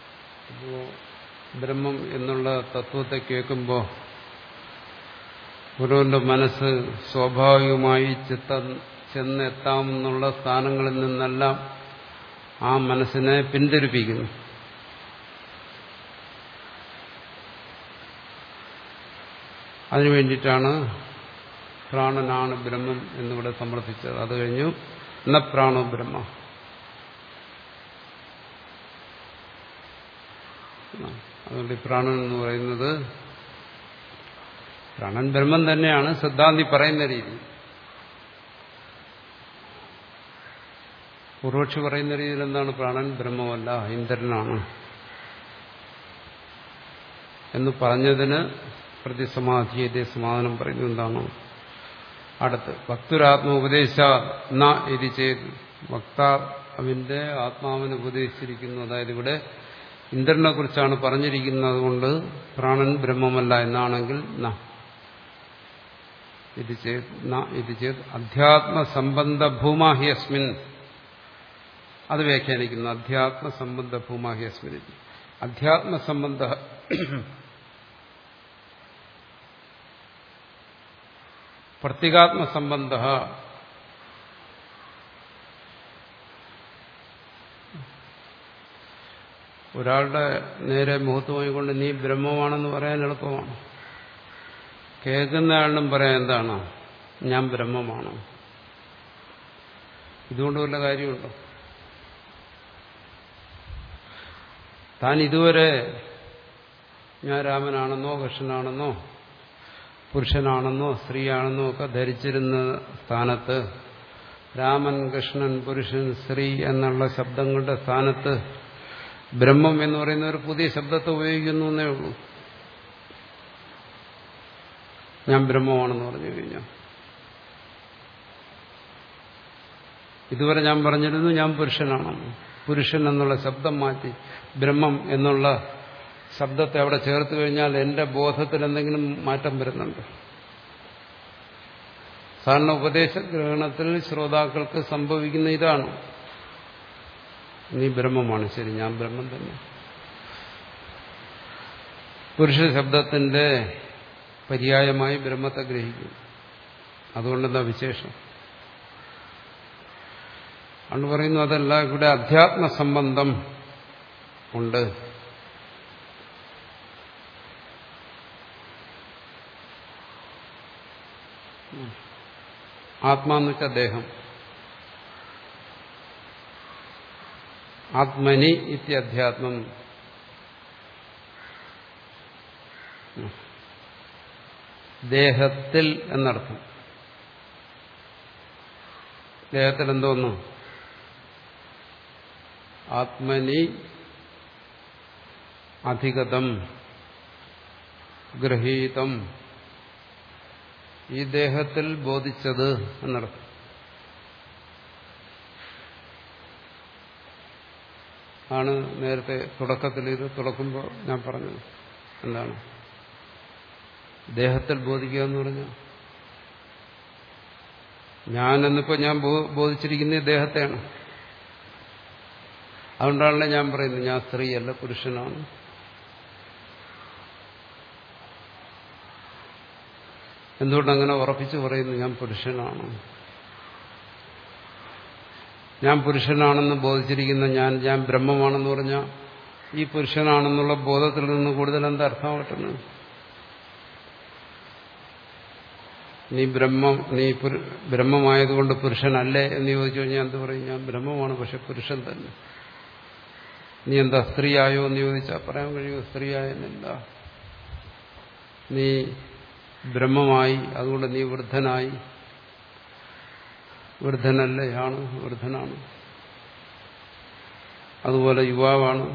അപ്പോ ബ്രഹ്മം എന്നുള്ള തത്വത്തെ കേൾക്കുമ്പോൾ ഗുരുവിന്റെ മനസ്സ് സ്വാഭാവികമായി ചിത്തം ചെന്നെത്താമെന്നുള്ള സ്ഥാനങ്ങളിൽ നിന്നെല്ലാം ആ മനസ്സിനെ പിന്തിരിപ്പിക്കുന്നു അതിനു വേണ്ടിയിട്ടാണ് പ്രാണനാണ് ബ്രഹ്മം എന്നിവിടെ സമർത്ഥിച്ചത് അത് കഴിഞ്ഞു ന പ്രാണോ ബ്രഹ്മ അതുകൊണ്ട് ഈ പ്രാണൻ എന്ന് പറയുന്നത് പ്രാണൻ ബ്രഹ്മം തന്നെയാണ് സിദ്ധാന്തി പറയുന്ന രീതി പൂർവക്ഷി പറയുന്ന രീതിയിൽ എന്താണ് പ്രാണൻ ബ്രഹ്മമല്ല ഇന്ദ്രനാണ് എന്ന് പറഞ്ഞതിന് പ്രതിസമാധിയത്തെ സമാധാനം പറയുന്നത് എന്താണ് അടുത്ത് ഭക്തുരാത്മോപദേശ ന ഇത് ചെയ്ത് വക്താവിന്റെ ആത്മാവിനെ ഉപദേശിച്ചിരിക്കുന്നു അതായത് ഇവിടെ ഇന്ദ്രനെ കുറിച്ചാണ് പറഞ്ഞിരിക്കുന്നത് കൊണ്ട് പ്രാണൻ ബ്രഹ്മമല്ല എന്നാണെങ്കിൽ ന ഇത് ചെയ്ത് ന ഇത് ചെയ്ത് അധ്യാത്മസംബന്ധ ഭൂമാഹി അസ്മിൻ അത് വ്യാഖ്യാനിക്കുന്നു അധ്യാത്മസംബന്ധ ഭൂമാഹി അസ്മിൻ അധ്യാത്മസംബന്ധ പ്രത്യേകാത്മസംബന്ധ ഒരാളുടെ നേരെ മുഖത്ത് കൊണ്ട് നീ ബ്രഹ്മമാണെന്ന് പറയാൻ എളുപ്പമാണ് കേൾക്കുന്ന ആളിനും പറയാൻ എന്താണ് ഞാൻ ബ്രഹ്മമാണ് ഇതുകൊണ്ട് വല്ല കാര്യമുണ്ടോ താൻ ഇതുവരെ ഞാൻ രാമനാണെന്നോ കൃഷ്ണനാണെന്നോ പുരുഷനാണെന്നോ സ്ത്രീയാണെന്നോ ഒക്കെ ധരിച്ചിരുന്ന സ്ഥാനത്ത് രാമൻ കൃഷ്ണൻ പുരുഷൻ സ്ത്രീ എന്നുള്ള ശബ്ദങ്ങളുടെ സ്ഥാനത്ത് ബ്രഹ്മം എന്ന് പറയുന്ന ഒരു പുതിയ ശബ്ദത്തെ ഉപയോഗിക്കുന്നു എന്നേ ഉള്ളൂ ഞാൻ ബ്രഹ്മമാണെന്ന് പറഞ്ഞു കഴിഞ്ഞാൽ ഇതുവരെ ഞാൻ പറഞ്ഞിരുന്നു ഞാൻ പുരുഷനാണെന്ന് പുരുഷൻ എന്നുള്ള ശബ്ദം മാറ്റി ബ്രഹ്മം എന്നുള്ള ശബ്ദത്തെ അവിടെ ചേർത്ത് കഴിഞ്ഞാൽ എന്റെ ബോധത്തിൽ എന്തെങ്കിലും മാറ്റം വരുന്നുണ്ട് സാധാരണ ഉപദേശ ഗ്രഹണത്തിൽ ശ്രോതാക്കൾക്ക് സംഭവിക്കുന്ന ഇതാണ് നീ ബ്രഹ്മമാണ് ശരി ഞാൻ ബ്രഹ്മം തന്നെ പുരുഷ ശബ്ദത്തിന്റെ പര്യായമായി ബ്രഹ്മത്തെ ഗ്രഹിക്കും അതുകൊണ്ടെന്താ വിശേഷം അന്ന് പറയുന്നു അതല്ല ഇവിടെ അധ്യാത്മ സംബന്ധം ഉണ്ട് ആത്മാന്ന് വെച്ച ദേഹം ആത്മനി ഇത്യധ്യാത്മം ദേഹത്തിൽ എന്നർത്ഥം ദേഹത്തിൽ എന്തോന്നു ആത്മനി അധികതം ഗ്രഹീതം ഈ ദേഹത്തിൽ ബോധിച്ചത് എന്നർത്ഥം ആണ് നേരത്തെ തുടക്കത്തിൽ ഇത് തുറക്കുമ്പോൾ ഞാൻ പറഞ്ഞത് എന്താണ് ദേഹത്തിൽ ബോധിക്കുക എന്ന് പറഞ്ഞാൽ ഞാനെന്നിപ്പോ ഞാൻ ബോധിച്ചിരിക്കുന്ന ദേഹത്തെയാണ് അതുകൊണ്ടാണല്ലോ ഞാൻ പറയുന്നത് ഞാൻ സ്ത്രീയല്ല പുരുഷനാണ് എന്തുകൊണ്ടങ്ങനെ ഉറപ്പിച്ചു പറയുന്നു ഞാൻ പുരുഷനാണ് ഞാൻ പുരുഷനാണെന്ന് ബോധിച്ചിരിക്കുന്ന ഞാൻ ഞാൻ ബ്രഹ്മമാണെന്ന് പറഞ്ഞാൽ ഈ പുരുഷനാണെന്നുള്ള ബോധത്തിൽ നിന്ന് കൂടുതൽ എന്താ അർത്ഥം കിട്ടുന്നത് നീ ബ്രഹ്മം നീ ബ്രഹ്മമായതുകൊണ്ട് പുരുഷനല്ലേ എന്ന് ചോദിച്ചു കഴിഞ്ഞാൽ എന്ത് പറയും ഞാൻ ബ്രഹ്മമാണ് പക്ഷെ പുരുഷൻ തന്നെ നീ എന്താ സ്ത്രീയായോ എന്ന് ചോദിച്ചാൽ പറയാൻ കഴിയുമോ സ്ത്രീയായെന്നില്ല നീ ബ്രഹ്മമായി അതുകൊണ്ട് നീ വൃദ്ധനായി വൃദ്ധനല്ലേ ആണ് വൃദ്ധനാണ് അതുപോലെ യുവാവാണ്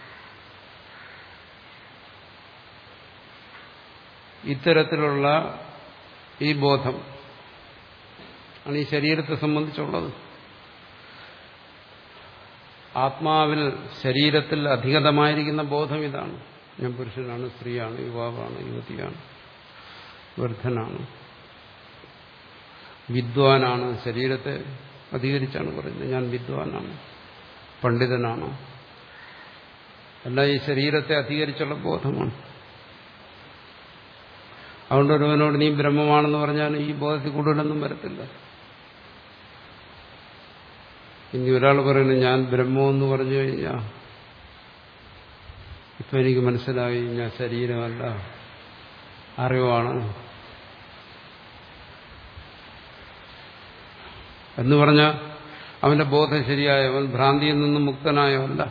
ഇത്തരത്തിലുള്ള ഈ ബോധം ആണ് ഈ ശരീരത്തെ സംബന്ധിച്ചുള്ളത് ആത്മാവിൽ ശരീരത്തിൽ അധികതമായിരിക്കുന്ന ബോധം ഇതാണ് ഞാൻ പുരുഷനാണ് സ്ത്രീയാണ് യുവാവാണ് യുവതിയാണ് വൃദ്ധനാണ് വിദ്വാനാണ് ശരീരത്തെ അധികരിച്ചാണ് പറയുന്നത് ഞാൻ വിദ്വാനാണ് പണ്ഡിതനാണ് എല്ലാം ഈ ശരീരത്തെ അധികരിച്ചുള്ള ബോധമാണ് അതുകൊണ്ട് ഒരുവനോട് നീ ബ്രഹ്മമാണെന്ന് പറഞ്ഞാൽ ഈ ബോധത്തിൽ കൂടുതലൊന്നും വരത്തില്ല ഇനി ഒരാൾ പറയുന്നു ഞാൻ ബ്രഹ്മമെന്ന് പറഞ്ഞു കഴിഞ്ഞാൽ ഇപ്പൊ എനിക്ക് മനസ്സിലായി ഞാൻ ശരീരമല്ല അറിവാണ് എന്ന് പറഞ്ഞ അവന്റെ ബോധം ശരിയായവൻ ഭ്രാന്തിയിൽ നിന്നും മുക്തനായവല്ല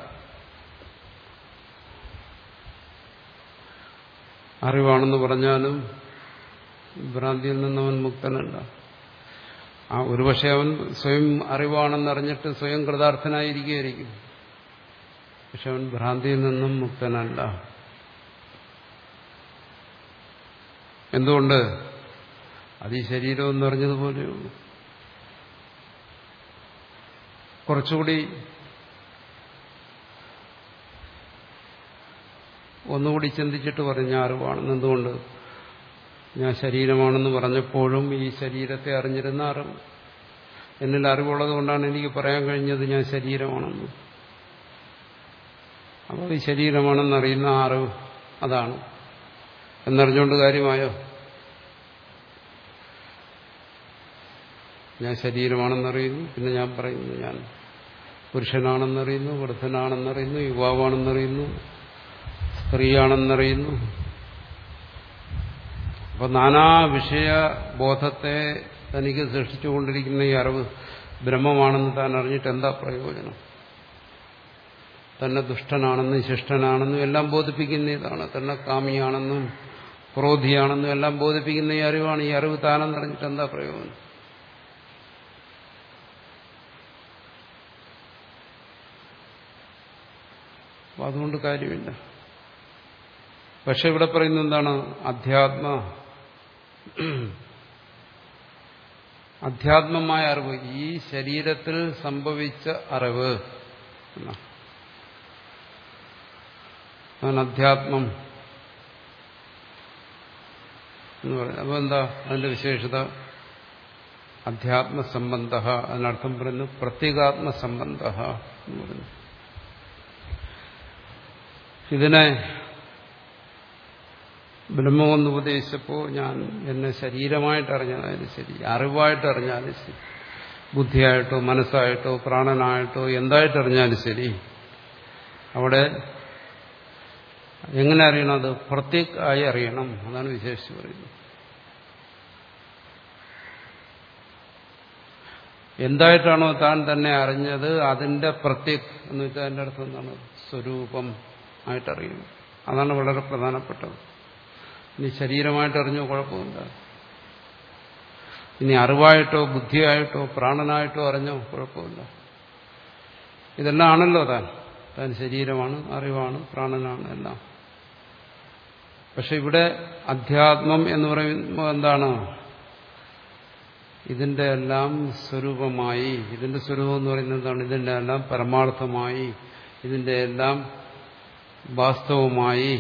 അറിവാണെന്ന് പറഞ്ഞാലും ഭ്രാന്തിയിൽ നിന്നവൻ മുക്തനല്ല ആ ഒരുപക്ഷെ അവൻ സ്വയം അറിവാണെന്നറിഞ്ഞിട്ട് സ്വയം കൃതാർത്ഥനായിരിക്കുകയായിരിക്കും പക്ഷെ അവൻ ഭ്രാന്തിയിൽ നിന്നും മുക്തനല്ല എന്തുകൊണ്ട് അത് ഈ ശരീരം എന്ന് പറഞ്ഞതുപോലെയുള്ളൂ കുറച്ചുകൂടി ഒന്നുകൂടി ചിന്തിച്ചിട്ട് പറഞ്ഞ അറിവാണെന്ന് എന്തുകൊണ്ട് ഞാൻ ശരീരമാണെന്ന് പറഞ്ഞപ്പോഴും ഈ ശരീരത്തെ അറിഞ്ഞിരുന്ന അറിവ് എന്നിൽ അറിവുള്ളത് കൊണ്ടാണ് എനിക്ക് പറയാൻ കഴിഞ്ഞത് ഞാൻ ശരീരമാണെന്ന് അപ്പോൾ ഈ ശരീരമാണെന്നറിയുന്ന ആ അറിവ് അതാണ് എന്നറിഞ്ഞുകൊണ്ട് കാര്യമായോ ഞാൻ ശരീരമാണെന്നറിയുന്നു പിന്നെ ഞാൻ പറയുന്നു ഞാൻ പുരുഷനാണെന്നറിയുന്നു വൃദ്ധനാണെന്നറിയുന്നു യുവാവാണെന്നറിയുന്നു സ്ത്രീയാണെന്നറിയുന്നു അപ്പൊ നാനാ വിഷയബോധത്തെ തനിക്ക് സൃഷ്ടിച്ചുകൊണ്ടിരിക്കുന്ന ഈ അറിവ് ബ്രഹ്മമാണെന്ന് താൻ അറിഞ്ഞിട്ട് എന്താ പ്രയോജനം തന്നെ ദുഷ്ടനാണെന്നും ശിഷ്ടനാണെന്നും എല്ലാം ബോധിപ്പിക്കുന്ന ഇതാണ് തന്നെ കാമിയാണെന്നും ക്രോധിയാണെന്നും എല്ലാം ബോധിപ്പിക്കുന്ന ഈ അറിവാണ് ഈ അറിവ് താനെന്നറിഞ്ഞിട്ട് എന്താ പ്രയോജനം അപ്പൊ അതുകൊണ്ട് കാര്യമില്ല പക്ഷെ ഇവിടെ പറയുന്നത് എന്താണ് അധ്യാത്മ അധ്യാത്മമായ അറിവ് ഈ ശരീരത്തിൽ സംഭവിച്ച അറിവ് അതാണ് അധ്യാത്മം എന്ന് പറയുന്നത് അപ്പൊ എന്താ അതിന്റെ വിശേഷത അധ്യാത്മസംബന്ധ അതിനർത്ഥം പറയുന്നു പ്രത്യേകാത്മസംബന്ധ എന്ന് പറയുന്നു ഇതിനെ ബ്രഹ്മമെന്ന് ഉപദേശിച്ചപ്പോൾ ഞാൻ എന്നെ ശരീരമായിട്ട് അറിഞ്ഞാലും ശരി അറിവായിട്ട് അറിഞ്ഞാലും ശരി ബുദ്ധിയായിട്ടോ മനസ്സായിട്ടോ പ്രാണനായിട്ടോ എന്തായിട്ട് അറിഞ്ഞാലും ശരി അവിടെ എങ്ങനെ അറിയണം അത് പ്രത്യേക ആയി അറിയണം അതാണ് വിശേഷിച്ച് പറയുന്നത് എന്തായിട്ടാണോ താൻ തന്നെ അറിഞ്ഞത് അതിന്റെ പ്രത്യേക് എന്ന് വെച്ചാൽ അതിന്റെ അർത്ഥം എന്താണ് സ്വരൂപം ആയിട്ടറിയുന്നു അതാണ് വളരെ പ്രധാനപ്പെട്ടത് ഇനി ശരീരമായിട്ട് അറിഞ്ഞോ കുഴപ്പമില്ല ഇനി അറിവായിട്ടോ ബുദ്ധിയായിട്ടോ പ്രാണനായിട്ടോ അറിഞ്ഞോ കുഴപ്പമില്ല ഇതെല്ലാം ആണല്ലോ താൻ താൻ ശരീരമാണ് അറിവാണ് പ്രാണനാണ് എല്ലാം പക്ഷെ ഇവിടെ അധ്യാത്മം എന്ന് പറയുമ്പോൾ എന്താണ് ഇതിന്റെ എല്ലാം സ്വരൂപമായി ഇതിന്റെ സ്വരൂപം എന്ന് പറയുന്നത് എന്താണ് ഇതിന്റെ എല്ലാം പരമാർത്ഥമായി ഇതിന്റെ എല്ലാം വാസ്തവമായി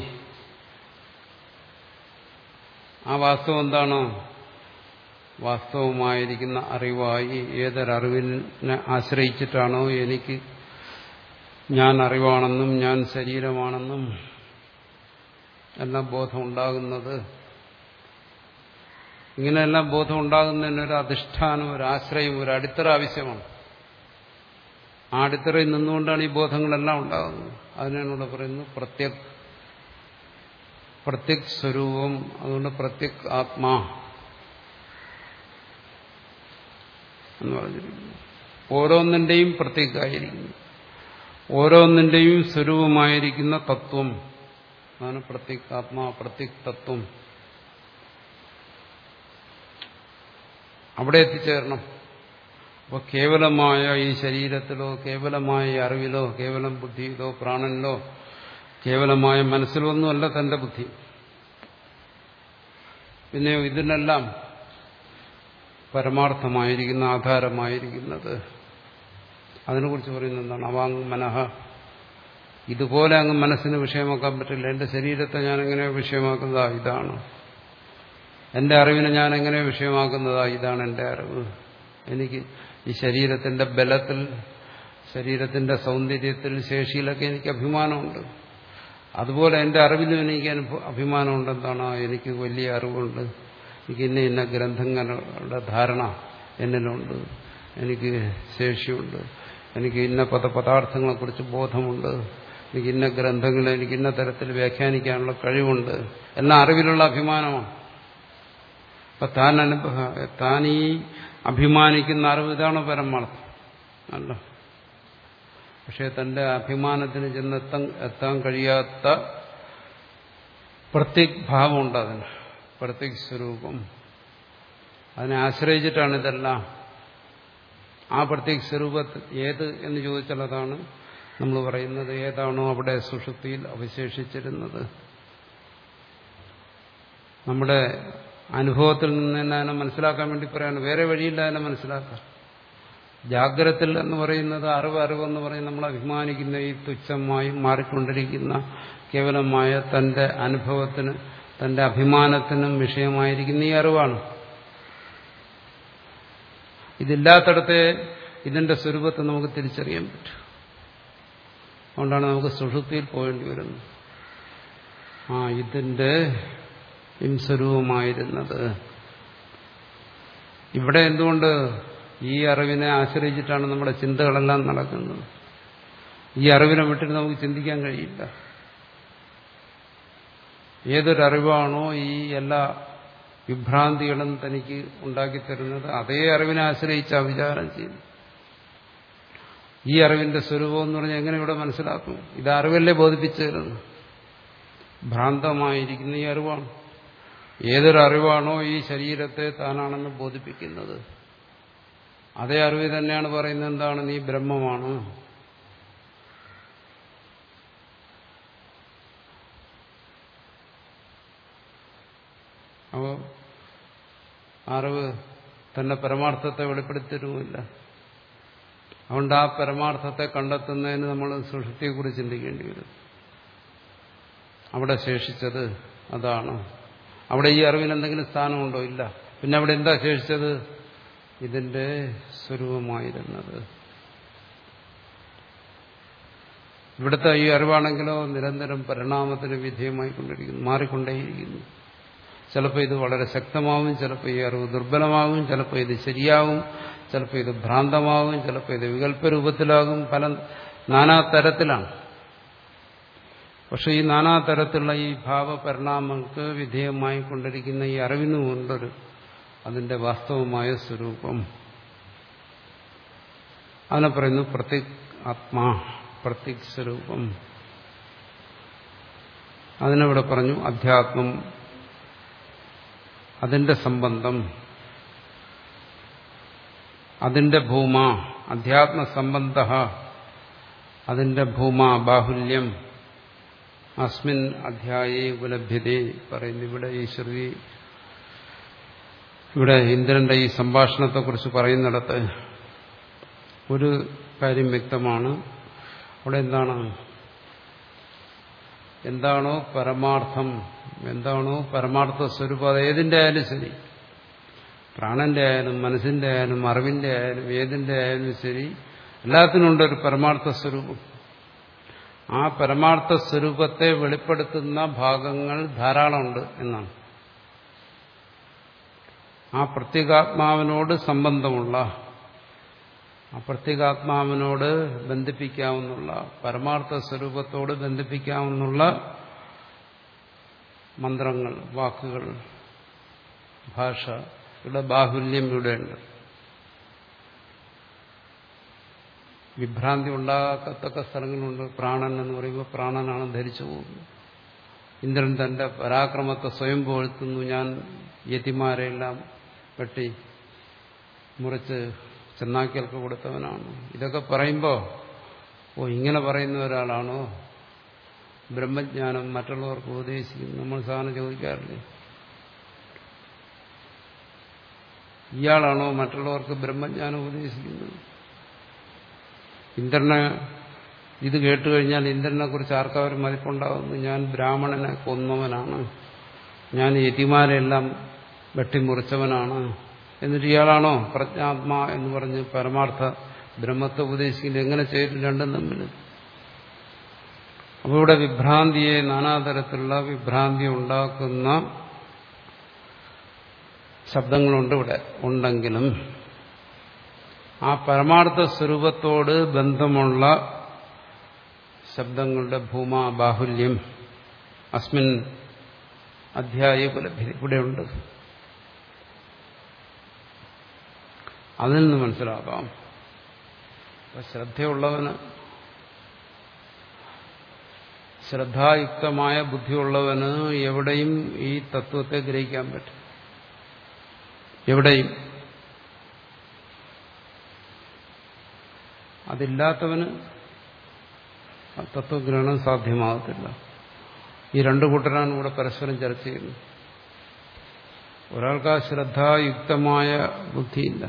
ആ വാസ്തവം എന്താണ് വാസ്തവമായിരിക്കുന്ന അറിവായി ഏതൊരറിവിനെ ആശ്രയിച്ചിട്ടാണോ എനിക്ക് ഞാൻ അറിവാണെന്നും ഞാൻ ശരീരമാണെന്നും എല്ലാം ബോധം ഉണ്ടാകുന്നത് ഇങ്ങനെയെല്ലാം ബോധം ഉണ്ടാകുന്നതിന് ഒരു അധിഷ്ഠാനം ഒരു ആശ്രയം ഒരു അടിത്തറ ആവശ്യമാണ് ആ അടിത്തറയിൽ നിന്നുകൊണ്ടാണ് ഈ ബോധങ്ങളെല്ലാം ഉണ്ടാകുന്നത് അതിനാണ് ഇവിടെ പറയുന്നത് പ്രത്യക് പ്രത്യക് സ്വരൂപം അതുകൊണ്ട് പ്രത്യക് ആത്മാ എന്ന് പറഞ്ഞിരിക്കുന്നു ഓരോന്നിന്റെയും പ്രത്യേകമായിരിക്കുന്നു ഓരോന്നിന്റെയും സ്വരൂപമായിരിക്കുന്ന തത്വം അതാണ് പ്രത്യക് ആത്മാ പ്രത്യക് തത്വം അവിടെ എത്തിച്ചേരണം അപ്പോൾ കേവലമായ ഈ ശരീരത്തിലോ കേവലമായ ഈ അറിവിലോ കേവലം ബുദ്ധിയിലോ പ്രാണനിലോ കേവലമായ മനസ്സിലോ ഒന്നുമല്ല തന്റെ ബുദ്ധി പിന്നെ ഇതിനെല്ലാം പരമാർത്ഥമായിരിക്കുന്ന ആധാരമായിരിക്കുന്നത് അതിനെക്കുറിച്ച് പറയുന്നത് എന്താണ് അവാങ് മനഃ ഇതുപോലെ അങ്ങ് മനസ്സിന് വിഷയമാക്കാൻ പറ്റില്ല എന്റെ ശരീരത്തെ ഞാൻ എങ്ങനെ വിഷയമാക്കുന്നതാ ഇതാണ് എന്റെ അറിവിനെ ഞാൻ എങ്ങനെ വിഷയമാക്കുന്നതാ ഇതാണ് എന്റെ അറിവ് എനിക്ക് ഈ ശരീരത്തിന്റെ ബലത്തിൽ ശരീരത്തിന്റെ സൗന്ദര്യത്തിൽ ശേഷിയിലൊക്കെ എനിക്ക് അഭിമാനമുണ്ട് അതുപോലെ എൻ്റെ അറിവിലും എനിക്ക് അനുഭവ അഭിമാനമുണ്ട് എന്താണ് എനിക്ക് വലിയ അറിവുണ്ട് എനിക്ക് ഇന്ന ഇന്ന ഗ്രന്ഥങ്ങളുടെ ധാരണ എന്നിലുണ്ട് എനിക്ക് ശേഷിയുണ്ട് എനിക്ക് ഇന്ന പദ പദാർത്ഥങ്ങളെക്കുറിച്ച് ബോധമുണ്ട് എനിക്ക് ഇന്ന ഗ്രന്ഥങ്ങളെ എനിക്ക് ഇന്ന തരത്തിൽ വ്യാഖ്യാനിക്കാനുള്ള കഴിവുണ്ട് എല്ലാം അറിവിലുള്ള അഭിമാനമാണ് അപ്പൊ താൻ അനുഭവ താൻ ഈ അഭിമാനിക്കുന്ന അറിവ് ഇതാണ് പരമാർത്ഥം അല്ല പക്ഷെ തന്റെ അഭിമാനത്തിന് ചെന്നെത്താൻ എത്താൻ കഴിയാത്ത പ്രത്യേക് ഭാവമുണ്ട് അതിന് പ്രത്യേക് സ്വരൂപം അതിനെ ആശ്രയിച്ചിട്ടാണ് ഇതെല്ലാം ആ പ്രത്യേക സ്വരൂപത്തിൽ ഏത് എന്ന് ചോദിച്ചാൽ അതാണ് നമ്മൾ പറയുന്നത് ഏതാണോ അവിടെ സുഷുപ്തിയിൽ അവശേഷിച്ചിരുന്നത് നമ്മുടെ അനുഭവത്തിൽ നിന്ന് തന്നെ അതിനെ മനസ്സിലാക്കാൻ വേണ്ടി പറയാണ് വേറെ വഴിയില്ല അതിനെ മനസ്സിലാക്കാൻ ജാഗ്രത്തിൽ എന്ന് പറയുന്നത് അറിവ് അറിവെന്ന് പറയും നമ്മൾ അഭിമാനിക്കുന്ന ഈ തുച്ഛമായും മാറിക്കൊണ്ടിരിക്കുന്ന കേവലമായ തന്റെ അനുഭവത്തിന് തന്റെ അഭിമാനത്തിനും വിഷയമായിരിക്കുന്ന ഈ അറിവാണ് ഇതില്ലാത്തടത്തെ ഇതിന്റെ സ്വരൂപത്തെ നമുക്ക് തിരിച്ചറിയാൻ പറ്റും അതുകൊണ്ടാണ് നമുക്ക് സുഷുപ്തിയിൽ പോകേണ്ടി വരുന്നത് ആ ഇതിന്റെ സ്വരൂപമായിരുന്നത് ഇവിടെ എന്തുകൊണ്ട് ഈ അറിവിനെ ആശ്രയിച്ചിട്ടാണ് നമ്മുടെ ചിന്തകളെല്ലാം നടക്കുന്നത് ഈ അറിവിനെ വിട്ടിട്ട് നമുക്ക് ചിന്തിക്കാൻ കഴിയില്ല ഏതൊരറിവാണോ ഈ എല്ലാ വിഭ്രാന്തികളും തനിക്ക് ഉണ്ടാക്കിത്തരുന്നത് അതേ അറിവിനെ ആശ്രയിച്ചാ വിചാരം ചെയ്തു ഈ അറിവിന്റെ സ്വരൂപം എന്ന് പറഞ്ഞാൽ എങ്ങനെ ഇവിടെ മനസ്സിലാക്കും ഇത് അറിവല്ലേ ബോധിപ്പിച്ചു തരുന്നു ഭ്രാന്തമായിരിക്കുന്ന ഈ അറിവാണ് ഏതൊരു അറിവാണോ ഈ ശരീരത്തെ താനാണെന്ന് ബോധിപ്പിക്കുന്നത് അതേ അറിവ് തന്നെയാണ് പറയുന്നത് എന്താണ് നീ ബ്രഹ്മമാണ് അപ്പോ അറിവ് തന്റെ പരമാർത്ഥത്തെ വെളിപ്പെടുത്തരുമില്ല അതുകൊണ്ട് ആ പരമാർത്ഥത്തെ കണ്ടെത്തുന്നതിന് നമ്മൾ സൃഷ്ടിയെക്കുറിച്ച് ചിന്തിക്കേണ്ടി വരും അവിടെ ശേഷിച്ചത് അതാണ് അവിടെ ഈ അറിവിന് എന്തെങ്കിലും സ്ഥാനമുണ്ടോ ഇല്ല പിന്നെ അവിടെ എന്താ ശേഷിച്ചത് ഇതിന്റെ സ്വരൂപമായിരുന്നത് ഇവിടുത്തെ ഈ അറിവാണെങ്കിലോ നിരന്തരം പരിണാമത്തിന് വിധേയമായിക്കൊണ്ടിരിക്കുന്നു മാറിക്കൊണ്ടേയിരിക്കുന്നു ചിലപ്പോൾ ഇത് വളരെ ശക്തമാവും ചിലപ്പോൾ ഈ അറിവ് ദുർബലമാകും ചിലപ്പോൾ ഇത് ശരിയാവും ചിലപ്പോൾ ഇത് ഭ്രാന്തമാകും ചിലപ്പോൾ ഇത് വികല്പരൂപത്തിലാകും പല നാനാതരത്തിലാണ് പക്ഷെ ഈ നാനാതരത്തിലുള്ള ഈ ഭാവപരിണാമങ്ങൾക്ക് വിധേയമായി കൊണ്ടിരിക്കുന്ന ഈ അറിവിനുമുണ്ടൊരു അതിന്റെ വാസ്തവമായ സ്വരൂപം അതിനെ പറയുന്നു പ്രത്യേക് ആത്മാ പ്രത്യേക് സ്വരൂപം അതിനിവിടെ പറഞ്ഞു അധ്യാത്മം അതിന്റെ സംബന്ധം അതിന്റെ ഭൂമ അധ്യാത്മ സംബന്ധ അതിന്റെ ഭൂമ ബാഹുല്യം അസ്മിൻ അധ്യായേ ഉപലഭ്യതേ പറയുന്നു ഇവിടെ ഈ ശ്രുതി ഇവിടെ ഇന്ദ്രന്റെ ഈ സംഭാഷണത്തെക്കുറിച്ച് പറയുന്നിടത്ത് ഒരു കാര്യം വ്യക്തമാണ് അവിടെ എന്താണ് എന്താണോ പരമാർത്ഥം എന്താണോ പരമാർത്ഥ സ്വരൂപം അത് ഏതിന്റെ ആയാലും ശരി പ്രാണന്റെ ആയാലും മനസ്സിന്റെ ആയാലും അറിവിന്റെ ആയാലും ഏതിന്റെ ആയാലും ശരി എല്ലാത്തിനും ഉണ്ട് ഒരു പരമാർത്ഥ സ്വരൂപം ആ പരമാർത്ഥ സ്വരൂപത്തെ വെളിപ്പെടുത്തുന്ന ഭാഗങ്ങൾ ധാരാളമുണ്ട് എന്നാണ് ആ പ്രത്യേകാത്മാവിനോട് സംബന്ധമുള്ള ആ പ്രത്യേകാത്മാവിനോട് ബന്ധിപ്പിക്കാവുന്നുള്ള പരമാർത്ഥ സ്വരൂപത്തോട് ബന്ധിപ്പിക്കാവുന്നുള്ള മന്ത്രങ്ങൾ വാക്കുകൾ ഭാഷ ഇവിടെ ബാഹുല്യം ഇവിടെയുണ്ട് വിഭ്രാന്തി ഉണ്ടാകത്തക്ക സ്ഥലങ്ങളുണ്ട് പ്രാണൻ എന്ന് പറയുമ്പോൾ പ്രാണനാണ് ധരിച്ചു പോകുന്നത് ഇന്ദ്രൻ തന്റെ പരാക്രമത്തെ സ്വയം പോഴ്ത്തുന്നു ഞാൻ യതിമാരെല്ലാം വെട്ടി മുറിച്ച് ചെന്നാക്കിയൽക്ക് കൊടുത്തവനാണ് ഇതൊക്കെ പറയുമ്പോൾ ഓ ഇങ്ങനെ പറയുന്ന ഒരാളാണോ ബ്രഹ്മജ്ഞാനം മറ്റുള്ളവർക്ക് ഉപദേശിക്കുന്നു നമ്മൾ സാധനം ചോദിക്കാറില്ലേ ഇയാളാണോ മറ്റുള്ളവർക്ക് ബ്രഹ്മജ്ഞാനം ഉപദേശിക്കുന്നത് ഇന്ദ്രനെ ഇത് കേട്ടുകഴിഞ്ഞാൽ ഇന്ദ്രനെ കുറിച്ച് ആർക്കാ ഒരു മതിപ്പുണ്ടാകുന്നു ഞാൻ ബ്രാഹ്മണനെ കൊന്നവനാണ് ഞാൻ യതിമാരെല്ലാം വെട്ടിമുറിച്ചവനാണ് എന്നിട്ട് ഇയാളാണോ പ്രജ്ഞാത്മാ എന്ന് പറഞ്ഞ് പരമാർത്ഥ ബ്രഹ്മത്തെ ഉപദേശിക്കുന്നത് എങ്ങനെ ചെയ്തു രണ്ടും തമ്മിൽ അപ്പോൾ ഇവിടെ വിഭ്രാന്തിയെ നാനാതരത്തിലുള്ള വിഭ്രാന്തി ഉണ്ടാക്കുന്ന ശബ്ദങ്ങളുണ്ട് ഇവിടെ ഉണ്ടെങ്കിലും ആ പരമാർത്ഥ സ്വരൂപത്തോട് ബന്ധമുള്ള ശബ്ദങ്ങളുടെ ഭൂമാ ബാഹുല്യം അസ്മിൻ അധ്യായ ഇവിടെയുണ്ട് അതിൽ നിന്ന് മനസ്സിലാക്കാം ശ്രദ്ധയുള്ളവന് ശ്രദ്ധായുക്തമായ ബുദ്ധിയുള്ളവന് എവിടെയും ഈ തത്വത്തെ ഗ്രഹിക്കാൻ പറ്റും എവിടെയും അതില്ലാത്തവന് തത്വഗ്രഹണം സാധ്യമാകത്തില്ല ഈ രണ്ടു കൂട്ടരാണ് ഇവിടെ പരസ്പരം ചർച്ച ചെയ്യുന്നത് ഒരാൾക്ക് ആ ശ്രദ്ധായുക്തമായ ബുദ്ധിയില്ല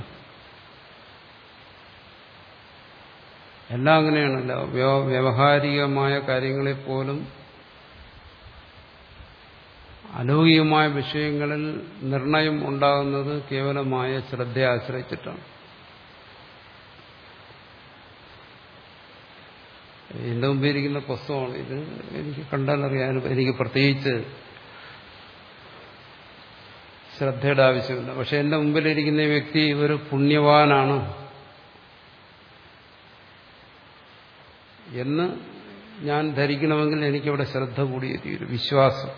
എല്ലാം അങ്ങനെയാണല്ലോ വ്യവഹാരികമായ കാര്യങ്ങളെപ്പോലും അലൗകികമായ വിഷയങ്ങളിൽ നിർണയം ഉണ്ടാകുന്നത് കേവലമായ ശ്രദ്ധയെ ആശ്രയിച്ചിട്ടാണ് എന്റെ മുമ്പിൽ ഇരിക്കുന്ന പുസ്തകമാണ് ഇത് എനിക്ക് കണ്ടാലറിയാൻ എനിക്ക് പ്രത്യേകിച്ച് ശ്രദ്ധയുടെ ആവശ്യമില്ല പക്ഷെ എന്റെ മുമ്പിലിരിക്കുന്ന വ്യക്തി ഒരു പുണ്യവാനാണ് എന്ന് ഞാൻ ധരിക്കണമെങ്കിൽ എനിക്കവിടെ ശ്രദ്ധ കൂടിയേ തീരും വിശ്വാസം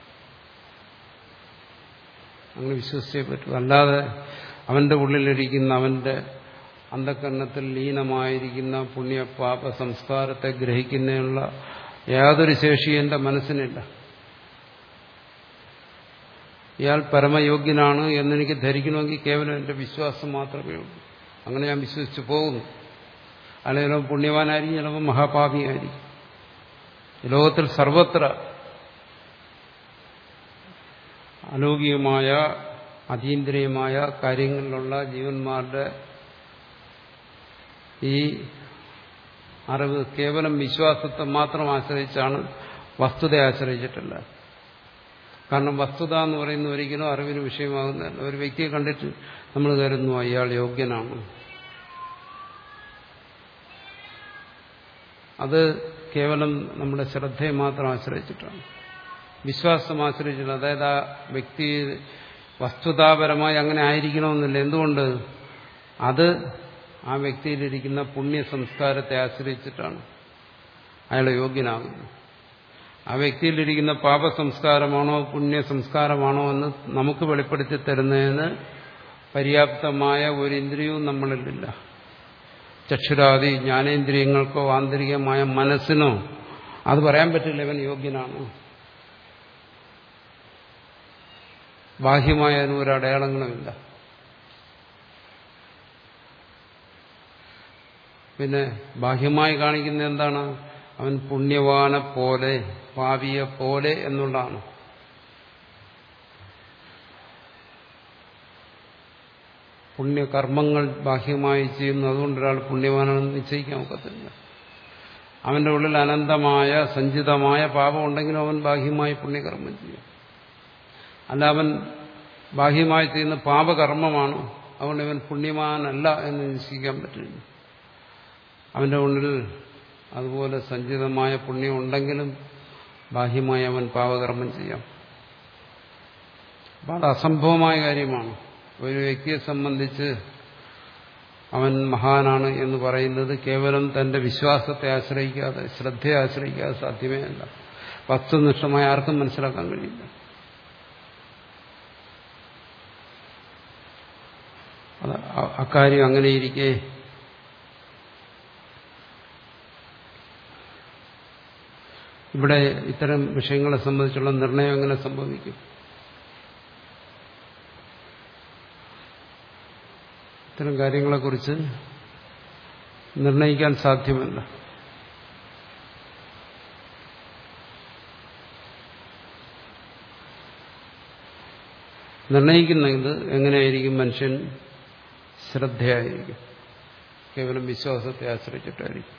അങ്ങനെ വിശ്വസിച്ചേ പറ്റൂ അല്ലാതെ അവന്റെ ഉള്ളിലിരിക്കുന്ന അവന്റെ അന്ധകരണത്തിൽ ലീനമായിരിക്കുന്ന പുണ്യപാപ സംസ്കാരത്തെ ഗ്രഹിക്കുന്നതിനുള്ള യാതൊരു ശേഷി എന്റെ മനസ്സിനില്ല ഇയാൾ പരമയോഗ്യനാണ് എന്നെനിക്ക് ധരിക്കണമെങ്കിൽ കേവലം എന്റെ വിശ്വാസം മാത്രമേ ഉള്ളൂ അങ്ങനെ ഞാൻ വിശ്വസിച്ചു പോകുന്നു അല്ലെങ്കിൽ ചിലപ്പോൾ പുണ്യവാനായിരിക്കും ചിലപ്പോൾ മഹാപാപിയായിരിക്കും ലോകത്തിൽ സർവത്ര അലൗകികമായ അതീന്ദ്രിയമായ കാര്യങ്ങളിലുള്ള ജീവന്മാരുടെ ഈ അറിവ് കേവലം വിശ്വാസത്തെ മാത്രം ആശ്രയിച്ചാണ് വസ്തുതയെ ആശ്രയിച്ചിട്ടില്ല കാരണം വസ്തുത എന്ന് പറയുന്ന ഒരിക്കലും അറിവിന് വിഷയമാകുന്നതല്ല ഒരു വ്യക്തിയെ കണ്ടിട്ട് നമ്മൾ കരുതുന്നു അയാൾ യോഗ്യനാണ് അത് കേവലം നമ്മുടെ ശ്രദ്ധയെ മാത്രം ആശ്രയിച്ചിട്ടാണ് വിശ്വാസം ആശ്രയിച്ചില്ല അതായത് ആ വ്യക്തി വസ്തുതാപരമായി അങ്ങനെ ആയിരിക്കണമെന്നില്ല എന്തുകൊണ്ട് അത് ആ വ്യക്തിയിലിരിക്കുന്ന പുണ്യ സംസ്കാരത്തെ ആശ്രയിച്ചിട്ടാണ് അയാൾ യോഗ്യനാകുന്നത് ആ വ്യക്തിയിലിരിക്കുന്ന പാപ സംസ്കാരമാണോ പുണ്യ സംസ്കാരമാണോ എന്ന് നമുക്ക് വെളിപ്പെടുത്തി തരുന്നതിന് പര്യാപ്തമായ ഒരു ഇന്ദ്രിയവും നമ്മളിലില്ല ചക്ഷുരാദി ജ്ഞാനേന്ദ്രിയങ്ങൾക്കോ ആന്തരികമായ മനസ്സിനോ അത് പറയാൻ പറ്റില്ല ഇവൻ യോഗ്യനാണ് ബാഹ്യമായ അതിന് ഒരു അടയാളങ്ങളുമില്ല പിന്നെ ബാഹ്യമായി കാണിക്കുന്ന എന്താണ് അവൻ പുണ്യവാനെ പോലെ പാവിയെ പോലെ എന്നുള്ളതാണ് പുണ്യകർമ്മങ്ങൾ ബാഹ്യമായി ചെയ്യുന്നു അതുകൊണ്ട് ഒരാൾ പുണ്യവാനാണെന്ന് നിശ്ചയിക്കാൻ ഒക്കത്തില്ല അവന്റെ ഉള്ളിൽ അനന്തമായ സഞ്ചിതമായ പാപം ഉണ്ടെങ്കിലും അവൻ ബാഹ്യമായി പുണ്യകർമ്മം ചെയ്യും അല്ല അവൻ ബാഹ്യമായി ചെയ്യുന്ന പാപകർമ്മമാണ് അതുകൊണ്ട് ഇവൻ പുണ്യവാനല്ല എന്ന് നിശ്ചയിക്കാൻ പറ്റില്ല അവന്റെ ഉള്ളിൽ അതുപോലെ സഞ്ചിതമായ പുണ്യം ഉണ്ടെങ്കിലും ബാഹ്യമായി അവൻ പാപകർമ്മം ചെയ്യാം അപ്പം അത് അസംഭവമായ കാര്യമാണ് ഒരു വ്യക്തിയെ സംബന്ധിച്ച് അവൻ മഹാനാണ് എന്ന് പറയുന്നത് കേവലം തന്റെ വിശ്വാസത്തെ ആശ്രയിക്കാതെ ശ്രദ്ധയെ ആശ്രയിക്കാതെ സാധ്യമേ അല്ല വസ്തുനിഷ്ഠമായി ആർക്കും മനസ്സിലാക്കാൻ കഴിയില്ല അത് അക്കാര്യം അങ്ങനെയിരിക്കെ ഇവിടെ ഇത്തരം വിഷയങ്ങളെ സംബന്ധിച്ചുള്ള നിർണയം എങ്ങനെ സംഭവിക്കും ഇത്തരം കാര്യങ്ങളെക്കുറിച്ച് നിർണയിക്കാൻ സാധ്യമല്ല നിർണയിക്കുന്നത് എങ്ങനെയായിരിക്കും മനുഷ്യൻ ശ്രദ്ധയായിരിക്കും കേവലം വിശ്വാസത്തെ ആശ്രയിച്ചിട്ടായിരിക്കും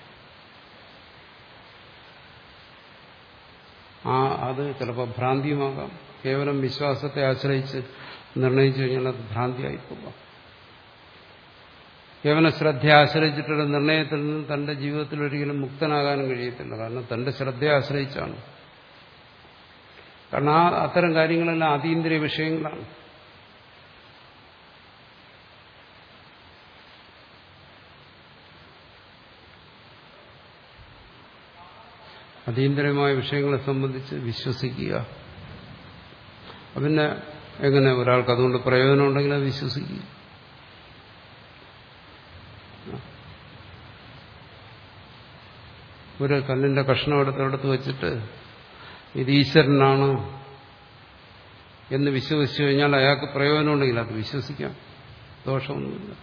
ആ അത് ചിലപ്പോൾ ഭ്രാന്തിയുമാകാം കേവലം വിശ്വാസത്തെ ആശ്രയിച്ച് നിർണയിച്ചു കഴിഞ്ഞാൽ അത് ഭ്രാന്തിയായി പോകാം കേവല ശ്രദ്ധയെ ആശ്രയിച്ചിട്ടുള്ള നിർണയത്തിൽ നിന്ന് തന്റെ ജീവിതത്തിൽ ഒരിക്കലും മുക്തനാകാനും കഴിയത്തില്ല കാരണം തന്റെ ശ്രദ്ധയെ ആശ്രയിച്ചാണ് കാരണം ആ അത്തരം കാര്യങ്ങളെല്ലാം അതീന്ദ്രിയ വിഷയങ്ങളാണ് അതീന്ദ്രിയമായ വിഷയങ്ങളെ സംബന്ധിച്ച് വിശ്വസിക്കുക പിന്നെ എങ്ങനെ ഒരാൾക്ക് അതുകൊണ്ട് പ്രയോജനം ഉണ്ടെങ്കിൽ അത് വിശ്വസിക്കുക ഒരു കല്ലിന്റെ കഷ്ണം എടുത്തെടുത്ത് വെച്ചിട്ട് ഇത് ഈശ്വരനാണ് എന്ന് വിശ്വസിച്ചു കഴിഞ്ഞാൽ അയാൾക്ക് പ്രയോജനമുണ്ടെങ്കിൽ അത് വിശ്വസിക്കാം ദോഷമൊന്നുമില്ല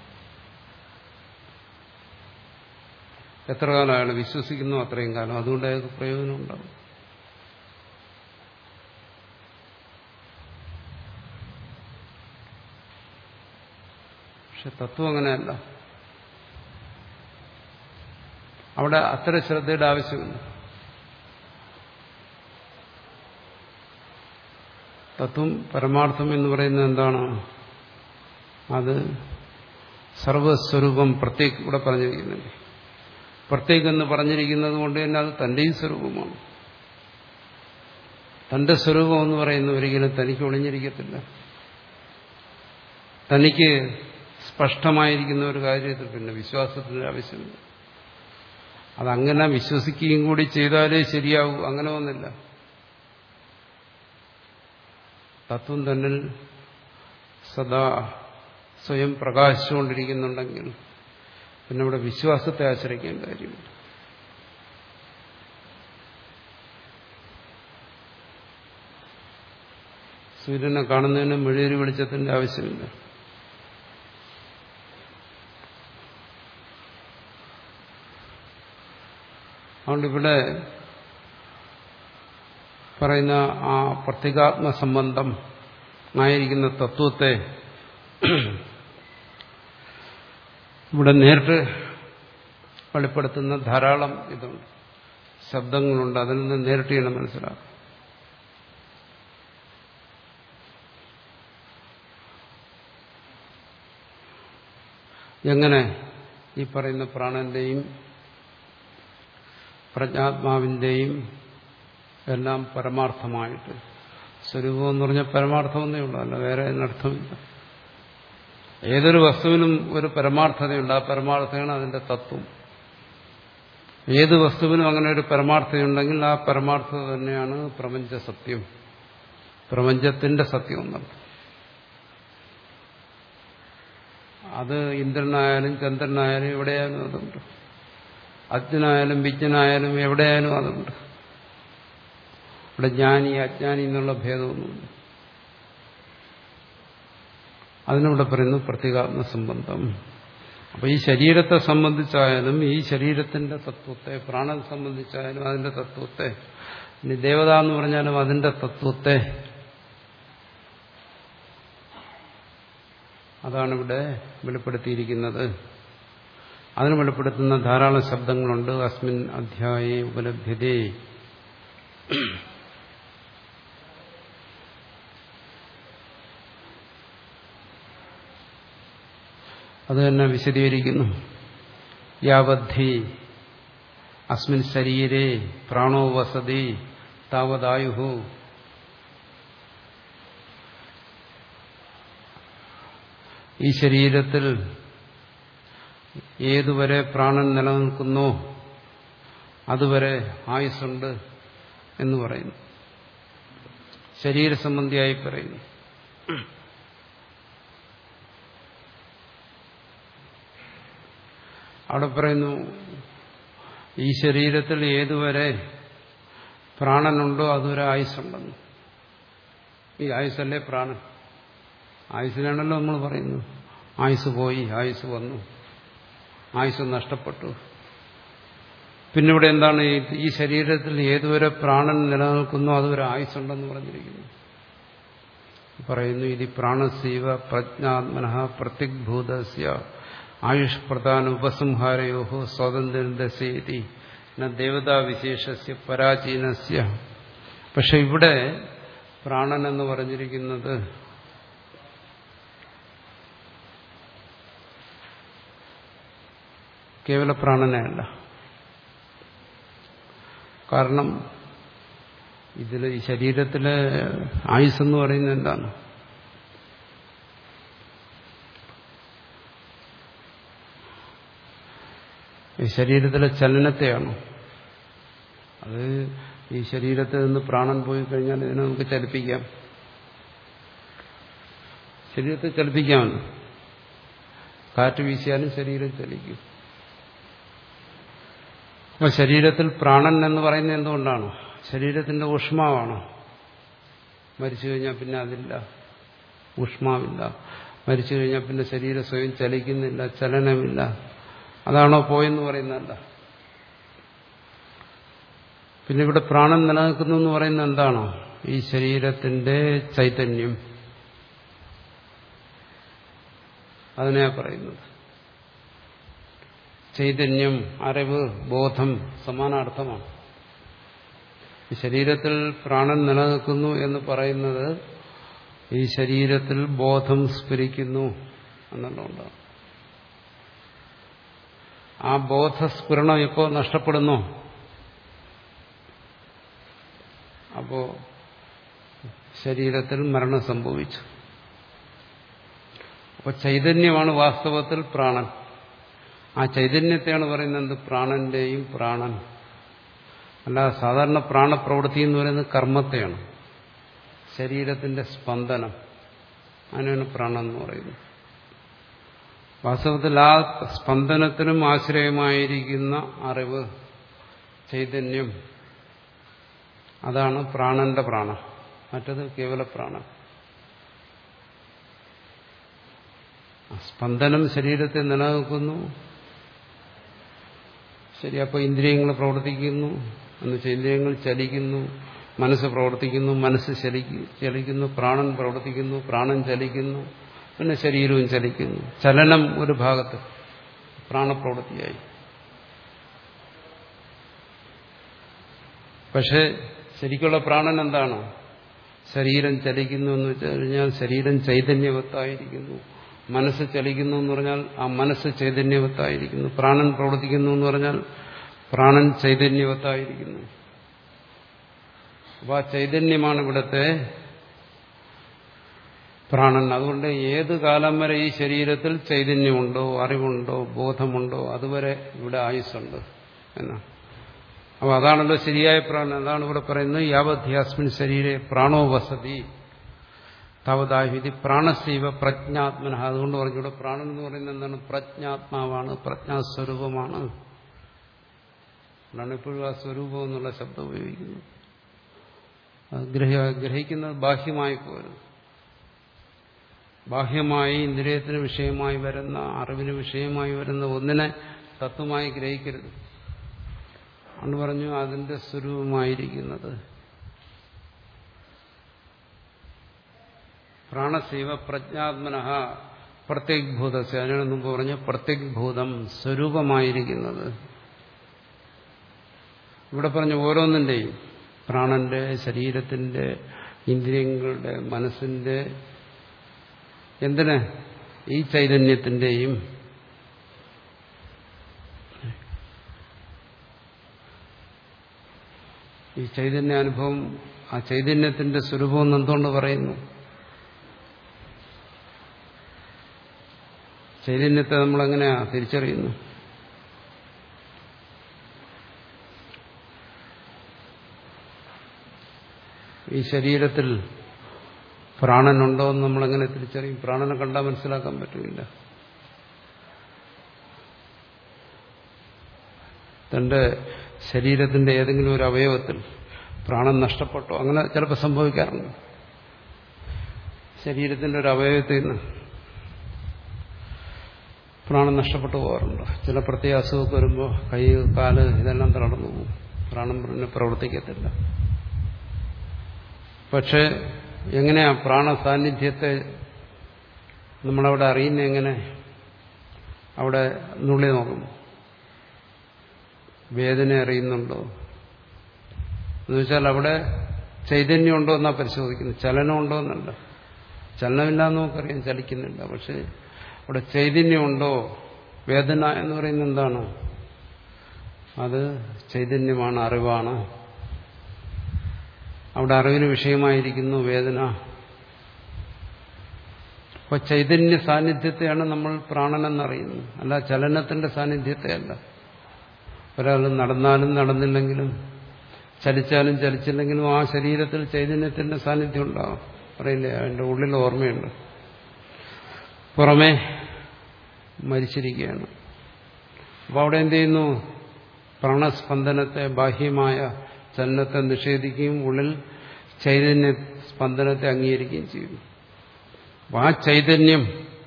എത്ര കാലം അയാൾ വിശ്വസിക്കുന്നു അത്രയും കാലം അതുകൊണ്ട് അയാൾക്ക് പ്രയോജനം ഉണ്ടാകും പക്ഷെ തത്വം അങ്ങനെയല്ല അവിടെ അത്ര ശ്രദ്ധയുടെ ആവശ്യമില്ല തത്വം പരമാർത്ഥം എന്ന് പറയുന്നത് എന്താണ് അത് സർവസ്വരൂപം പ്രത്യേക ഇവിടെ പറഞ്ഞിരിക്കുന്നുണ്ട് പ്രത്യേകം എന്ന് പറഞ്ഞിരിക്കുന്നത് കൊണ്ട് തന്നെ അത് തന്റെയും സ്വരൂപമാണ് തന്റെ സ്വരൂപം എന്ന് പറയുന്ന ഒരിക്കലും തനിക്ക് ഒളിഞ്ഞിരിക്കത്തില്ല തനിക്ക് സ്പഷ്ടമായിരിക്കുന്ന ഒരു കാര്യത്തിൽ പിന്നെ വിശ്വാസത്തിന്റെ ആവശ്യമില്ല അതങ്ങനെ വിശ്വസിക്കുകയും കൂടി ചെയ്താലേ ശരിയാവൂ അങ്ങനെ ഒന്നില്ല തത്വം തന്നിൽ സദാ സ്വയം പ്രകാശിച്ചുകൊണ്ടിരിക്കുന്നുണ്ടെങ്കിൽ പിന്നെ ഇവിടെ വിശ്വാസത്തെ ആശ്രയിക്കാൻ കാര്യമില്ല സൂര്യനെ കാണുന്നതിന് മെഴുകരി വെളിച്ചത്തിന്റെ ആവശ്യമില്ല അതുകൊണ്ട് ഇവിടെ പറയുന്ന ആ പ്രത്യേകാത്മ സംബന്ധം ആയിരിക്കുന്ന തത്വത്തെ ഇവിടെ നേരിട്ട് വെളിപ്പെടുത്തുന്ന ധാരാളം ഇതുണ്ട് ശബ്ദങ്ങളുണ്ട് അതിൽ നിന്ന് നേരിട്ട് ചെയ്യണം മനസ്സിലാക്കാം എങ്ങനെ ഈ പറയുന്ന പ്രാണന്റെയും പ്രജ്ഞാത്മാവിന്റെയും എല്ലാം പരമാർത്ഥമായിട്ട് സ്വരൂപം എന്ന് പറഞ്ഞാൽ പരമാർത്ഥമെന്നേ ഉള്ളൂ അല്ല വേറെ അതിനർത്ഥമില്ല ഏതൊരു വസ്തുവിനും ഒരു പരമാർത്ഥതയുണ്ട് ആ പരമാർത്ഥമാണ് അതിന്റെ തത്വം ഏത് വസ്തുവിനും അങ്ങനെ ഒരു പരമാർത്ഥതയുണ്ടെങ്കിൽ ആ പരമാർത്ഥത തന്നെയാണ് പ്രപഞ്ച സത്യം പ്രപഞ്ചത്തിന്റെ സത്യം എന്നർത്ഥം അത് ഇന്ദ്രനായാലും ചന്ദ്രനായാലും എവിടെയായാലും അതുണ്ട് അജ്ഞനായാലും വിജ്ഞനായാലും എവിടെയായാലും അതുണ്ട് ഇവിടെ ജ്ഞാനി അജ്ഞാനി എന്നുള്ള ഭേദമൊന്നുമില്ല അതിനിവിടെ പറയുന്നു പ്രത്യേകാത്മ സംബന്ധം അപ്പൊ ഈ ശരീരത്തെ സംബന്ധിച്ചായാലും ഈ ശരീരത്തിന്റെ തത്വത്തെ പ്രാണനെ സംബന്ധിച്ചായാലും അതിന്റെ തത്വത്തെ ഇനി ദേവത എന്ന് പറഞ്ഞാലും അതിന്റെ തത്വത്തെ അതാണ് ഇവിടെ വെളിപ്പെടുത്തിയിരിക്കുന്നത് അതിന് വെളിപ്പെടുത്തുന്ന ധാരാളം ശബ്ദങ്ങളുണ്ട് അസ്മിൻ അധ്യായേ ഉപലഭ്യതേ അത് തന്നെ വിശദീകരിക്കുന്നു യാവദ്ധി അസ്മിൻ ശരീരേ പ്രാണോ വസതി താവതായു ഈ ശരീരത്തിൽ ഏതുവരെ പ്രാണൻ നിലനിൽക്കുന്നോ അതുവരെ ആയുസ്സുണ്ട് എന്ന് പറയുന്നു ശരീരസംബന്ധിയായി പറയുന്നു അവിടെ പറയുന്നു ഈ ശരീരത്തിൽ ഏതുവരെ പ്രാണനുണ്ടോ അതുവരെ ആയുസ്സുണ്ടെന്ന് ഈ ആയുസ്സല്ലേ പ്രാണൻ ആയുസ്സിനാണല്ലോ നമ്മൾ പറയുന്നു ആയുസ് പോയി ആയുസ് വന്നു ആയുസ് നഷ്ടപ്പെട്ടു പിന്നെ ഇവിടെ എന്താണ് ഈ ശരീരത്തിൽ ഏതുവരെ പ്രാണൻ നിലനിൽക്കുന്നോ അതുവരെ ആയുസ്സുണ്ടെന്ന് പറഞ്ഞിരിക്കുന്നു പറയുന്നു ഇത് പ്രാണസീവ പ്രജ്ഞാത്മന പ്രത്യഗ്ഭൂതസ്യ ആയുഷ് പ്രധാന ഉപസംഹാരയോ സ്വാതന്ത്ര്യം ദശേതി ദേവതാവിശേഷസ്യ പരാചീനസ്യ പക്ഷെ ഇവിടെ പ്രാണൻ എന്ന് പറഞ്ഞിരിക്കുന്നത് കേവല പ്രാണനെ അല്ല കാരണം ഇതിൽ ഈ ശരീരത്തിലെ ആയുസ് എന്ന് പറയുന്നത് എന്താണ് ഈ ശരീരത്തിലെ ചലനത്തെയാണ് അത് ഈ ശരീരത്തിൽ നിന്ന് പ്രാണൻ പോയി കഴിഞ്ഞാൽ ഇതിനെ നമുക്ക് ചലിപ്പിക്കാം ശരീരത്തെ ചലിപ്പിക്കാമല്ലോ കാറ്റ് വീശിയാലും ശരീരം ചലിക്കും അപ്പൊ ശരീരത്തിൽ പ്രാണൻ എന്ന് പറയുന്നത് എന്തുകൊണ്ടാണ് ശരീരത്തിന്റെ ഊഷ്മാവാണ് മരിച്ചു കഴിഞ്ഞാൽ പിന്നെ അതില്ല ഊഷ്മാവില്ല മരിച്ചു കഴിഞ്ഞാൽ പിന്നെ ശരീരം സ്വയം ചലിക്കുന്നില്ല ചലനമില്ല അതാണോ പോയെന്ന് പറയുന്നതല്ല പിന്നെ ഇവിടെ പ്രാണൻ നിലനിൽക്കുന്നു എന്ന് പറയുന്നത് എന്താണോ ഈ ശരീരത്തിന്റെ ചൈതന്യം അതിനെയാ പറയുന്നത് ചൈതന്യം അറിവ് ബോധം സമാനാർത്ഥമാണ് ഈ ശരീരത്തിൽ പ്രാണൻ നിലനിൽക്കുന്നു എന്ന് പറയുന്നത് ഈ ശരീരത്തിൽ ബോധം സ്ഫുരിക്കുന്നു എന്നുള്ളതുകൊണ്ടാണ് ആ ബോധസ്ഫുരണം ഇപ്പോൾ നഷ്ടപ്പെടുന്നു അപ്പോ ശരീരത്തിൽ മരണം സംഭവിച്ചു അപ്പോൾ ചൈതന്യമാണ് വാസ്തവത്തിൽ പ്രാണൻ ആ ചൈതന്യത്തെയാണ് പറയുന്നത് എന്ത് പ്രാണന്റെയും പ്രാണൻ അല്ലാതെ സാധാരണ പ്രാണപ്രവൃത്തി എന്ന് പറയുന്നത് കർമ്മത്തെയാണ് ശരീരത്തിന്റെ സ്പന്ദനം അതിനാണ് പ്രാണൻ എന്ന് പറയുന്നത് വാസ്തവത്തിൽ ആ സ്പന്ദനത്തിനും ആശ്രയമായിരിക്കുന്ന അറിവ് ചൈതന്യം അതാണ് പ്രാണന്റെ പ്രാണൻ മറ്റത് കേവല പ്രാണൻ സ്പന്ദനം ശരീരത്തെ നിലനിൽക്കുന്നു ശരി അപ്പോൾ ഇന്ദ്രിയങ്ങൾ പ്രവർത്തിക്കുന്നു എന്നുവെച്ചാൽ ഇന്ദ്രിയങ്ങൾ ചലിക്കുന്നു മനസ്സ് പ്രവർത്തിക്കുന്നു മനസ്സ് ചലിക്കുന്നു പ്രാണൻ പ്രവർത്തിക്കുന്നു പ്രാണൻ ചലിക്കുന്നു പിന്നെ ശരീരവും ചലിക്കുന്നു ചലനം ഒരു ഭാഗത്ത് പ്രാണപ്രവൃത്തിയായി പക്ഷെ ശരിക്കുള്ള പ്രാണൻ എന്താണ് ശരീരം ചലിക്കുന്നു എന്ന് വെച്ച് കഴിഞ്ഞാൽ ശരീരം ചൈതന്യവത്തായിരിക്കുന്നു മനസ്സ് ചലിക്കുന്നു എന്ന് പറഞ്ഞാൽ ആ മനസ്സ് ചൈതന്യവത്തായിരിക്കുന്നു പ്രാണൻ പ്രവർത്തിക്കുന്നു എന്ന് പറഞ്ഞാൽ പ്രാണൻ ചൈതന്യവത്തായിരിക്കുന്നു അപ്പൊ ആ ചൈതന്യമാണ് ഇവിടുത്തെ പ്രാണൻ അതുകൊണ്ട് ഏത് കാലം വരെ ഈ ശരീരത്തിൽ ചൈതന്യമുണ്ടോ അറിവുണ്ടോ ബോധമുണ്ടോ അതുവരെ ഇവിടെ ആയുസ്സുണ്ട് എന്നാണ് അപ്പോൾ അതാണല്ലോ ശരിയായ പ്രാണൻ അതാണ് ഇവിടെ പറയുന്നത് യാവധ്യാസ്മിൻ ശരീരെ പ്രാണോ വസതി താവതാഹിതി പ്രാണസീവ പ്രജ്ഞാത്മന അതുകൊണ്ട് പറഞ്ഞൂടെ പ്രാണൻ എന്ന് പറയുന്നത് എന്താണ് പ്രജ്ഞാത്മാവാണ് പ്രജ്ഞാസ്വരൂപമാണ് അതാണ് ഇപ്പോഴും ആ സ്വരൂപം എന്നുള്ള ശബ്ദം ഉപയോഗിക്കുന്നത് അത് ഗ്രഹ ഗ്രഹിക്കുന്നത് ബാഹ്യമായി പോരും ബാഹ്യമായി ഇന്ദ്രിയത്തിന് വിഷയമായി വരുന്ന അറിവിന് വിഷയമായി വരുന്ന ഒന്നിനെ തത്വമായി ഗ്രഹിക്കരുത് അന്ന് പറഞ്ഞു അതിന്റെ സ്വരൂപമായിരിക്കുന്നത് പ്രാണസീവ പ്രജ്ഞാത്മന പ്രത്യഗ്ഭൂത അതിനാണ് മുമ്പ് പറഞ്ഞു പ്രത്യഗ്ഭൂതം സ്വരൂപമായിരിക്കുന്നത് ഇവിടെ പറഞ്ഞു ഓരോന്നിന്റെയും പ്രാണന്റെ ശരീരത്തിന്റെ ഇന്ദ്രിയങ്ങളുടെ മനസ്സിന്റെ എന്തിന് ഈ ചൈതന്യത്തിന്റെയും ഈ ചൈതന്യാനുഭവം ആ ചൈതന്യത്തിന്റെ സ്വരൂപം എന്ന് എന്തുകൊണ്ട് പറയുന്നു ചൈതന്യത്തെ നമ്മളെങ്ങനെയാ തിരിച്ചറിയുന്നു ഈ ശരീരത്തിൽ പ്രാണനുണ്ടോ എന്ന് നമ്മളെങ്ങനെ തിരിച്ചറിയും പ്രാണനെ കണ്ടാൽ മനസ്സിലാക്കാൻ പറ്റില്ല തന്റെ ശരീരത്തിന്റെ ഏതെങ്കിലും ഒരു അവയവത്തിൽ പ്രാണൻ നഷ്ടപ്പെട്ടോ അങ്ങനെ ചിലപ്പോൾ സംഭവിക്കാറുണ്ട് ശരീരത്തിന്റെ ഒരു അവയവത്തിൽ നിന്ന് പ്രാണൻ നഷ്ടപ്പെട്ടു പോകാറുണ്ട് ചില പ്രത്യേക അസുഖമൊക്കെ വരുമ്പോൾ കൈ കാല് ഇതെല്ലാം തളർന്നു പോകും പ്രാണൻ പിന്നെ പ്രവർത്തിക്കത്തില്ല പക്ഷെ എങ്ങനെയാ പ്രാണ സാന്നിധ്യത്തെ നമ്മളവിടെ അറിയുന്ന എങ്ങനെ അവിടെ നുള്ളി നോക്കും വേദന അറിയുന്നുണ്ടോ എന്നുവെച്ചാൽ അവിടെ ചൈതന്യം ഉണ്ടോ എന്നാ പരിശോധിക്കുന്നത് ചലനം ഉണ്ടോ എന്നല്ല ചലനമില്ലാന്ന് നമുക്കറിയാം ചലിക്കുന്നില്ല പക്ഷെ അവിടെ ചൈതന്യമുണ്ടോ വേദന എന്ന് പറയുന്നത് എന്താണ് അത് ചൈതന്യമാണ് അറിവാണ് അവിടെ അറിവിന് വിഷയമായിരിക്കുന്നു വേദന അപ്പൊ ചൈതന്യ സാന്നിധ്യത്തെയാണ് നമ്മൾ പ്രാണനെന്നറിയുന്നത് അല്ല ചലനത്തിന്റെ സാന്നിധ്യത്തെ അല്ല ഒരാൾ നടന്നാലും നടന്നില്ലെങ്കിലും ചലിച്ചാലും ചലിച്ചില്ലെങ്കിലും ആ ശരീരത്തിൽ ചൈതന്യത്തിന്റെ സാന്നിധ്യം ഉണ്ടാവും പറയില്ലേ അതിന്റെ ഉള്ളിൽ ഓർമ്മയുണ്ട് പുറമേ മരിച്ചിരിക്കുകയാണ് അപ്പോൾ അവിടെ എന്ത് ചെയ്യുന്നു പ്രാണസ്പന്ദനത്തെ ബാഹ്യമായ ചലനത്തെ നിഷേധിക്കുകയും ഉള്ളിൽ ചൈതന്യ സ്പന്ദനത്തെ അംഗീകരിക്കുകയും ചെയ്യുന്നു അപ്പോൾ ആ ചൈതന്യം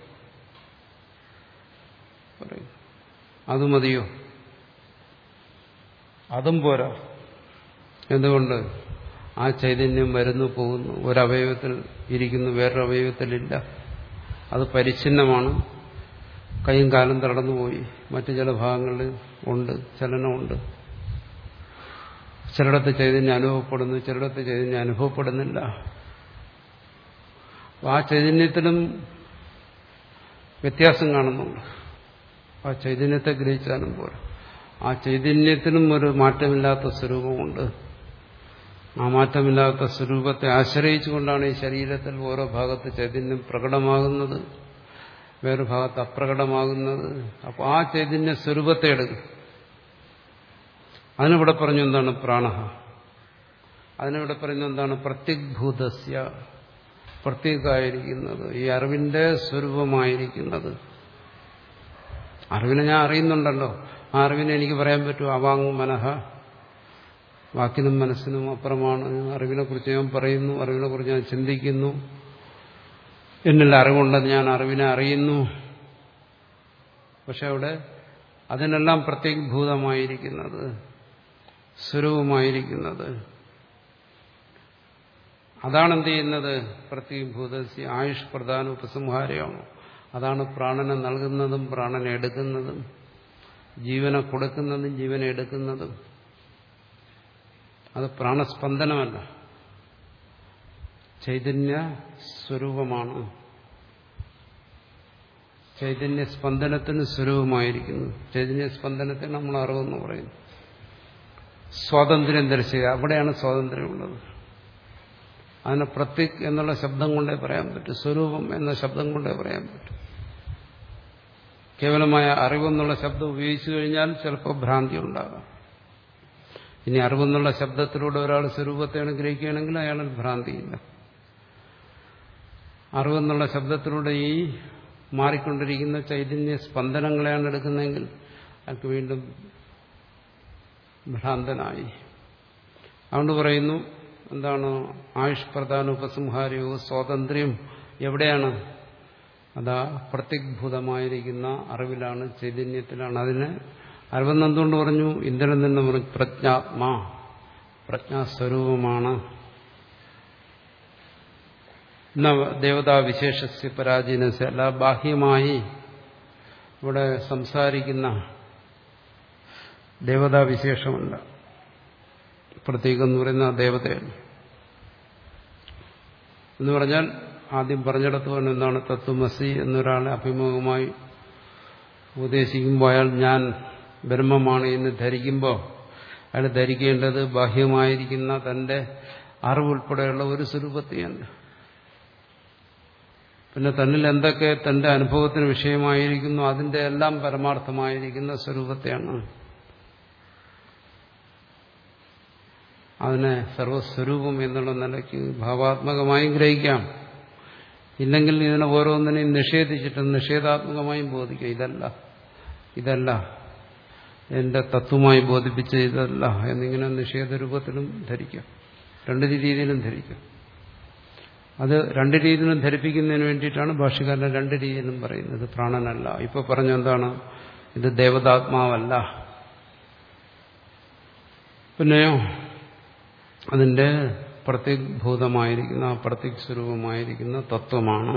പറയും അത് മതിയോ അതും പോരാ എന്തുകൊണ്ട് ആ ചൈതന്യം വരുന്നു പോകുന്നു ഒരവയവത്തിൽ ഇരിക്കുന്നു വേറൊരു അവയവത്തിലില്ല അത് പരിച്ഛിന്നമാണ് കൈയും കാലം തടന്നുപോയി മറ്റു ചില ഭാഗങ്ങളിൽ ഉണ്ട് ചലനമുണ്ട് ചിലയിടത്ത് ചൈതന്യം അനുഭവപ്പെടുന്നു ചിലയിടത്ത് ചൈതന്യം അനുഭവപ്പെടുന്നില്ല ആ ചൈതന്യത്തിലും വ്യത്യാസം കാണുന്നുണ്ട് ആ ചൈതന്യത്തെ ഗ്രഹിച്ചാലും പോരാ ആ ചൈതന്യത്തിനും ഒരു മാറ്റമില്ലാത്ത സ്വരൂപമുണ്ട് ആ മാറ്റമില്ലാത്ത സ്വരൂപത്തെ ആശ്രയിച്ചുകൊണ്ടാണ് ഈ ശരീരത്തിൽ ഓരോ ഭാഗത്ത് ചൈതന്യം പ്രകടമാകുന്നത് വേറൊരു ഭാഗത്ത് അപ്രകടമാകുന്നത് അപ്പോൾ ആ ചൈതന്യ സ്വരൂപത്തെ എടുക്കും അതിനിവിടെ പറഞ്ഞു എന്താണ് പ്രാണ അതിനിവിടെ പറയുന്നത് എന്താണ് പ്രത്യഗ്ഭൂതസ്യ പ്രത്യേകമായിരിക്കുന്നത് ഈ അറിവിന്റെ സ്വരൂപമായിരിക്കുന്നത് അറിവിനെ ഞാൻ അറിയുന്നുണ്ടല്ലോ ആ അറിവിനെ എനിക്ക് പറയാൻ പറ്റും അവാങ് മനഃ വാക്കിനും മനസ്സിനും അപ്പുറമാണ് അറിവിനെ കുറിച്ച് ഞാൻ പറയുന്നു അറിവിനെ കുറിച്ച് ഞാൻ ചിന്തിക്കുന്നു എന്നിൽ അറിവുണ്ടെന്ന് ഞാൻ അറിവിനെ അറിയുന്നു പക്ഷെ അവിടെ അതിനെല്ലാം പ്രത്യേകഭൂതമായിരിക്കുന്നത് സ്വരൂപമായിരിക്കുന്നത് അതാണ് എന്ത് ചെയ്യുന്നത് പ്രത്യേകഭൂതസ്യ ആയുഷ് പ്രധാന ഉപസംഹാരമാണ് അതാണ് പ്രാണനെ നൽകുന്നതും പ്രാണനെ എടുക്കുന്നതും ജീവനെ കൊടുക്കുന്നതും ജീവനെ എടുക്കുന്നതും അത് പ്രാണസ്പന്ദനമല്ല ചൈതന്യ സ്വരൂപമാണ് ചൈതന്യ സ്പന്ദനത്തിന് സ്വരൂപമായിരിക്കുന്നു ചൈതന്യ സ്പന്ദനത്തെ നമ്മൾ അറിവെന്ന് പറയുന്നു സ്വാതന്ത്ര്യം ധരിച്ചുക അവിടെയാണ് സ്വാതന്ത്ര്യമുള്ളത് അതിനെ പ്രത്യക് എന്നുള്ള ശബ്ദം കൊണ്ടേ പറയാൻ പറ്റും സ്വരൂപം എന്ന ശബ്ദം കൊണ്ടേ പറയാൻ പറ്റും കേവലമായ അറിവെന്നുള്ള ശബ്ദം ഉപയോഗിച്ചു കഴിഞ്ഞാൽ ചിലപ്പോൾ ഭ്രാന്തി ഉണ്ടാകാം ഇനി അറിവെന്നുള്ള ശബ്ദത്തിലൂടെ ഒരാൾ സ്വരൂപത്തെയാണ് ഗ്രഹിക്കുകയാണെങ്കിൽ അയാളിൽ ഭ്രാന്തിയില്ല അറിവെന്നുള്ള ശബ്ദത്തിലൂടെ ഈ മാറിക്കൊണ്ടിരിക്കുന്ന ചൈതന്യ സ്പന്ദനങ്ങളെയാണ് എടുക്കുന്നതെങ്കിൽ അയാൾക്ക് വീണ്ടും ഭ്രാന്തനായി അതുകൊണ്ട് പറയുന്നു എന്താണ് ആയുഷ് പ്രധാന ഉപസംഹാരവും സ്വാതന്ത്ര്യം എവിടെയാണ് അതാ പ്രത്യഗ്ഭൂതമായിരിക്കുന്ന അറിവിലാണ് ചൈതന്യത്തിലാണ് അതിനെ അറിവെന്ന് എന്തുകൊണ്ട് പറഞ്ഞു ഇന്ദ്രൻ നിന്ന് പറഞ്ഞു പ്രജ്ഞാത്മാ പ്രജ്ഞാസ്വരൂപമാണ് ദേവതാ വിശേഷസ്യ പരാജീനസ്യ അല്ല ബാഹ്യമായി ഇവിടെ സംസാരിക്കുന്ന ദേവതാ വിശേഷമല്ല പ്രത്യേകം എന്ന് പറയുന്ന ദേവതയാണ് എന്ന് പറഞ്ഞാൽ ആദ്യം പറഞ്ഞിടത്തോളം എന്താണ് തത്വമസി എന്നൊരാളെ അഭിമുഖമായി ഉപദേശിക്കുമ്പോൾ അയാൾ ഞാൻ ബ്രഹ്മമാണ് എന്ന് ധരിക്കുമ്പോൾ അയാൾ ധരിക്കേണ്ടത് ബാഹ്യമായിരിക്കുന്ന തന്റെ അറിവുൾപ്പെടെയുള്ള ഒരു സ്വരൂപത്തെയാണ് പിന്നെ തന്നിൽ എന്തൊക്കെ തന്റെ അനുഭവത്തിന് വിഷയമായിരിക്കുന്നു അതിന്റെ എല്ലാം പരമാർത്ഥമായിരിക്കുന്ന സ്വരൂപത്തെയാണ് അതിനെ സർവസ്വരൂപം എന്നുള്ള നിലയ്ക്ക് ഭാവാത്മകമായും ഗ്രഹിക്കാം ഇല്ലെങ്കിൽ ഇതിനെ ഓരോന്നിനെയും നിഷേധിച്ചിട്ട് നിഷേധാത്മകമായും ബോധിക്കുക ഇതല്ല ഇതല്ല എന്റെ തത്വമായി ബോധിപ്പിച്ച ഇതല്ല എന്നിങ്ങനെ നിഷേധ രൂപത്തിലും ധരിക്കാം രണ്ട് രീതിയിലും ധരിക്കാം അത് രണ്ട് രീതിയിലും ധരിപ്പിക്കുന്നതിന് വേണ്ടിയിട്ടാണ് ഭാഷകാരൻ രണ്ട് രീതിയിലും പറയുന്നത് പ്രാണനല്ല ഇപ്പൊ പറഞ്ഞ എന്താണ് ഇത് ദേവതാത്മാവല്ല പിന്നെയോ അതിന്റെ പ്രത്യഗ്ഭൂതമായിരിക്കുന്ന പ്രത്യക് സ്വരൂപമായിരിക്കുന്ന തത്വമാണ്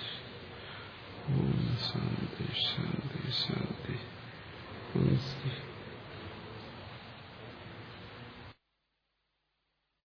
ശാന്തി ശാന്തി ശാന്തി